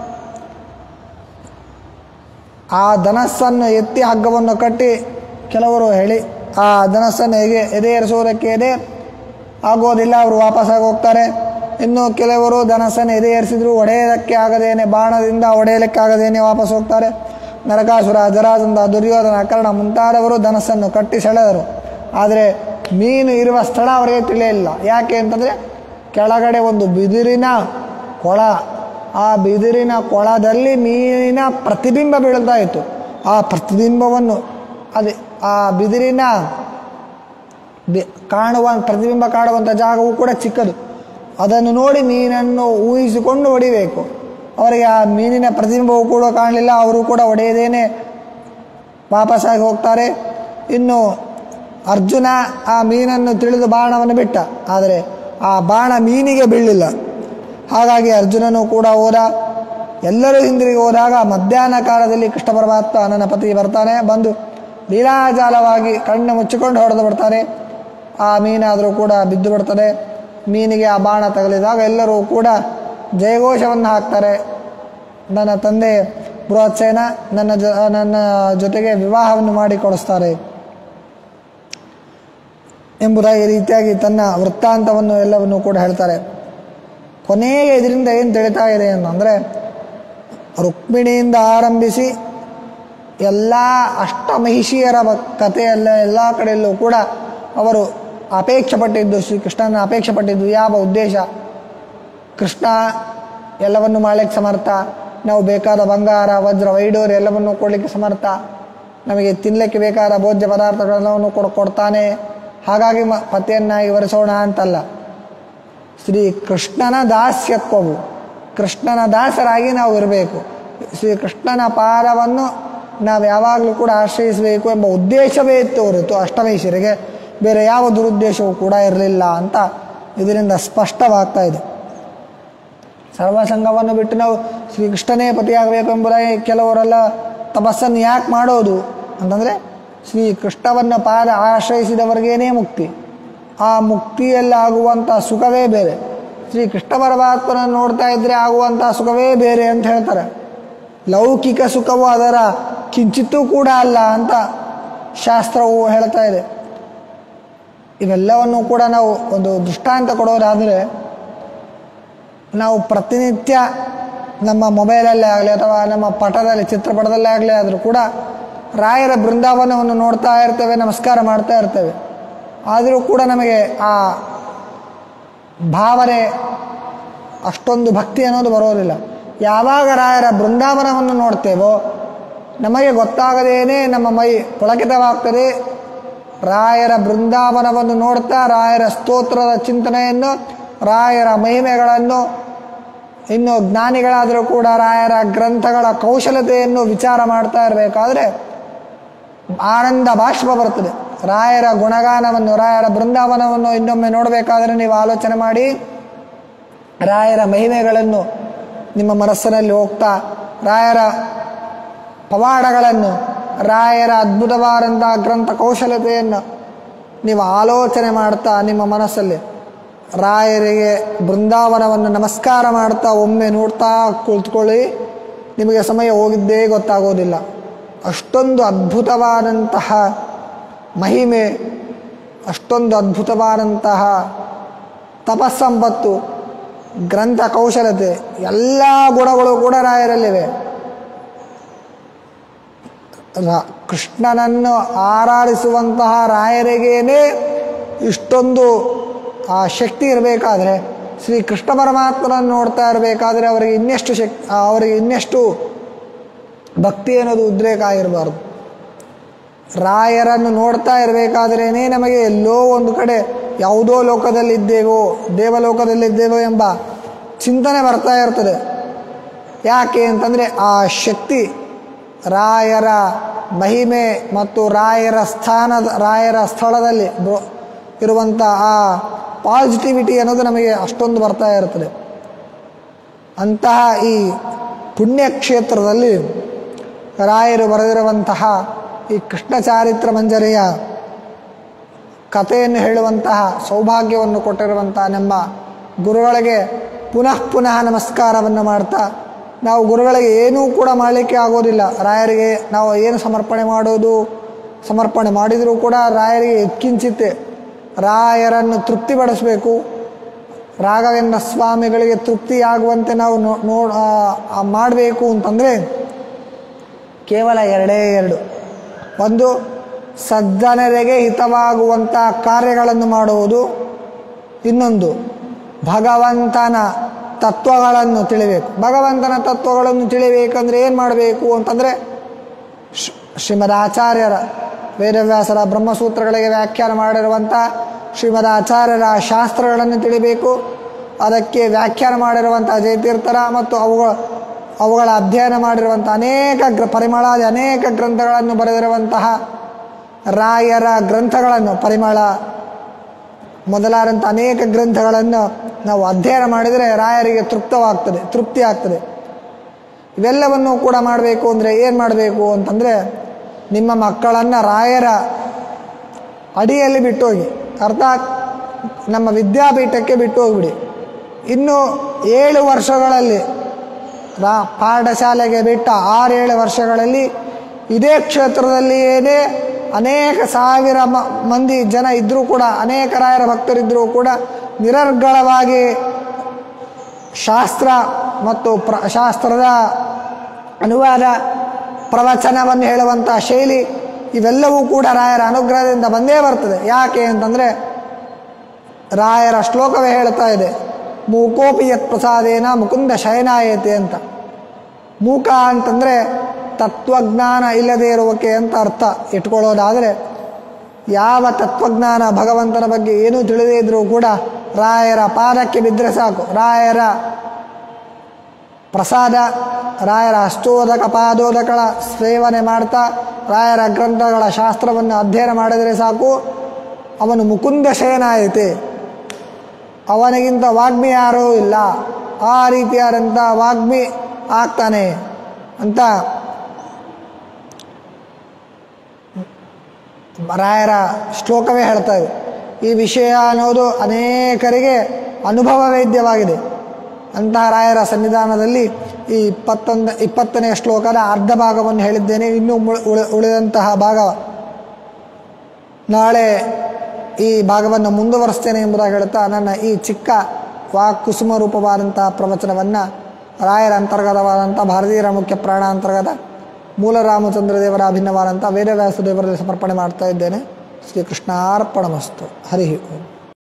ಆ ಧನಸ್ಸನ್ನು ಎತ್ತಿ ಹಗ್ಗವನ್ನು ಕಟ್ಟಿ ಕೆಲವರು ಹೇಳಿ ಆ ಧನಸ್ಸನ್ನು ಹೇಗೆ ಎದೆಯೇರಿಸುವುದಕ್ಕೆ ಎದೆ ಆಗೋದಿಲ್ಲ ಅವರು ವಾಪಸ್ಸಾಗಿ ಹೋಗ್ತಾರೆ ಇನ್ನು ಕೆಲವರು ಧನಸ್ಸನ್ನು ಎದೆಯೇರಿಸಿದ್ರು ಒಡೆಯೋದಕ್ಕೆ ಆಗದೇನೆ ಬಾಣದಿಂದ ಒಡೆಯಲಿಕ್ಕೆ ಆಗದೇನೆ ವಾಪಸ್ ಹೋಗ್ತಾರೆ ನರಕಾಸುರ ಜರಾಸಂಧ ದುರ್ಯೋಧನ ಕರ್ಣ ಮುಂತಾದವರು ಧನಸ್ಸನ್ನು ಕಟ್ಟಿ ಸೆಳೆದರು ಆದರೆ ಮೀನು ಇರುವ ಸ್ಥಳ ಅವರಿಗೆ ತಿಳಿಯಲಿಲ್ಲ ಯಾಕೆ ಅಂತಂದರೆ ಕೆಳಗಡೆ ಒಂದು ಬಿದಿರಿನ ಕೊಳ ಆ ಬಿದಿರಿನ ಕೊಳದಲ್ಲಿ ಮೀನಿನ ಪ್ರತಿಬಿಂಬ ಬೀಳ್ತಾ ಇತ್ತು ಆ ಪ್ರತಿಬಿಂಬವನ್ನು ಅದೇ ಆ ಬಿದಿರಿನ ಬಿ- ಕಾಣುವ ಪ್ರತಿಬಿಂಬ ಕಾಣುವಂಥ ಜಾಗವು ಕೂಡ ಚಿಕ್ಕದು ಅದನ್ನು ನೋಡಿ ಮೀನನ್ನು ಊಹಿಸಿಕೊಂಡು ಹೊಡಿಬೇಕು ಅವರಿಗೆ ಆ ಮೀನಿನ ಪ್ರತಿಬಿಂಬವು ಕೂಡ ಕಾಣಲಿಲ್ಲ ಅವರು ಕೂಡ ಹೊಡೆಯದೇನೆ ವಾಪಸ್ಸಾಗಿ ಹೋಗ್ತಾರೆ ಇನ್ನು ಅರ್ಜುನ ಆ ಮೀನನ್ನು ತಿಳಿದು ಬಾಣವನ್ನು ಬಿಟ್ಟ ಆದರೆ ಆ ಬಾಣ ಮೀನಿಗೆ ಬೀಳಲಿಲ್ಲ ಹಾಗಾಗಿ ಅರ್ಜುನನು ಕೂಡ ಹೋದ ಎಲ್ಲರೂ ಹಿಂದಿರುಗಿ ಹೋದಾಗ ಮಧ್ಯಾಹ್ನ ಕಾಲದಲ್ಲಿ ಕೃಷ್ಣ ಪರಮಾತ್ಮ ನನ್ನ ಪತಿ ಬರ್ತಾನೆ ಬಂದು ಲೀಲಾಜಾಲವಾಗಿ ಕಣ್ಣು ಮುಚ್ಚಿಕೊಂಡು ಹೊಡೆದು ಬಿಡ್ತಾರೆ ಆ ಮೀನಾದರೂ ಕೂಡ ಬಿದ್ದು ಬಿಡ್ತದೆ ಮೀನಿಗೆ ಆ ಬಾಣ ತಗಲಿದಾಗ ಎಲ್ಲರೂ ಕೂಡ ಜಯಘೋಷವನ್ನು ಹಾಕ್ತಾರೆ ನನ್ನ ತಂದೆ ಬೃಹತ್ಸೇನ ನನ್ನ ಜೊ ನನ್ನ ಜೊತೆಗೆ ವಿವಾಹವನ್ನು ಮಾಡಿ ಕೊಡಿಸ್ತಾರೆ ಎಂಬುದಾಗಿ ಈ ರೀತಿಯಾಗಿ ತನ್ನ ವೃತ್ತಾಂತವನ್ನು ಎಲ್ಲವನ್ನು ಕೂಡ ಹೇಳ್ತಾರೆ ಕೊನೆಗೆ ಇದರಿಂದ ಏನು ತಿಳಿತಾ ಇದೆ ಅಂತಂದರೆ ರುಕ್ಮಿಣಿಯಿಂದ ಆರಂಭಿಸಿ ಎಲ್ಲ ಅಷ್ಟಮಹಿಷಿಯರ ಬ- ಕಥೆಯಲ್ಲ ಎಲ್ಲ ಕಡೆಯಲ್ಲೂ ಕೂಡ ಅವರು ಅಪೇಕ್ಷೆ ಪಟ್ಟಿದ್ದು ಶ್ರೀಕೃಷ್ಣನ ಅಪೇಕ್ಷೆ ಪಟ್ಟಿದ್ದು ಯಾವ ಉದ್ದೇಶ ಕೃಷ್ಣ ಎಲ್ಲವನ್ನು ಮಾಡಲಿಕ್ಕೆ ಸಮರ್ಥ ನಾವು ಬೇಕಾದ ಬಂಗಾರ ವಜ್ರ ವೈಡೂರ್ಯ ಎಲ್ಲವನ್ನು ಕೊಡಲಿಕ್ಕೆ ಸಮರ್ಥ ನಮಗೆ ತಿನ್ನಲಿಕ್ಕೆ ಬೇಕಾದ ಭೋಜ್ಯ ಪದಾರ್ಥಗಳೆಲ್ಲವನ್ನು ಕೊಡ್ ಕೊಡ್ತಾನೆ ಹಾಗಾಗಿ ಮ ಪತಿಯನ್ನಾಗಿ ವರಿಸೋಣ ಅಂತಲ್ಲ ಶ್ರೀ ಕೃಷ್ಣನ ದಾಸ್ಯತ್ವವು ಕೃಷ್ಣನ ದಾಸರಾಗಿ ನಾವು ಇರಬೇಕು ಶ್ರೀ ಕೃಷ್ಣನ ಪಾದವನ್ನು ನಾವು ಯಾವಾಗಲೂ ಕೂಡ ಆಶ್ರಯಿಸಬೇಕು ಎಂಬ ಉದ್ದೇಶವೇ ಇತ್ತು ಹೊರತು ಅಷ್ಟಮೇಶ್ವರಿಗೆ ಬೇರೆ ಯಾವ ದುರುದ್ದೇಶವೂ ಕೂಡ ಇರಲಿಲ್ಲ ಅಂತ ಇದರಿಂದ ಸ್ಪಷ್ಟವಾಗ್ತಾ ಇದೆ ಸರ್ವಸಂಗವನ್ನು ಬಿಟ್ಟು ನಾವು ಶ್ರೀಕೃಷ್ಣನೇ ಪತಿಯಾಗಬೇಕು ಎಂಬುದಾಗಿ ಕೆಲವರೆಲ್ಲ ತಪಸ್ಸನ್ನು ಯಾಕೆ ಮಾಡೋದು ಅಂತಂದರೆ ಶ್ರೀ ಕೃಷ್ಣವನ್ನು ಪಾದ ಆಶ್ರಯಿಸಿದವರಿಗೇನೇ ಮುಕ್ತಿ ಆ ಮುಕ್ತಿಯಲ್ಲಿ ಆಗುವಂಥ ಸುಖವೇ ಬೇರೆ ಶ್ರೀ ಕೃಷ್ಣ ಪರಮಾತ್ಮನನ್ನು ನೋಡ್ತಾ ಇದ್ದರೆ ಆಗುವಂಥ ಸುಖವೇ ಬೇರೆ ಅಂತ ಹೇಳ್ತಾರೆ ಲೌಕಿಕ ಸುಖವು ಅದರ ಕಿಂಚಿತ್ತೂ ಕೂಡ ಅಲ್ಲ ಅಂತ ಶಾಸ್ತ್ರವು ಹೇಳ್ತಾ ಇದೆ ಇವೆಲ್ಲವನ್ನು ಕೂಡ ನಾವು ಒಂದು ದೃಷ್ಟಾಂತ ಕೊಡೋದಾದರೆ ನಾವು ಪ್ರತಿನಿತ್ಯ ನಮ್ಮ ಮೊಬೈಲಲ್ಲೇ ಆಗಲಿ ಅಥವಾ ನಮ್ಮ ಪಟದಲ್ಲಿ ಚಿತ್ರಪಟದಲ್ಲೇ ಆಗಲಿ ಆದರೂ ಕೂಡ ರಾಯರ ಬೃಂದಾವನವನ್ನು ನೋಡ್ತಾ ಇರ್ತೇವೆ ನಮಸ್ಕಾರ ಮಾಡ್ತಾ ಇರ್ತೇವೆ ಆದರೂ ಕೂಡ ನಮಗೆ ಆ ಭಾವನೆ ಅಷ್ಟೊಂದು ಭಕ್ತಿ ಅನ್ನೋದು ಬರೋದಿಲ್ಲ ಯಾವಾಗ ರಾಯರ ಬೃಂದಾವನವನ್ನು ನೋಡ್ತೇವೋ ನಮಗೆ ಗೊತ್ತಾಗದೇನೆ ನಮ್ಮ ಮೈ ಪುಳಕಿತವಾಗ್ತದೆ ರಾಯರ ಬೃಂದಾವನವನ್ನು ನೋಡ್ತಾ ರಾಯರ ಸ್ತೋತ್ರದ ಚಿಂತನೆಯನ್ನು ರಾಯರ ಮಹಿಮೆಗಳನ್ನು ಇನ್ನು ಜ್ಞಾನಿಗಳಾದರೂ ಕೂಡ ರಾಯರ ಗ್ರಂಥಗಳ ಕೌಶಲತೆಯನ್ನು ವಿಚಾರ ಮಾಡ್ತಾ ಇರಬೇಕಾದ್ರೆ ಆನಂದ ಬಾಷ್ಪ ಬರ್ತದೆ ರಾಯರ ಗುಣಗಾನವನ್ನು ರಾಯರ ಬೃಂದಾವನವನ್ನು ಇನ್ನೊಮ್ಮೆ ನೋಡಬೇಕಾದ್ರೆ ನೀವು ಆಲೋಚನೆ ಮಾಡಿ ರಾಯರ ಮಹಿಮೆಗಳನ್ನು ನಿಮ್ಮ ಮನಸ್ಸಿನಲ್ಲಿ ಹೋಗ್ತಾ ರಾಯರ ಪವಾಡಗಳನ್ನು ರಾಯರ ಅದ್ಭುತವಾದಂಥ ಗ್ರಂಥ ಕೌಶಲತೆಯನ್ನು ನೀವು ಆಲೋಚನೆ ಮಾಡ್ತಾ ನಿಮ್ಮ ಮನಸ್ಸಲ್ಲಿ ರಾಯರಿಗೆ ಬೃಂದಾವನವನ್ನು ನಮಸ್ಕಾರ ಮಾಡ್ತಾ ಒಮ್ಮೆ ನೋಡ್ತಾ ಕುಳಿತುಕೊಳ್ಳಿ ನಿಮಗೆ ಸಮಯ ಹೋಗಿದ್ದೇ ಗೊತ್ತಾಗೋದಿಲ್ಲ ಅಷ್ಟೊಂದು ಅದ್ಭುತವಾದಂತಹ ಮಹಿಮೆ ಅಷ್ಟೊಂದು ಅದ್ಭುತವಾದಂತಹ ತಪಸ್ಸಂಪತ್ತು ಗ್ರಂಥ ಕೌಶಲತೆ ಎಲ್ಲ ಗುಣಗಳು ಕೂಡ ರಾಯರಲ್ಲಿವೆ ರ- ಕೃಷ್ಣನನ್ನು ಆರಾಧಿಸುವಂತಹ ರಾಯರಿಗೇನೆ ಇಷ್ಟೊಂದು ಆ ಶಕ್ತಿ ಇರಬೇಕಾದ್ರೆ ಶ್ರೀ ಕೃಷ್ಣ ಪರಮಾತ್ಮನನ್ನು ನೋಡ್ತಾ ಇರಬೇಕಾದ್ರೆ ಅವರಿಗೆ ಇನ್ನೆಷ್ಟು ಶಕ್ ಅವರಿಗೆ ಇನ್ನೆಷ್ಟು ಭಕ್ತಿ ಅನ್ನೋದು ಉದ್ರೇಕ ಆಗಿರಬಾರ್ದು ರಾಯರನ್ನು ನೋಡ್ತಾ ಇರಬೇಕಾದ್ರೇ ನಮಗೆ ಎಲ್ಲೋ ಒಂದು ಕಡೆ ಯಾವುದೋ ಲೋಕದಲ್ಲಿದ್ದೇವೋ ದೇವಲೋಕದಲ್ಲಿದ್ದೇವೋ ಎಂಬ ಚಿಂತನೆ ಬರ್ತಾ ಇರ್ತದೆ ಯಾಕೆ ಅಂತಂದರೆ ಆ ಶಕ್ತಿ ರಾಯರ ಮಹಿಮೆ ಮತ್ತು ರಾಯರ ಸ್ಥಾನದ ರಾಯರ ಸ್ಥಳದಲ್ಲಿ ಬೊ- ಇರುವಂಥ ಆ ಪಾಸಿಟಿವಿಟಿ ಅನ್ನೋದು ನಮಗೆ ಅಷ್ಟೊಂದು ಬರ್ತಾ ಇರ್ತದೆ ಅಂತಹ ಈ ಪುಣ್ಯಕ್ಷೇತ್ರದಲ್ಲಿ ರಾಯರು ಬರೆದಿರುವಂತಹ ಈ ಕೃಷ್ಣ ಚಾರಿತ್ರ ಮಂಜರಿಯ ಕಥೆಯನ್ನು ಹೇಳುವಂತಹ ಸೌಭಾಗ್ಯವನ್ನು ಕೊಟ್ಟಿರುವಂತಹ ನಮ್ಮ ಗುರುಗಳಿಗೆ ಪುನಃ ಪುನಃ ನಮಸ್ಕಾರವನ್ನು ಮಾಡ್ತಾ ನಾವು ಗುರುಗಳಿಗೆ ಏನೂ ಕೂಡ ಮಾಡಲಿಕ್ಕೆ ಆಗೋದಿಲ್ಲ ರಾಯರಿಗೆ ನಾವು ಏನು ಸಮರ್ಪಣೆ ಮಾಡೋದು ಸಮರ್ಪಣೆ ಮಾಡಿದರೂ ಕೂಡ ರಾಯರಿಗೆ ಎಕ್ಕಿಂಚಿತ್ತೆ ರಾಯರನ್ನು ತೃಪ್ತಿಪಡಿಸಬೇಕು ರಾಘವೇಂದ್ರ ಸ್ವಾಮಿಗಳಿಗೆ ತೃಪ್ತಿಯಾಗುವಂತೆ ನಾವು ನೋ ನೋ ಮಾಡಬೇಕು ಅಂತಂದರೆ ಕೇವಲ ಎರಡೇ ಎರಡು ಒಂದು ಸಜ್ಜನರಿಗೆ ಹಿತವಾಗುವಂಥ ಕಾರ್ಯಗಳನ್ನು ಮಾಡುವುದು ಇನ್ನೊಂದು ಭಗವಂತನ ತತ್ವಗಳನ್ನು ತಿಳಿಬೇಕು ಭಗವಂತನ ತತ್ವಗಳನ್ನು ತಿಳಿಬೇಕಂದ್ರೆ ಏನು ಮಾಡಬೇಕು ಅಂತಂದರೆ ಶ್ರೀಮದ್ ಆಚಾರ್ಯರ ವೇದವ್ಯಾಸರ ಬ್ರಹ್ಮಸೂತ್ರಗಳಿಗೆ ವ್ಯಾಖ್ಯಾನ ಮಾಡಿರುವಂಥ ಶ್ರೀಮದ್ ಆಚಾರ್ಯರ ಶಾಸ್ತ್ರಗಳನ್ನು ತಿಳಿಬೇಕು ಅದಕ್ಕೆ ವ್ಯಾಖ್ಯಾನ ಮಾಡಿರುವಂಥ ಜಯತೀರ್ಥರ ಮತ್ತು ಅವುಗಳ ಅವುಗಳ ಅಧ್ಯಯನ ಮಾಡಿರುವಂಥ ಅನೇಕ ಗ್ರ ಪರಿಮಳಾದಿ ಅನೇಕ ಗ್ರಂಥಗಳನ್ನು ಬರೆದಿರುವಂತಹ ರಾಯರ ಗ್ರಂಥಗಳನ್ನು ಪರಿಮಳ ಮೊದಲಾದಂಥ ಅನೇಕ ಗ್ರಂಥಗಳನ್ನು ನಾವು ಅಧ್ಯಯನ ಮಾಡಿದರೆ ರಾಯರಿಗೆ ತೃಪ್ತವಾಗ್ತದೆ ತೃಪ್ತಿ ಆಗ್ತದೆ ಇವೆಲ್ಲವನ್ನು ಕೂಡ ಮಾಡಬೇಕು ಅಂದರೆ ಏನು ಮಾಡಬೇಕು ಅಂತಂದರೆ ನಿಮ್ಮ ಮಕ್ಕಳನ್ನು ರಾಯರ ಅಡಿಯಲ್ಲಿ ಬಿಟ್ಟೋಗಿ ಅರ್ಥಾತ್ ನಮ್ಮ ವಿದ್ಯಾಪೀಠಕ್ಕೆ ಬಿಟ್ಟು ಹೋಗ್ಬಿಡಿ ಇನ್ನು ಏಳು ವರ್ಷಗಳಲ್ಲಿ ರಾ ಪಾಠಶಾಲೆಗೆ ಬಿಟ್ಟ ಆರೇಳು ವರ್ಷಗಳಲ್ಲಿ ಇದೇ ಕ್ಷೇತ್ರದಲ್ಲಿಯೇ ಅನೇಕ ಸಾವಿರ ಮ ಮಂದಿ ಜನ ಇದ್ದರೂ ಕೂಡ ಅನೇಕ ರಾಯರ ಭಕ್ತರಿದ್ದರೂ ಕೂಡ ನಿರರ್ಗಳವಾಗಿ ಶಾಸ್ತ್ರ ಮತ್ತು ಪ್ರ ಶಾಸ್ತ್ರದ ಅನುವಾದ ಪ್ರವಚನವನ್ನು ಹೇಳುವಂಥ ಶೈಲಿ ಇವೆಲ್ಲವೂ ಕೂಡ ರಾಯರ ಅನುಗ್ರಹದಿಂದ ಬಂದೇ ಬರ್ತದೆ ಯಾಕೆ ಅಂತಂದರೆ ರಾಯರ ಶ್ಲೋಕವೇ ಹೇಳ್ತಾ ಇದೆ ಮೂಕೋಪಿ ಯತ್ ಪ್ರಸಾದೇನ ಮುಕುಂದ ಶಯನಾಯತೆ ಅಂತ ಮೂಕ ಅಂತಂದರೆ ತತ್ವಜ್ಞಾನ ಇಲ್ಲದೇ ಇರುವಕ್ಕೆ ಅಂತ ಅರ್ಥ ಇಟ್ಕೊಳ್ಳೋದಾದರೆ ಯಾವ ತತ್ವಜ್ಞಾನ ಭಗವಂತನ ಬಗ್ಗೆ ಏನೂ ತಿಳಿದೇ ಇದ್ದರೂ ಕೂಡ ರಾಯರ ಪಾದಕ್ಕೆ ಬಿದ್ದರೆ ಸಾಕು ರಾಯರ ಪ್ರಸಾದ ರಾಯರ ಅಷ್ಟೋದಕ ಪಾದೋದಕಗಳ ಸೇವನೆ ಮಾಡ್ತಾ ರಾಯರ ಗ್ರಂಥಗಳ ಶಾಸ್ತ್ರವನ್ನು ಅಧ್ಯಯನ ಮಾಡಿದರೆ ಸಾಕು ಅವನು ಮುಕುಂದ ಶಯನಾಯಿತೆ ಅವನಿಗಿಂತ ವಾಗ್ಮಿ ಯಾರೂ ಇಲ್ಲ ಆ ರೀತಿಯಾದಂಥ ವಾಗ್ಮಿ ಆಗ್ತಾನೆ ಅಂತ ರಾಯರ ಶ್ಲೋಕವೇ ಹೇಳ್ತಾ ಇದೆ ಈ ವಿಷಯ ಅನ್ನೋದು ಅನೇಕರಿಗೆ ಅನುಭವ ವೇದ್ಯವಾಗಿದೆ ಅಂತಹ ರಾಯರ ಸನ್ನಿಧಾನದಲ್ಲಿ ಈ ಇಪ್ಪತ್ತೊಂದು ಇಪ್ಪತ್ತನೇ ಶ್ಲೋಕದ ಅರ್ಧ ಭಾಗವನ್ನು ಹೇಳಿದ್ದೇನೆ ಇನ್ನೂ ಮುಳ್- ಉಳಿ- ಉಳಿದಂತಹ ಭಾಗ ನಾಳೆ ಈ ಭಾಗವನ್ನು ಮುಂದುವರಿಸ್ತೇನೆ ಎಂಬುದಾಗಿ ಹೇಳುತ್ತಾ ನನ್ನ ಈ ಚಿಕ್ಕ ವಾಕ್ ಕುಸುಮ ರೂಪವಾದಂತಹ ಪ್ರವಚನವನ್ನು ರಾಯರ ಅಂತರ್ಗತವಾದಂಥ ಭಾರತೀಯರ ಮುಖ್ಯ ಪ್ರಾಣ ಅಂತರ್ಗತ ಮೂಲ ರಾಮಚಂದ್ರ ದೇವರ ಅಭಿನ್ನವಾದಂಥ ವೇದವ್ಯಾಸ ದೇವರಲ್ಲಿ ಸಮರ್ಪಣೆ ಮಾಡ್ತಾ ಇದ್ದೇನೆ ಶ್ರೀಕೃಷ್ಣಾರ್ಪಣಮಸ್ತು ಹರಿ ಓಂ